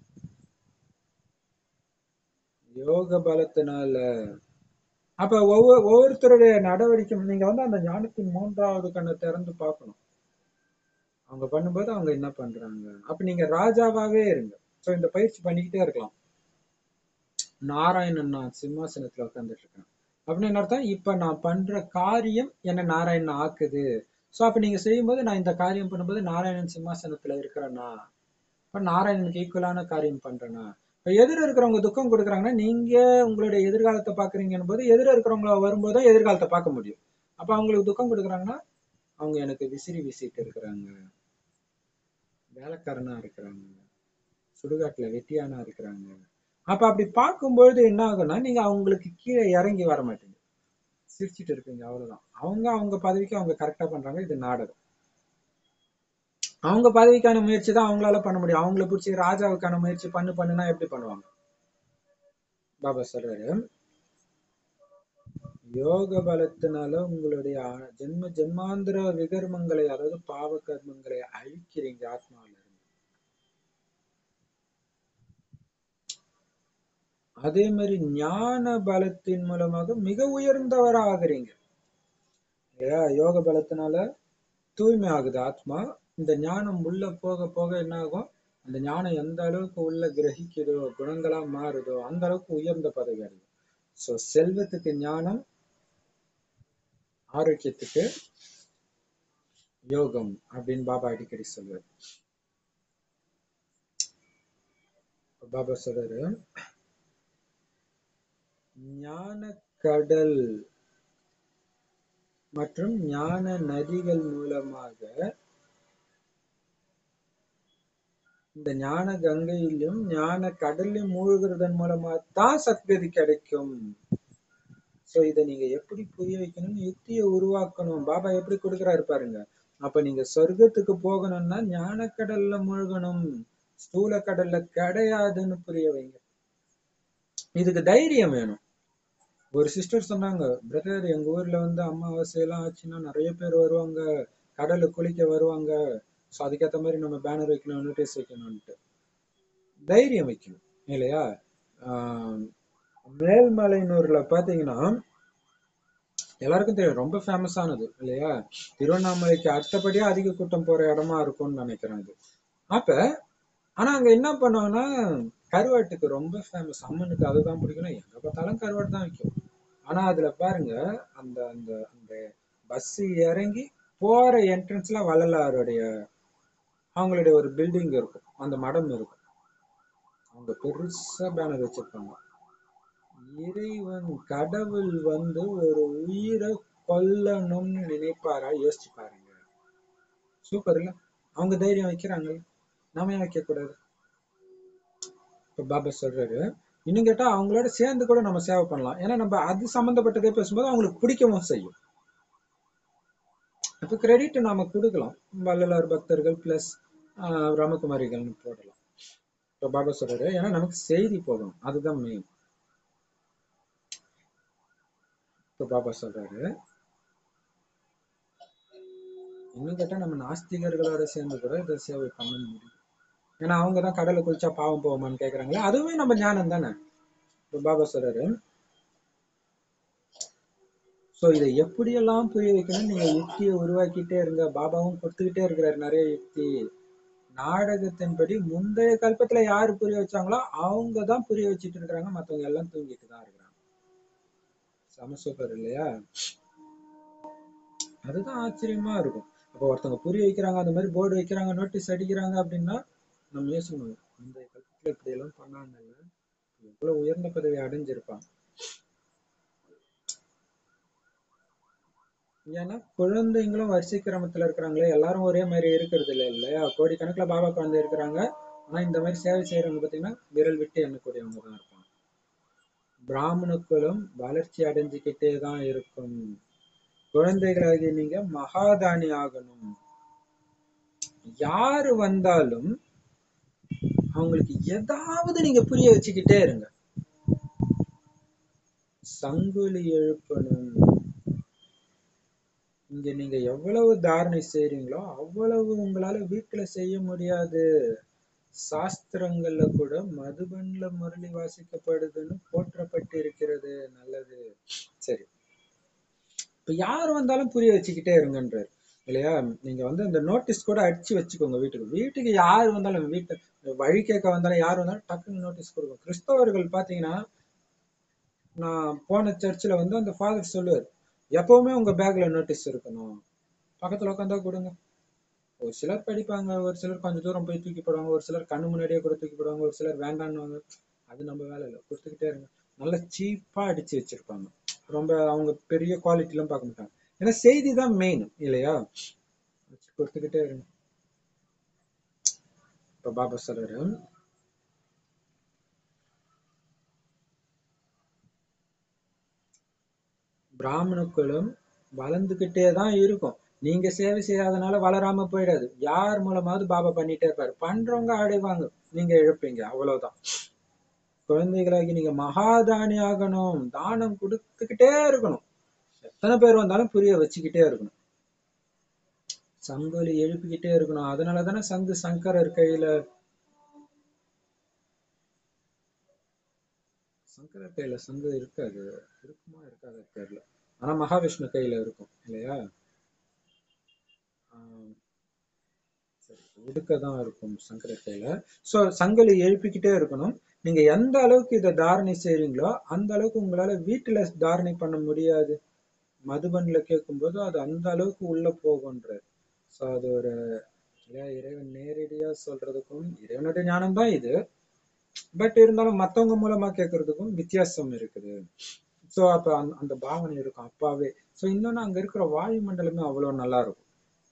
யோக பலத்தினால அப்ப ஒவ்வொரு ஒவ்வொருத்தருடைய நடவடிக்கை நீங்க வந்து அந்த ஞானத்தின் மூன்றாவது கண்ணை திறந்து பார்க்கணும் அவங்க பண்ணும்போது அவங்க என்ன பண்றாங்க அப்ப நீங்க ராஜாவாவே இருங்க சோ இந்த பயிற்சி பண்ணிக்கிட்டே இருக்கலாம் நாராயணன் நான் சிம்மாசனத்துல உட்காந்துட்டு இருக்கேன் அப்படின்னு என்ன அர்த்தம் இப்ப நான் பண்ற காரியம் என்ன நாராயணன் ஆக்குது சோ அப்ப நீங்க செய்யும்போது நான் இந்த காரியம் பண்ணும்போது நாராயணன் சிம்மாசனத்துல இருக்கிறேன்னா இப்ப நாராயணனுக்கு ஈக்குவலான காரியம் பண்றேனா இப்ப எதிர இருக்கிறவங்க துக்கம் கொடுக்குறாங்கன்னா நீங்க உங்களுடைய எதிர்காலத்தை பாக்குறீங்கன்னு போது எதிர இருக்கிறவங்க வரும்போது எதிர்காலத்தை பார்க்க முடியும் அப்ப அவங்களுக்கு துக்கம் கொடுக்குறாங்கன்னா அவங்க எனக்கு விசிறி வீசிட்டு இருக்கிறாங்க வேலைக்காரனா இருக்கிறாங்க சுடுகாட்டுல வெட்டியானா இருக்கிறாங்க அப்ப அப்படி பார்க்கும்பொழுது என்ன ஆகும்னா நீங்க அவங்களுக்கு கீழே இறங்கி வர மாட்டீங்க சிரிச்சிட்டு இருப்பீங்க அவ்வளவுதான் அவங்க அவங்க பதவிக்கு அவங்க கரெக்டா பண்றாங்க இது நாடகம் அவங்க பதவிக்கான முயற்சி தான் அவங்களால பண்ண முடியும் அவங்கள பிடிச்சி ராஜாவுக்கான முயற்சி பண்ணு பண்ணுனா எப்படி பண்ணுவாங்க பாபா சொல்றாரு யோக பலத்தினால உங்களுடைய ஆ- ஜென்ம ஜென்மாந்திர விகர்மங்களை அதாவது பாவ கர்மங்களை அழிக்கிறீங்க ஆத்மாவில இருந்து அதே மாதிரி ஞான பலத்தின் மூலமாக மிக உயர்ந்தவரா ஆகுறீங்க இல்லையா யோக பலத்தினால தூய்மை ஆகுது ஆத்மா இந்த ஞானம் உள்ள போக போக என்ன ஆகும் அந்த ஞானம் எந்த அளவுக்கு உள்ள கிரகிக்குதோ குணங்களா மாறுதோ அந்த அளவுக்கு உயர்ந்த பதவி அடையும் சோ செல்வத்துக்கு ஞானம் ஆரோக்கியத்துக்கு யோகம் அப்படின்னு பாபா அடிக்கடி சொல்லுவார் பாபா சொல்றாரு ஞான கடல் மற்றும் ஞான நதிகள் மூலமாக இந்த ஞான கங்கையிலும் ஞான கடல்லையும் மூழ்கிறதன் மூலமா தான் சத்கதி கிடைக்கும் சோ இதை நீங்க எப்படி புரிய வைக்கணும்னு யுக்தியை உருவாக்கணும் பாபா எப்படி கொடுக்குறாரு பாருங்க அப்ப நீங்க சொர்க்கத்துக்கு போகணும்னா ஞான கடல்ல மூழ்கணும் ஸ்தூல கடல்ல கிடையாதுன்னு புரிய வைங்க இதுக்கு தைரியம் வேணும் ஒரு சிஸ்டர் சொன்னாங்க பிரதர் எங்க ஊர்ல வந்து அமாவாசை எல்லாம் ஆச்சுன்னா நிறைய பேர் வருவாங்க கடல்ல குளிக்க வருவாங்க ஸோ அதுக்கேற்ற மாதிரி நம்ம பேனர் வைக்கணும் நோட்டீஸ் வைக்கணும்ட்டு தைரியம் வைக்கணும் இல்லையா ஆஹ் மேல்மலையனூர்ல பாத்தீங்கன்னா எல்லாருக்கும் தெரியும் ரொம்ப ஃபேமஸ் ஆனது இல்லையா திருவண்ணாமலைக்கு அடுத்தபடியா அதிக கூட்டம் போற இடமா இருக்கும்னு நினைக்கிறேன் அது அப்ப ஆனா அங்க என்ன பண்ணுவாங்கன்னா கருவாட்டுக்கு ரொம்ப ஃபேமஸ் அம்மனுக்கு அதுதான் பிடிக்கணும் எங்க பார்த்தாலும் கருவாடு தான் வைக்கும் ஆனா அதுல பாருங்க அந்த அந்த அந்த பஸ் இறங்கி போற என்ட்ரன்ஸ்ல வள்ளலாருடைய அவங்களுடைய ஒரு பில்டிங் இருக்கும் அந்த மடம் இருக்கும் அவங்க பெருசா பேனர் வச்சிருப்பாங்க இறைவன் கடவுள் வந்து ஒரு உயிரை கொல்லணும்னு நினைப்பாரா யோசிச்சு பாருங்க சூப்பர் இல்ல அவங்க தைரியம் வைக்கிறாங்க நாம ஏன் வைக்க கூடாது இப்ப பாபா சொல்றாரு இன்னும் கேட்டா அவங்களோட சேர்ந்து கூட நம்ம சேவை பண்ணலாம் ஏன்னா நம்ம அது சம்பந்தப்பட்டதே பேசும்போது அவங்களுக்கு பிடிக்கவும் செய்யும் இப்ப கிரெடிட் நாம கொடுக்கலாம் வள்ளலார் பக்தர்கள் பிளஸ் ராமகுமாரிகள்னு போடலாம் இப்ப பாபா சொல்றாரு ஏன்னா நமக்கு செய்தி போகணும் அதுதான் மெயின் இப்ப பாபா சொல்றாரு இன்னும் கேட்டா நம்ம நாஸ்திகர்களோட சேர்ந்து கூட இதை சேவை பண்ண முடியும் ஏன்னா அவங்க தான் கடலை குளிச்சா பாவம் போவோமான்னு கேக்குறாங்களே அதுவுமே நம்ம ஞானம் தானே இப்ப பாபா சொல்றாரு சோ இதை எப்படியெல்லாம் புரிய வைக்கணும் நீங்க யுக்தியை உருவாக்கிட்டே இருங்க பாபாவும் கொடுத்துக்கிட்டே இருக்கிறாரு நிறைய யுக்தி நாடகத்தின்படி முந்தைய கல்பத்துல யாரு புரிய வச்சாங்களோ அவங்க தான் புரிய வச்சுட்டு இருக்கிறாங்க மத்தவங்க எல்லாம் தூங்கிட்டு தான் இருக்கிறாங்க செம சூப்பர் இல்லையா அதுதான் ஆச்சரியமா இருக்கும் அப்போ ஒருத்தவங்க புரிய வைக்கிறாங்க அந்த மாதிரி போர்டு வைக்கிறாங்க நோட்டீஸ் அடிக்கிறாங்க அப்படின்னா நம்ம யோசிக்கணும் இந்த கல்பத்துல இப்படி எல்லாம் பண்ணாங்கல்ல எவ்வளவு உயர்ந்த பதவி அடைஞ்சிருப்பாங்க ஏன்னா குழந்தைங்களும் வரிசை கிரமத்துல இருக்கிறாங்களே எல்லாரும் ஒரே மாதிரி இருக்கிறது இல்லை இல்லையா கோடிக்கணக்குல பாபா குழந்தை இருக்கிறாங்க ஆனா இந்த மாதிரி சேவை செய்யறவங்க பாத்தீங்கன்னா விரல் விட்டு எண்ணக்கூடியவங்க தான் இருப்பாங்க பிராமண குலம் வளர்ச்சி அடைஞ்சுக்கிட்டே தான் இருக்கும் குழந்தைகளாகிய நீங்க மகாதானி ஆகணும் யாரு வந்தாலும் அவங்களுக்கு ஏதாவது நீங்க புரிய வச்சுக்கிட்டே இருங்க சங்குலி எழுப்பணும் இங்க நீங்க எவ்வளவு தாரணை செய்றீங்களோ அவ்வளவு உங்களால வீட்டுல செய்ய முடியாது சாஸ்திரங்கள்ல கூட மதுபன்ல முரளி வாசிக்கப்படுதுன்னு போற்றப்பட்டு இருக்கிறது நல்லது சரி இப்ப யார் வந்தாலும் புரிய வச்சுக்கிட்டே இருங்கன்றாரு இல்லையா நீங்க வந்து அந்த நோட்டீஸ் கூட அடிச்சு வச்சுக்கோங்க வீட்டுக்கு வீட்டுக்கு யார் வந்தாலும் வீட்டு வழி கேட்க வந்தாலும் யார் வந்தாலும் டக்குன்னு நோட்டீஸ் கொடுக்கும் கிறிஸ்தவர்கள் பாத்தீங்கன்னா நான் போன சர்ச்சில் வந்து அந்த ஃபாதர் சொல்லுவார் எப்பவுமே உங்க பேக்ல நோட்டீஸ் இருக்கணும் பக்கத்துல உட்காந்தா கொடுங்க ஒரு சிலர் படிப்பாங்க ஒரு சிலர் கொஞ்சம் தூரம் போய் தூக்கி போடுவாங்க ஒரு சிலர் கண்ணு முன்னாடியே கூட தூக்கி போடுவாங்க ஒரு சிலர் வேண்டான்னுவாங்க அது நம்ம வேலை இல்லை கொடுத்துக்கிட்டே இருங்க நல்லா சீப்பா அடிச்சு வச்சிருப்பாங்க ரொம்ப அவங்க பெரிய குவாலிட்டி எல்லாம் பார்க்க மாட்டாங்க ஏன்னா செய்தி தான் மெயின் இல்லையா வச்சு கொடுத்துக்கிட்டே இருங்க இப்ப பாபா சொல்றாரு பிராமண குலம் வளர்ந்துகிட்டே தான் இருக்கும் நீங்க சேவை செய்யாதனால வளராம போயிடாது யார் மூலமாவது பாபா பண்ணிட்டே இருப்பாரு பண்றவங்க அடைவாங்க நீங்க இழப்பீங்க அவ்வளவுதான் குழந்தைகளாகி நீங்க மகாதானி ஆகணும் தானம் கொடுத்துக்கிட்டே இருக்கணும் எத்தனை பேர் வந்தாலும் புரிய வச்சுக்கிட்டே இருக்கணும் சங்கொலி எழுப்பிக்கிட்டே இருக்கணும் அதனால தானே சங்கு சங்கரர் கையில சங்கரர் கையில சங்கு இருக்காது இருக்குமா இருக்காது தெரியல ஆனா மகாவிஷ்ணு கையில இருக்கும் இல்லையா ஆஹ் சரி இருக்கதான் இருக்கும் சங்கரர் கையில சோ சங்கலி எழுப்பிக்கிட்டே இருக்கணும் நீங்க எந்த அளவுக்கு இதை தாரணை செய்றீங்களோ அந்த அளவுக்கு உங்களால வீட்டுல தாரணை பண்ண முடியாது மதுபன்ல கேட்கும்போது அது அந்த அளவுக்கு உள்ள போகுன்றார் சோ அது ஒரு இல்லையா இறைவன் நேரடியா சொல்றதுக்கும் இறைவனுடைய ஞானம் தான் இது பட் இருந்தாலும் மத்தவங்க மூலமா கேட்கறதுக்கும் வித்தியாசம் இருக்குது சோ அப்ப அந்த அந்த பாவனை இருக்கும் அப்பாவே சோ இன்னொன்னு அங்க இருக்கிற வாயுமண்டலமே அவ்வளவு நல்லா இருக்கும்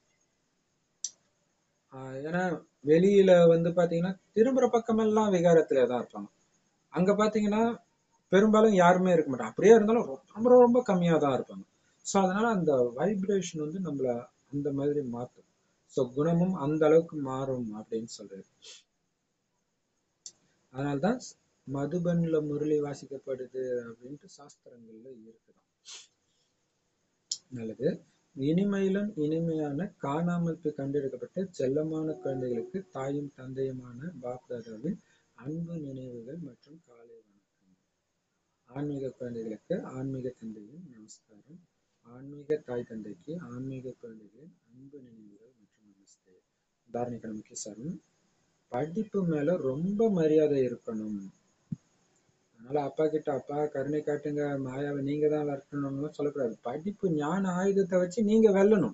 ஆஹ் ஏன்னா வெளியில வந்து பாத்தீங்கன்னா திரும்புற பக்கமெல்லாம் விகாரத்துல தான் இருப்பாங்க அங்க பாத்தீங்கன்னா பெரும்பாலும் யாருமே இருக்க மாட்டாங்க அப்படியே இருந்தாலும் ரொம்ப ரொம்ப ரொம்ப கம்மியா தான் இருப்பாங்க சோ அதனால அந்த வைப்ரேஷன் வந்து நம்மள அந்த மாதிரி மாத்தும் சோ குணமும் அந்த அளவுக்கு மாறும் அப்படின்னு சொல்றாரு அதனால்தான் மதுபன்ல முரளி வாசிக்கப்படுது அப்படின்ட்டு சாஸ்திரங்கள்ல இருக்குதாம் நல்லது இனிமையிலும் இனிமையான காணாமல் போய் கண்டெடுக்கப்பட்ட செல்லமான குழந்தைகளுக்கு தாயும் தந்தையுமான பாப்தாதாவின் அன்பு நினைவுகள் மற்றும் காலை வணக்கம் ஆன்மீக குழந்தைகளுக்கு ஆன்மீக தந்தையின் நமஸ்காரம் ஆன்மீக தாய் தந்தைக்கு ஆன்மீக குழந்தைகளின் அன்பு நினைவுகள் மற்றும் நமஸ்தே தாரணிக நமக்கு சரம் படிப்பு மேல ரொம்ப மரியாதை இருக்கணும் அதனால அப்பா கிட்ட அப்பா கருணை காட்டுங்க மாயாவை நீங்க தான் விரட்டணும்னு சொல்லக்கூடாது படிப்பு ஞான ஆயுதத்தை வச்சு நீங்க வெல்லணும்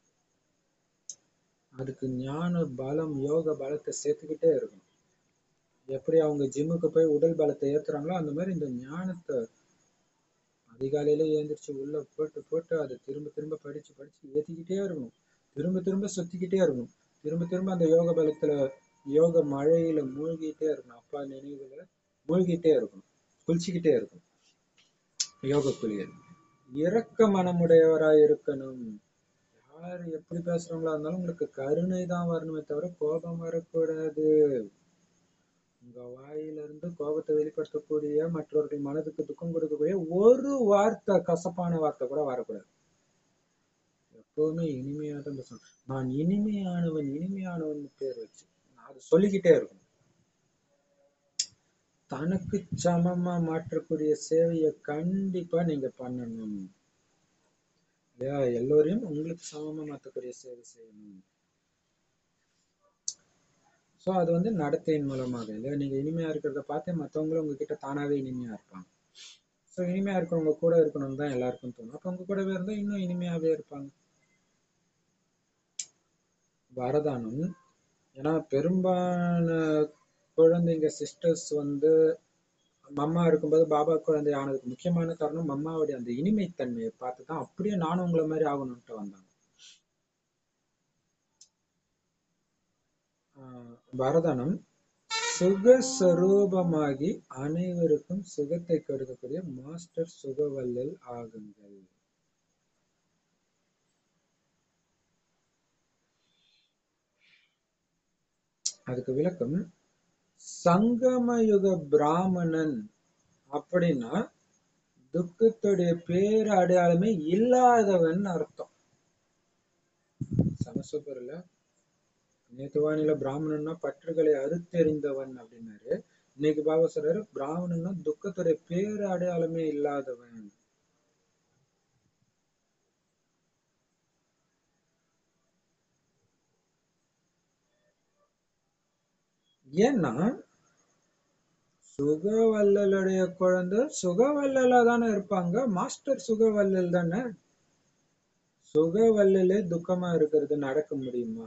அதுக்கு ஞான பலம் யோக பலத்தை சேர்த்துக்கிட்டே இருக்கணும் எப்படி அவங்க ஜிம்முக்கு போய் உடல் பலத்தை ஏத்துறாங்களோ அந்த மாதிரி இந்த ஞானத்தை அதிகாலையில எழுந்திரிச்சு உள்ள போட்டு போட்டு அதை திரும்ப திரும்ப படிச்சு படிச்சு ஏத்திக்கிட்டே இருக்கணும் திரும்ப திரும்ப சுத்திக்கிட்டே இருக்கணும் திரும்ப திரும்ப அந்த யோக பலத்துல யோக மழையில மூழ்கிட்டே இருக்கணும் அப்பா நினைவுகளை மூழ்கிட்டே இருக்கணும் குளிச்சுக்கிட்டே இருக்கணும் யோக குளியல் இரக்க மனமுடையவராய் இருக்கணும் யார் எப்படி பேசுறவங்களா இருந்தாலும் உங்களுக்கு கருணை தான் வரணுமே தவிர கோபம் வரக்கூடாது உங்க வாயில இருந்து கோபத்தை வெளிப்படுத்தக்கூடிய மற்றவர்கள் மனதுக்கு துக்கம் கொடுக்கக்கூடிய ஒரு வார்த்தை கசப்பான வார்த்தை கூட வரக்கூடாது எப்பவுமே இனிமையா தான் பேசணும் நான் இனிமையானவன் இனிமையானவன் பேர் வச்சு நான் அதை சொல்லிக்கிட்டே இருக்கணும் தனக்கு சமமா மாற்றக்கூடிய சேவையை கண்டிப்பா நீங்க பண்ணணும் இல்லையா எல்லோரையும் உங்களுக்கு சமமா மாற்றக்கூடிய சேவை செய்யணும் சோ அது வந்து நடத்தையின் மூலமாக இல்லையா நீங்க இனிமையா இருக்கிறத பார்த்து மத்தவங்களும் உங்ககிட்ட தானாவே இனிமையா இருப்பாங்க சோ இனிமையா இருக்கிறவங்க கூட இருக்கணும்னு தான் எல்லாருக்கும் தோணும் அப்ப உங்க கூடவே இருந்தா இன்னும் இனிமையாவே இருப்பாங்க வரதானம் ஏன்னா பெரும்பாலான குழந்தைங்க சிஸ்டர்ஸ் வந்து மம்மா இருக்கும்போது பாபா குழந்தை ஆனதுக்கு முக்கியமான காரணம் மம்மாவுடைய அந்த இனிமைத்தன்மையை பார்த்து தான் அப்படியே நானும் உங்களை மாதிரி ஆகணும்ட்டு வந்தாங்க ஆஹ் வரதானம் சுகஸ்வரூபமாகி அனைவருக்கும் சுகத்தை கொடுக்கக்கூடிய மாஸ்டர் சுகவல்லல் ஆகுங்கள் அதுக்கு விளக்கம் சங்கமயுக பிராமணன் அப்படின்னா துக்கத்துடைய பேர் அடையாளமே இல்லாதவன் அர்த்தம் சமசூப்பர்ல நேத்துவானில பிராமணன்னா பற்றுகளை அறுத்தெறிந்தவன் அப்படின்னாரு இன்னைக்கு பாபா சொல்றாரு பிராமணன்னா துக்கத்துடைய பேர் அடையாளமே இல்லாதவன் ஏன்னா சுகவல்லலுடைய குழந்தை சுகவல்லலா தானே இருப்பாங்க மாஸ்டர் சுகவல்லல் தானே சுக வல்லலே துக்கமா இருக்கிறது நடக்க முடியுமா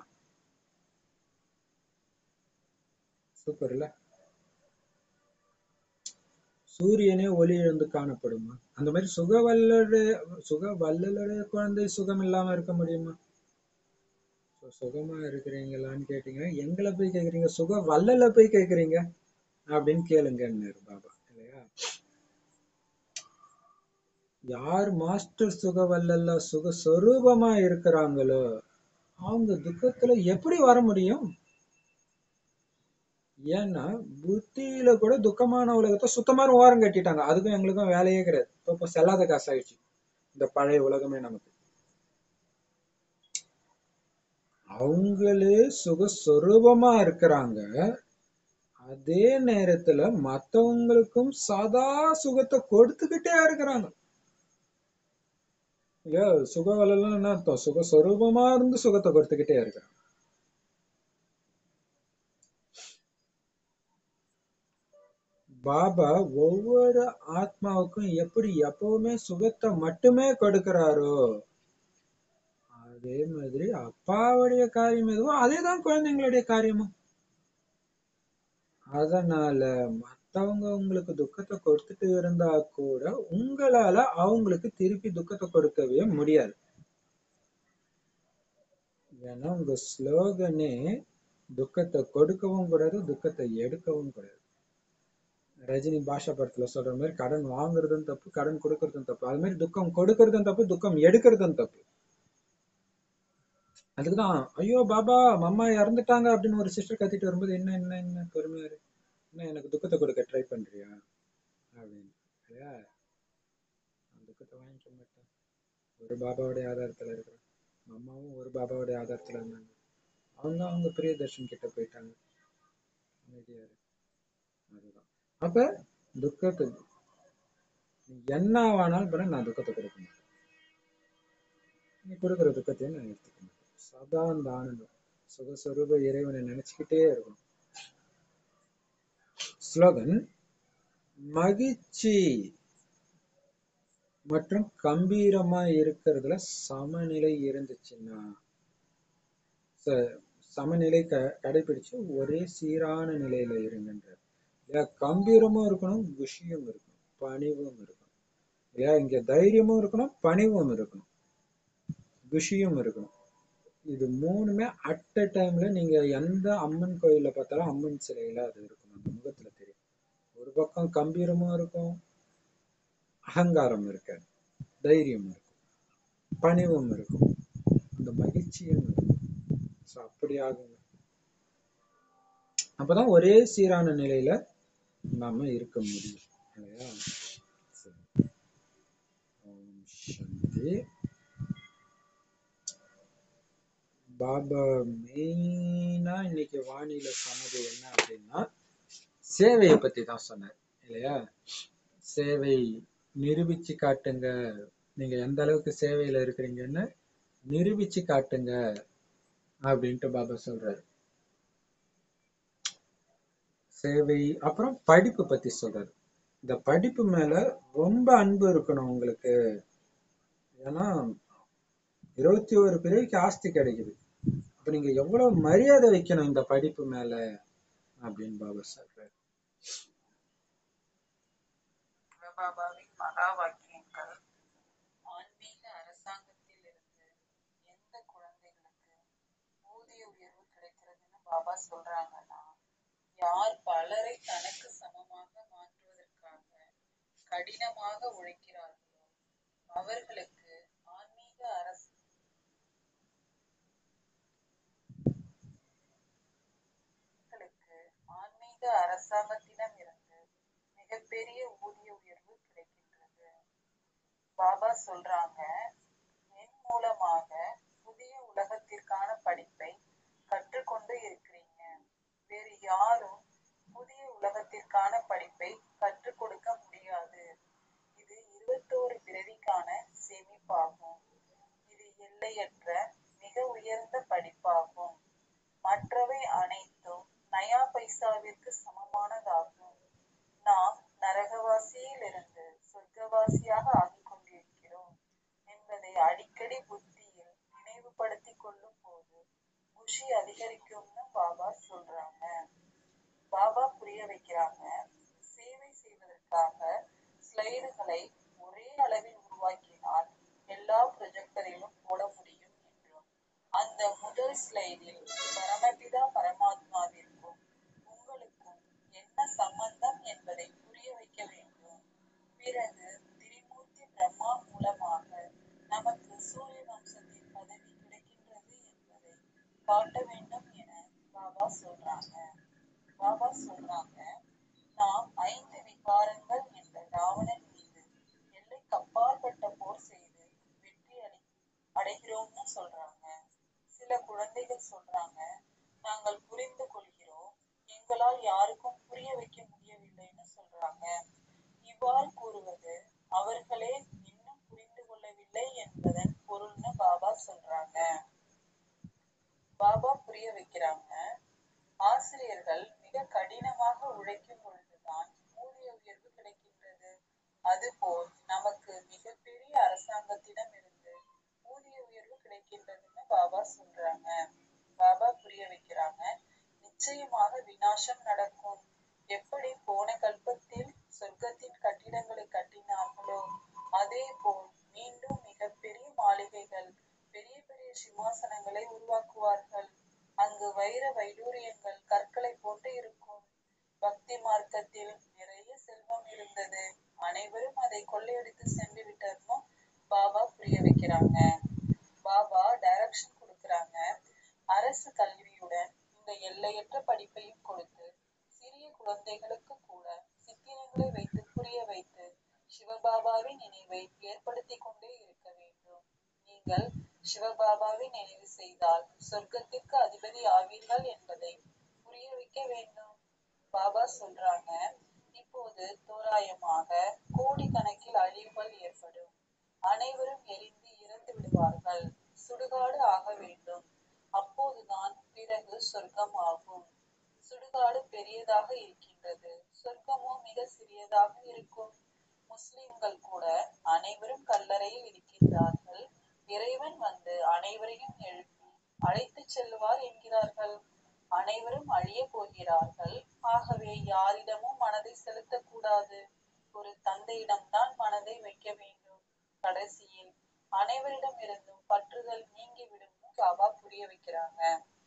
சூப்பர்ல சூரியனே ஒளி இழந்து காணப்படுமா அந்த மாதிரி சுக வல்லடைய சுக வல்லலுடைய குழந்தை சுகம் இல்லாம இருக்க முடியுமா So, சுகமா இருக்கிறீங்களான்னு கேட்டீங்க எங்களை போய் கேக்குறீங்க சுக வல்லல போய் கேக்குறீங்க அப்படின்னு கேளுங்கன்னாரு பாபா இல்லையா யார் மாஸ்டர் சுக வல்லல்ல சுக சொரூபமா இருக்கிறாங்களோ அவங்க துக்கத்துல எப்படி வர முடியும் ஏன்னா புத்தியில கூட துக்கமான உலகத்தை சுத்தமான ஓரம் கட்டிட்டாங்க அதுக்கும் எங்களுக்கும் வேலையே கிடையாது இப்ப இப்ப செல்லாத காசு ஆயிடுச்சு இந்த பழைய உலகமே நமக்கு அவங்களே சுகஸ்வரூபமா இருக்கிறாங்க அதே நேரத்துல மத்தவங்களுக்கும் சதா சுகத்தை கொடுத்துக்கிட்டே இருக்கிறாங்க இல்லையா சுகவலாம் என்ன அர்த்தம் சுகஸ்வரூபமா இருந்து சுகத்தை கொடுத்துக்கிட்டே இருக்கிறாங்க பாபா ஒவ்வொரு ஆத்மாவுக்கும் எப்படி எப்பவுமே சுகத்தை மட்டுமே கொடுக்கிறாரோ அதே மாதிரி அப்பாவுடைய காரியம் எதுவோ அதேதான் குழந்தைங்களுடைய காரியமும் அதனால மத்தவங்க உங்களுக்கு துக்கத்தை கொடுத்துட்டு இருந்தா கூட உங்களால அவங்களுக்கு திருப்பி துக்கத்தை கொடுக்கவே முடியாது ஏன்னா உங்க ஸ்லோகனே துக்கத்தை கொடுக்கவும் கூடாது துக்கத்தை எடுக்கவும் கூடாது ரஜினி பாஷா படத்துல சொல்ற மாதிரி கடன் வாங்குறதும் தப்பு கடன் கொடுக்கறதும் தப்பு அது மாதிரி துக்கம் கொடுக்கறதும் தப்பு துக்கம் எடுக்கிறதும் தப்பு அதுக்குதான் ஐயோ பாபா மம்மா இறந்துட்டாங்க அப்படின்னு ஒரு சிஸ்டர் கத்திட்டு வரும்போது என்ன என்ன என்ன பொறுமையா இரு என்ன எனக்கு துக்கத்தை கொடுக்க ட்ரை பண்றியா அப்படின்னு இல்லையா நான் துக்கத்தை வாங்கிக்க மாட்டேன் ஒரு பாபாவுடைய ஆதாரத்துல இருக்கிறேன் அம்மாவும் ஒரு பாபாவுடைய ஆதாரத்துல இருந்தாங்க அவங்க அவங்க பிரியதர்ஷன் கிட்ட போயிட்டாங்க அமைதியா இரு. அதுதான் அப்ப துக்கத்தை நீ என்ன வேணாலும் பண்ண நான் துக்கத்தை கொடுக்க மாட்டேன் நீ கொடுக்குற துக்கத்தையும் நான் எடுத்துக்க மாட்டேன் சதா அந்த ஆனந்தம் சுகஸ்வரூப இறைவனை நினைச்சுக்கிட்டே இருக்கணும் ஸ்லோகன் மகிழ்ச்சி மற்றும் கம்பீரமா இருக்கிறதுல சமநிலை இருந்துச்சுன்னா ச- சமநிலை க கடைபிடிச்சு ஒரே சீரான நிலையில இருங்கன்ற இல்லையா கம்பீரமும் இருக்கணும் குஷியும் இருக்கணும் பணிவும் இருக்கணும் இல்லையா இங்க தைரியமும் இருக்கணும் பணிவும் இருக்கணும் குஷியும் இருக்கணும் இது மூணுமே அட் அ டைம்ல நீங்க எந்த அம்மன் கோயில்ல பார்த்தாலும் அம்மன் சிலையில அது இருக்கணும் அந்த முகத்துல தெரியும் ஒரு பக்கம் கம்பீரமும் இருக்கும் அகங்காரம் இருக்காது தைரியம் இருக்கும் பணிவும் இருக்கும் அந்த மகிழ்ச்சியும் இருக்கும் ஸோ அப்படி ஆகுங்க அப்பதான் ஒரே சீரான நிலையில நாம இருக்க முடியும் இல்லையா சரி. ஓம் சாந்தி பாபா மெயினா இன்னைக்கு வானிலை சொன்னது என்ன அப்படின்னா சேவையை பத்தி தான் சொன்னார் இல்லையா சேவை நிரூபிச்சு காட்டுங்க நீங்க எந்த அளவுக்கு சேவையில இருக்கிறீங்கன்னு நிரூபிச்சு காட்டுங்க அப்படின்ட்டு பாபா சொல்றாரு சேவை அப்புறம் படிப்பு பத்தி சொல்றாரு இந்த படிப்பு மேல ரொம்ப அன்பு இருக்கணும் உங்களுக்கு ஏன்னா இருபத்தி ஒரு பிறவிக்கு ஆஸ்தி கிடைக்குது அப்ப நீங்க எவ்வளவு மரியாதை வைக்கணும் இந்த படிப்பு மேல அப்படின்னு பாபா சொல்றாரு சிவபாபாவின் மகா வாக்கியங்கள் ஆன்மீக அரசாங்கத்திலிருந்து எந்த குழந்தைகளுக்கு ஊதிய உயர்வு கிடைக்கிறதுன்னு பாபா சொல்றாங்கன்னா யார் பலரை தனக்கு சமமாக மாற்றுவதற்காக கடினமாக உழைக்கிறார்களோ அவர்களுக்கு ஆன்மீக அரசு அவர்களுக்கு ஆன்மீக அரசாங்கத்திடம் இருந்து மிகப்பெரிய ஊதிய உயர்வு கிடைக்கின்றது பாபா சொல்றாங்க என் மூலமாக புதிய உலகத்திற்கான படிப்பை கற்றுக்கொண்டு இருக்கிறீங்க வேறு யாரும் புதிய உலகத்திற்கான படிப்பை கற்றுக் கொடுக்க முடியாது இது இருபத்தோரு பிறவிக்கான சேமிப்பாகும் இது எல்லையற்ற மிக உயர்ந்த படிப்பாகும் மற்றவை அனைத்தும் நயா பைசாவிற்கு சமமானதாகும் நாம் நரகவாசியிலிருந்து சொர்க்கவாசியாக ஆகிக் கொண்டிருக்கிறோம் என்பதை அடிக்கடி புத்தியில் பக்குவப்படுத்திக் கொள்ளும் போது குஷி அதிகரிக்கும்னு பாபா சொல்றாங்க பாபா புரிய வைக்கிறாங்க சேவை செய்வதற்காக ஸ்லைடுகளை ஒரே அளவில் உருவாக்கினால் எல்லா ப்ரொஜெக்டரிலும் போட முடியும் என்றும் அந்த முதல் ஸ்லைடில் பரமபிதா பரமாத்மாவிற்கும் உங்களுக்கும் என்ன சம்பந்தம் என்பதை புரிய வைக்க வேண்டும் பிறகு திரிமூர்த்தி பிரம்மா மூலமாக நமக்கு சூரிய வம்சத்தின் பதவி கிடைக்கின்றது என்பதை காட்ட வேண்டும் என பாபா சொல்றாங்க பாபா சொல்றாங்க நாம் ஐந்து விகாரங்கள் என்ற ராவணன் மீது எல்லைக்கு அப்பாற்பட்ட போர் செய்து வெற்றி அடை அடைகிறோம்னு சொல்றாங்க சில குழந்தைகள் சொல்றாங்க நாங்கள் புரிந்து கொள்கிறோம் எங்களால் யாருக்கும் புரிய வைக்க முடியவில்லைன்னு சொல்றாங்க இவ்வாறு கூறுவது அவர்களே இன்னும் புரிந்து கொள்ளவில்லை என்பதன் பொருள்னு பாபா சொல்றாங்க பாபா புரிய வைக்கிறாங்க ஆசிரியர்கள் மிக கடினமாக உழைக்கும் பொழுதுதான் ஊதிய உயர்வு கிடைக்கின்றது அதுபோல் நமக்கு மிகப்பெரிய அரசாங்கத்திடம் இருந்து ஊதிய உயர்வு கிடைக்கின்றதுன்னு பாபா சொல்றாங்க பாபா புரிய வைக்கிறாங்க நிச்சயமாக விநாசம் நடக்கும் எப்படி போன கல்பத்தில் சொர்க்கத்தின் கட்டிடங்களை கட்டினார்களோ அதே போல் மீண்டும் மிகப்பெரிய மாளிகைகள் பெரிய பெரிய சிம்மாசனங்களை உருவாக்குவார்கள் அங்கு வைர வைடூரியங்கள் கற்களை போட்டு இருக்கும் பக்தி மார்க்கத்தில் நிறைய செல்வம் இருந்தது அனைவரும் அதை கொள்ளையடித்து சென்று விட்டதும் பாபா புரிய வைக்கிறாங்க பாபா டைரக்ஷன் கொடுக்கறாங்க அரசு கல்வியுடன் இந்த எல்லையற்ற படிப்பையும் கொடுத்து சிறிய குழந்தைகளுக்கு கூட சித்திரங்களை வைத்து புரிய வைத்து சிவபாபாவின் நினைவை ஏற்படுத்திக் கொண்டே இருக்க வேண்டும் நீங்கள் சிவபாபாவை நினைவு செய்தால் சொர்க்கத்திற்கு அதிபதி ஆவீர்கள் என்பதை புரிய வைக்க வேண்டும் பாபா சொல்றாங்க இப்போது தோராயமாக கோடிக்கணக்கில் அழிவுகள் ஏற்படும் அனைவரும் எரிந்து இறந்து விடுவார்கள் சுடுகாடு ஆக வேண்டும் அப்போதுதான் பிறகு சொர்க்கம் ஆகும் சுடுகாடு பெரியதாக இருக்கின்றது சொர்க்கமோ மிக சிறியதாக இருக்கும் முஸ்லிம்கள் கூட அனைவரும் கல்லறையில் இருக்கின்றார்கள் இறைவன் வந்து அனைவரையும் எழுப்பி அழைத்துச் செல்வார் என்கிறார்கள் அனைவரும் அழிய போகிறார்கள் ஆகவே யாரிடமும் மனதை செலுத்தக்கூடாது ஒரு தந்தையிடம்தான் மனதை வைக்க வேண்டும் கடைசியில் அனைவரிடமிருந்தும் பற்றுதல் நீங்கிவிடும் பாபா புரிய வைக்கிறாங்க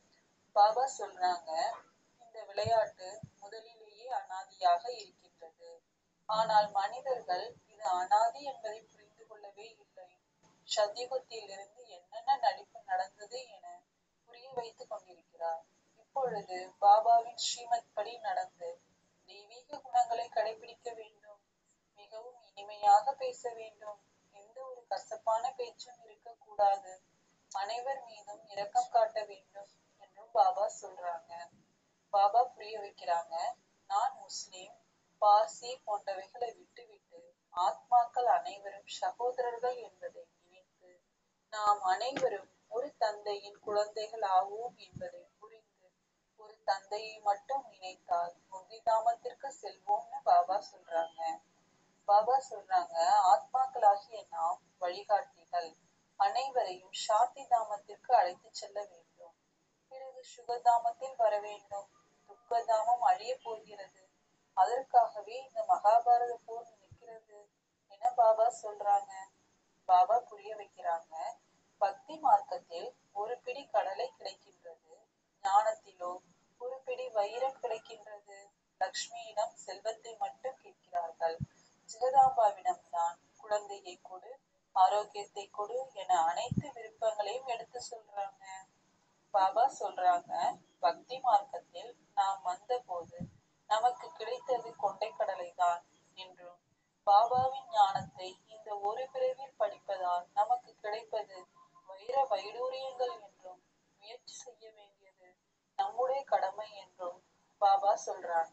பாபா சொல்றாங்க இந்த விளையாட்டு முதலிலேயே அனாதியாக இருக்கின்றது ஆனால் மனிதர்கள் இது அனாதி என்பதை புரிந்து கொள்ளவே இல்லை சத்தியுகத்தில் இருந்து என்னென்ன நடிப்பு நடந்தது என புரிய வைத்துக் கொண்டிருக்கிறார் இப்பொழுது பாபாவின் ஸ்ரீமத் படி நடந்து தெய்வீக குணங்களை கடைபிடிக்க வேண்டும் மிகவும் இனிமையாக பேச வேண்டும் எந்த ஒரு கசப்பான பேச்சும் இருக்கக்கூடாது அனைவர் மீதும் இரக்கம் காட்ட வேண்டும் என்றும் பாபா சொல்றாங்க பாபா புரிய வைக்கிறாங்க நான் முஸ்லிம் பார்சி போன்றவைகளை விட்டுவிட்டு ஆத்மாக்கள் அனைவரும் சகோதரர்கள் என்பதை நினைத்து நாம் அனைவரும் ஒரு தந்தையின் குழந்தைகள் ஆவோம் என்பதை புரிந்து ஒரு தந்தையை மட்டும் நினைத்தால் முக்திதாமத்திற்கு செல்வோம்னு பாபா சொல்றாங்க பாபா சொல்றாங்க ஆத்மாக்களாகிய நாம் வழிகாட்டிகள் அனைவரையும் சாந்தி தாமத்திற்கு அழைத்து செல்ல வேண்டும் பிறகு சுகதாமத்தில் வர வேண்டும் துக்கதாமம் அழிய போகிறது அதற்காகவே இந்த மகாபாரத போர் நிற்கிறது என பாபா சொல்றாங்க பாபா புரிய வைக்கிறாங்க பக்தி மார்க்கத்தில் ஒரு பிடி கடலை கிடைக்கின்றது ஞானத்திலோ ஒரு பிடி வைரம் கிடைக்கின்றது லக்ஷ்மியிடம் செல்வத்தை மட்டும் கேட்கிறார்கள் ஜெகதாம்பாவிடம் தான் குழந்தையை கொடு ஆரோக்கியத்தை கொடு என அனைத்து விருப்பங்களையும் எடுத்து சொல்றாங்க பாபா சொல்றாங்க பக்தி மார்க்கத்தில் நாம் வந்தபோது நமக்கு கிடைத்தது கொண்டை கடலை தான் என்றும் பாபாவின் ஞானத்தை இந்த ஒரு பிறவில் படிப்பதால் நமக்கு கிடைப்பது வைர வைடூரியங்கள் என்றும் முயற்சி செய்ய வேண்டியது நம்முடைய கடமை என்றும் பாபா சொல்றாங்க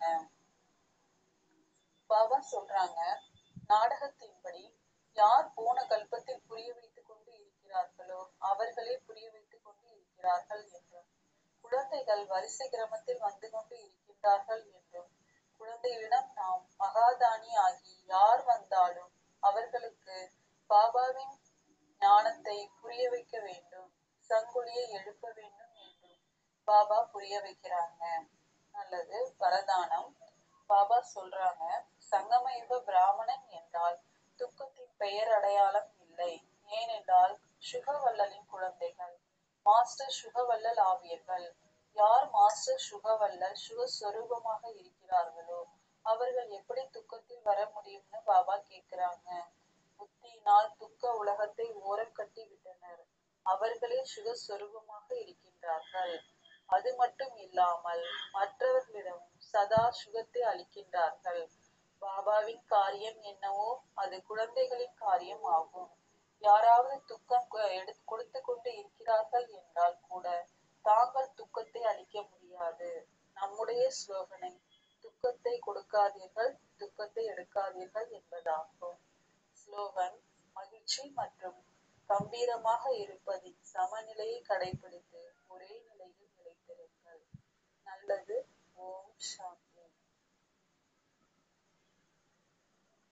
பாபா சொல்றாங்க நாடகத்தின்படி யார் போன கல்பத்தில் புரிய வைத்துக் கொண்டு இருக்கிறார்களோ அவர்களே புரிய வைத்துக் கொண்டு இருக்கிறார்கள் என்றும் குழந்தைகள் வரிசை கிரமத்தில் வந்து கொண்டு இருக்கின்றார்கள் என்றும் குழந்தைகளிடம் நாம் மகாதானி ஆகி யார் வந்தாலும் அவர்களுக்கு பாபாவின் ஞானத்தை புரிய வைக்க வேண்டும் சங்கொலியை எழுப்ப வேண்டும் என்றும் பாபா புரிய வைக்கிறாங்க நல்லது வரதானம் பாபா சொல்றாங்க சங்கமயுக பிராமணன் என்றால் துக்கத்தின் பெயர் அடையாளம் இல்லை ஏனென்றால் சுகவல்லலின் குழந்தைகள் மாஸ்டர் சுகவல்லல் ஆவியர்கள் யார் மாஸ்டர் சுகவல்லல் சுகஸ்வரூபமாக இருக்கிறார்களோ அவர்கள் எப்படி துக்கத்தில் வர முடியும்னு பாபா கேக்குறாங்க புத்தியினால் துக்க உலகத்தை ஓரம் கட்டி விட்டனர் அவர்களே சுகஸ்வரூபமாக இருக்கின்றார்கள் அது மட்டும் இல்லாமல் மற்றவர்களிடமும் சதா சுகத்தை அளிக்கின்றார்கள் பாபாவின் காரியம் என்னவோ அது குழந்தைகளின் காரியம் ஆகும் யாராவது துக்கம் கொ- எடு- கொடுத்து கொண்டு இருக்கிறார்கள் என்றால் கூட தாங்கள் துக்கத்தை அளிக்க முடியாது நம்முடைய ஸ்லோகனை துக்கத்தை கொடுக்காதீர்கள் துக்கத்தை எடுக்காதீர்கள் என்பதாகும் ஸ்லோகன் மகிழ்ச்சி மற்றும் கம்பீரமாக இருப்பதின் சமநிலையை கடைபிடித்து ஒரே நிலையில் நிலைத்திருங்கள் நல்லது ஓம் சாந்தி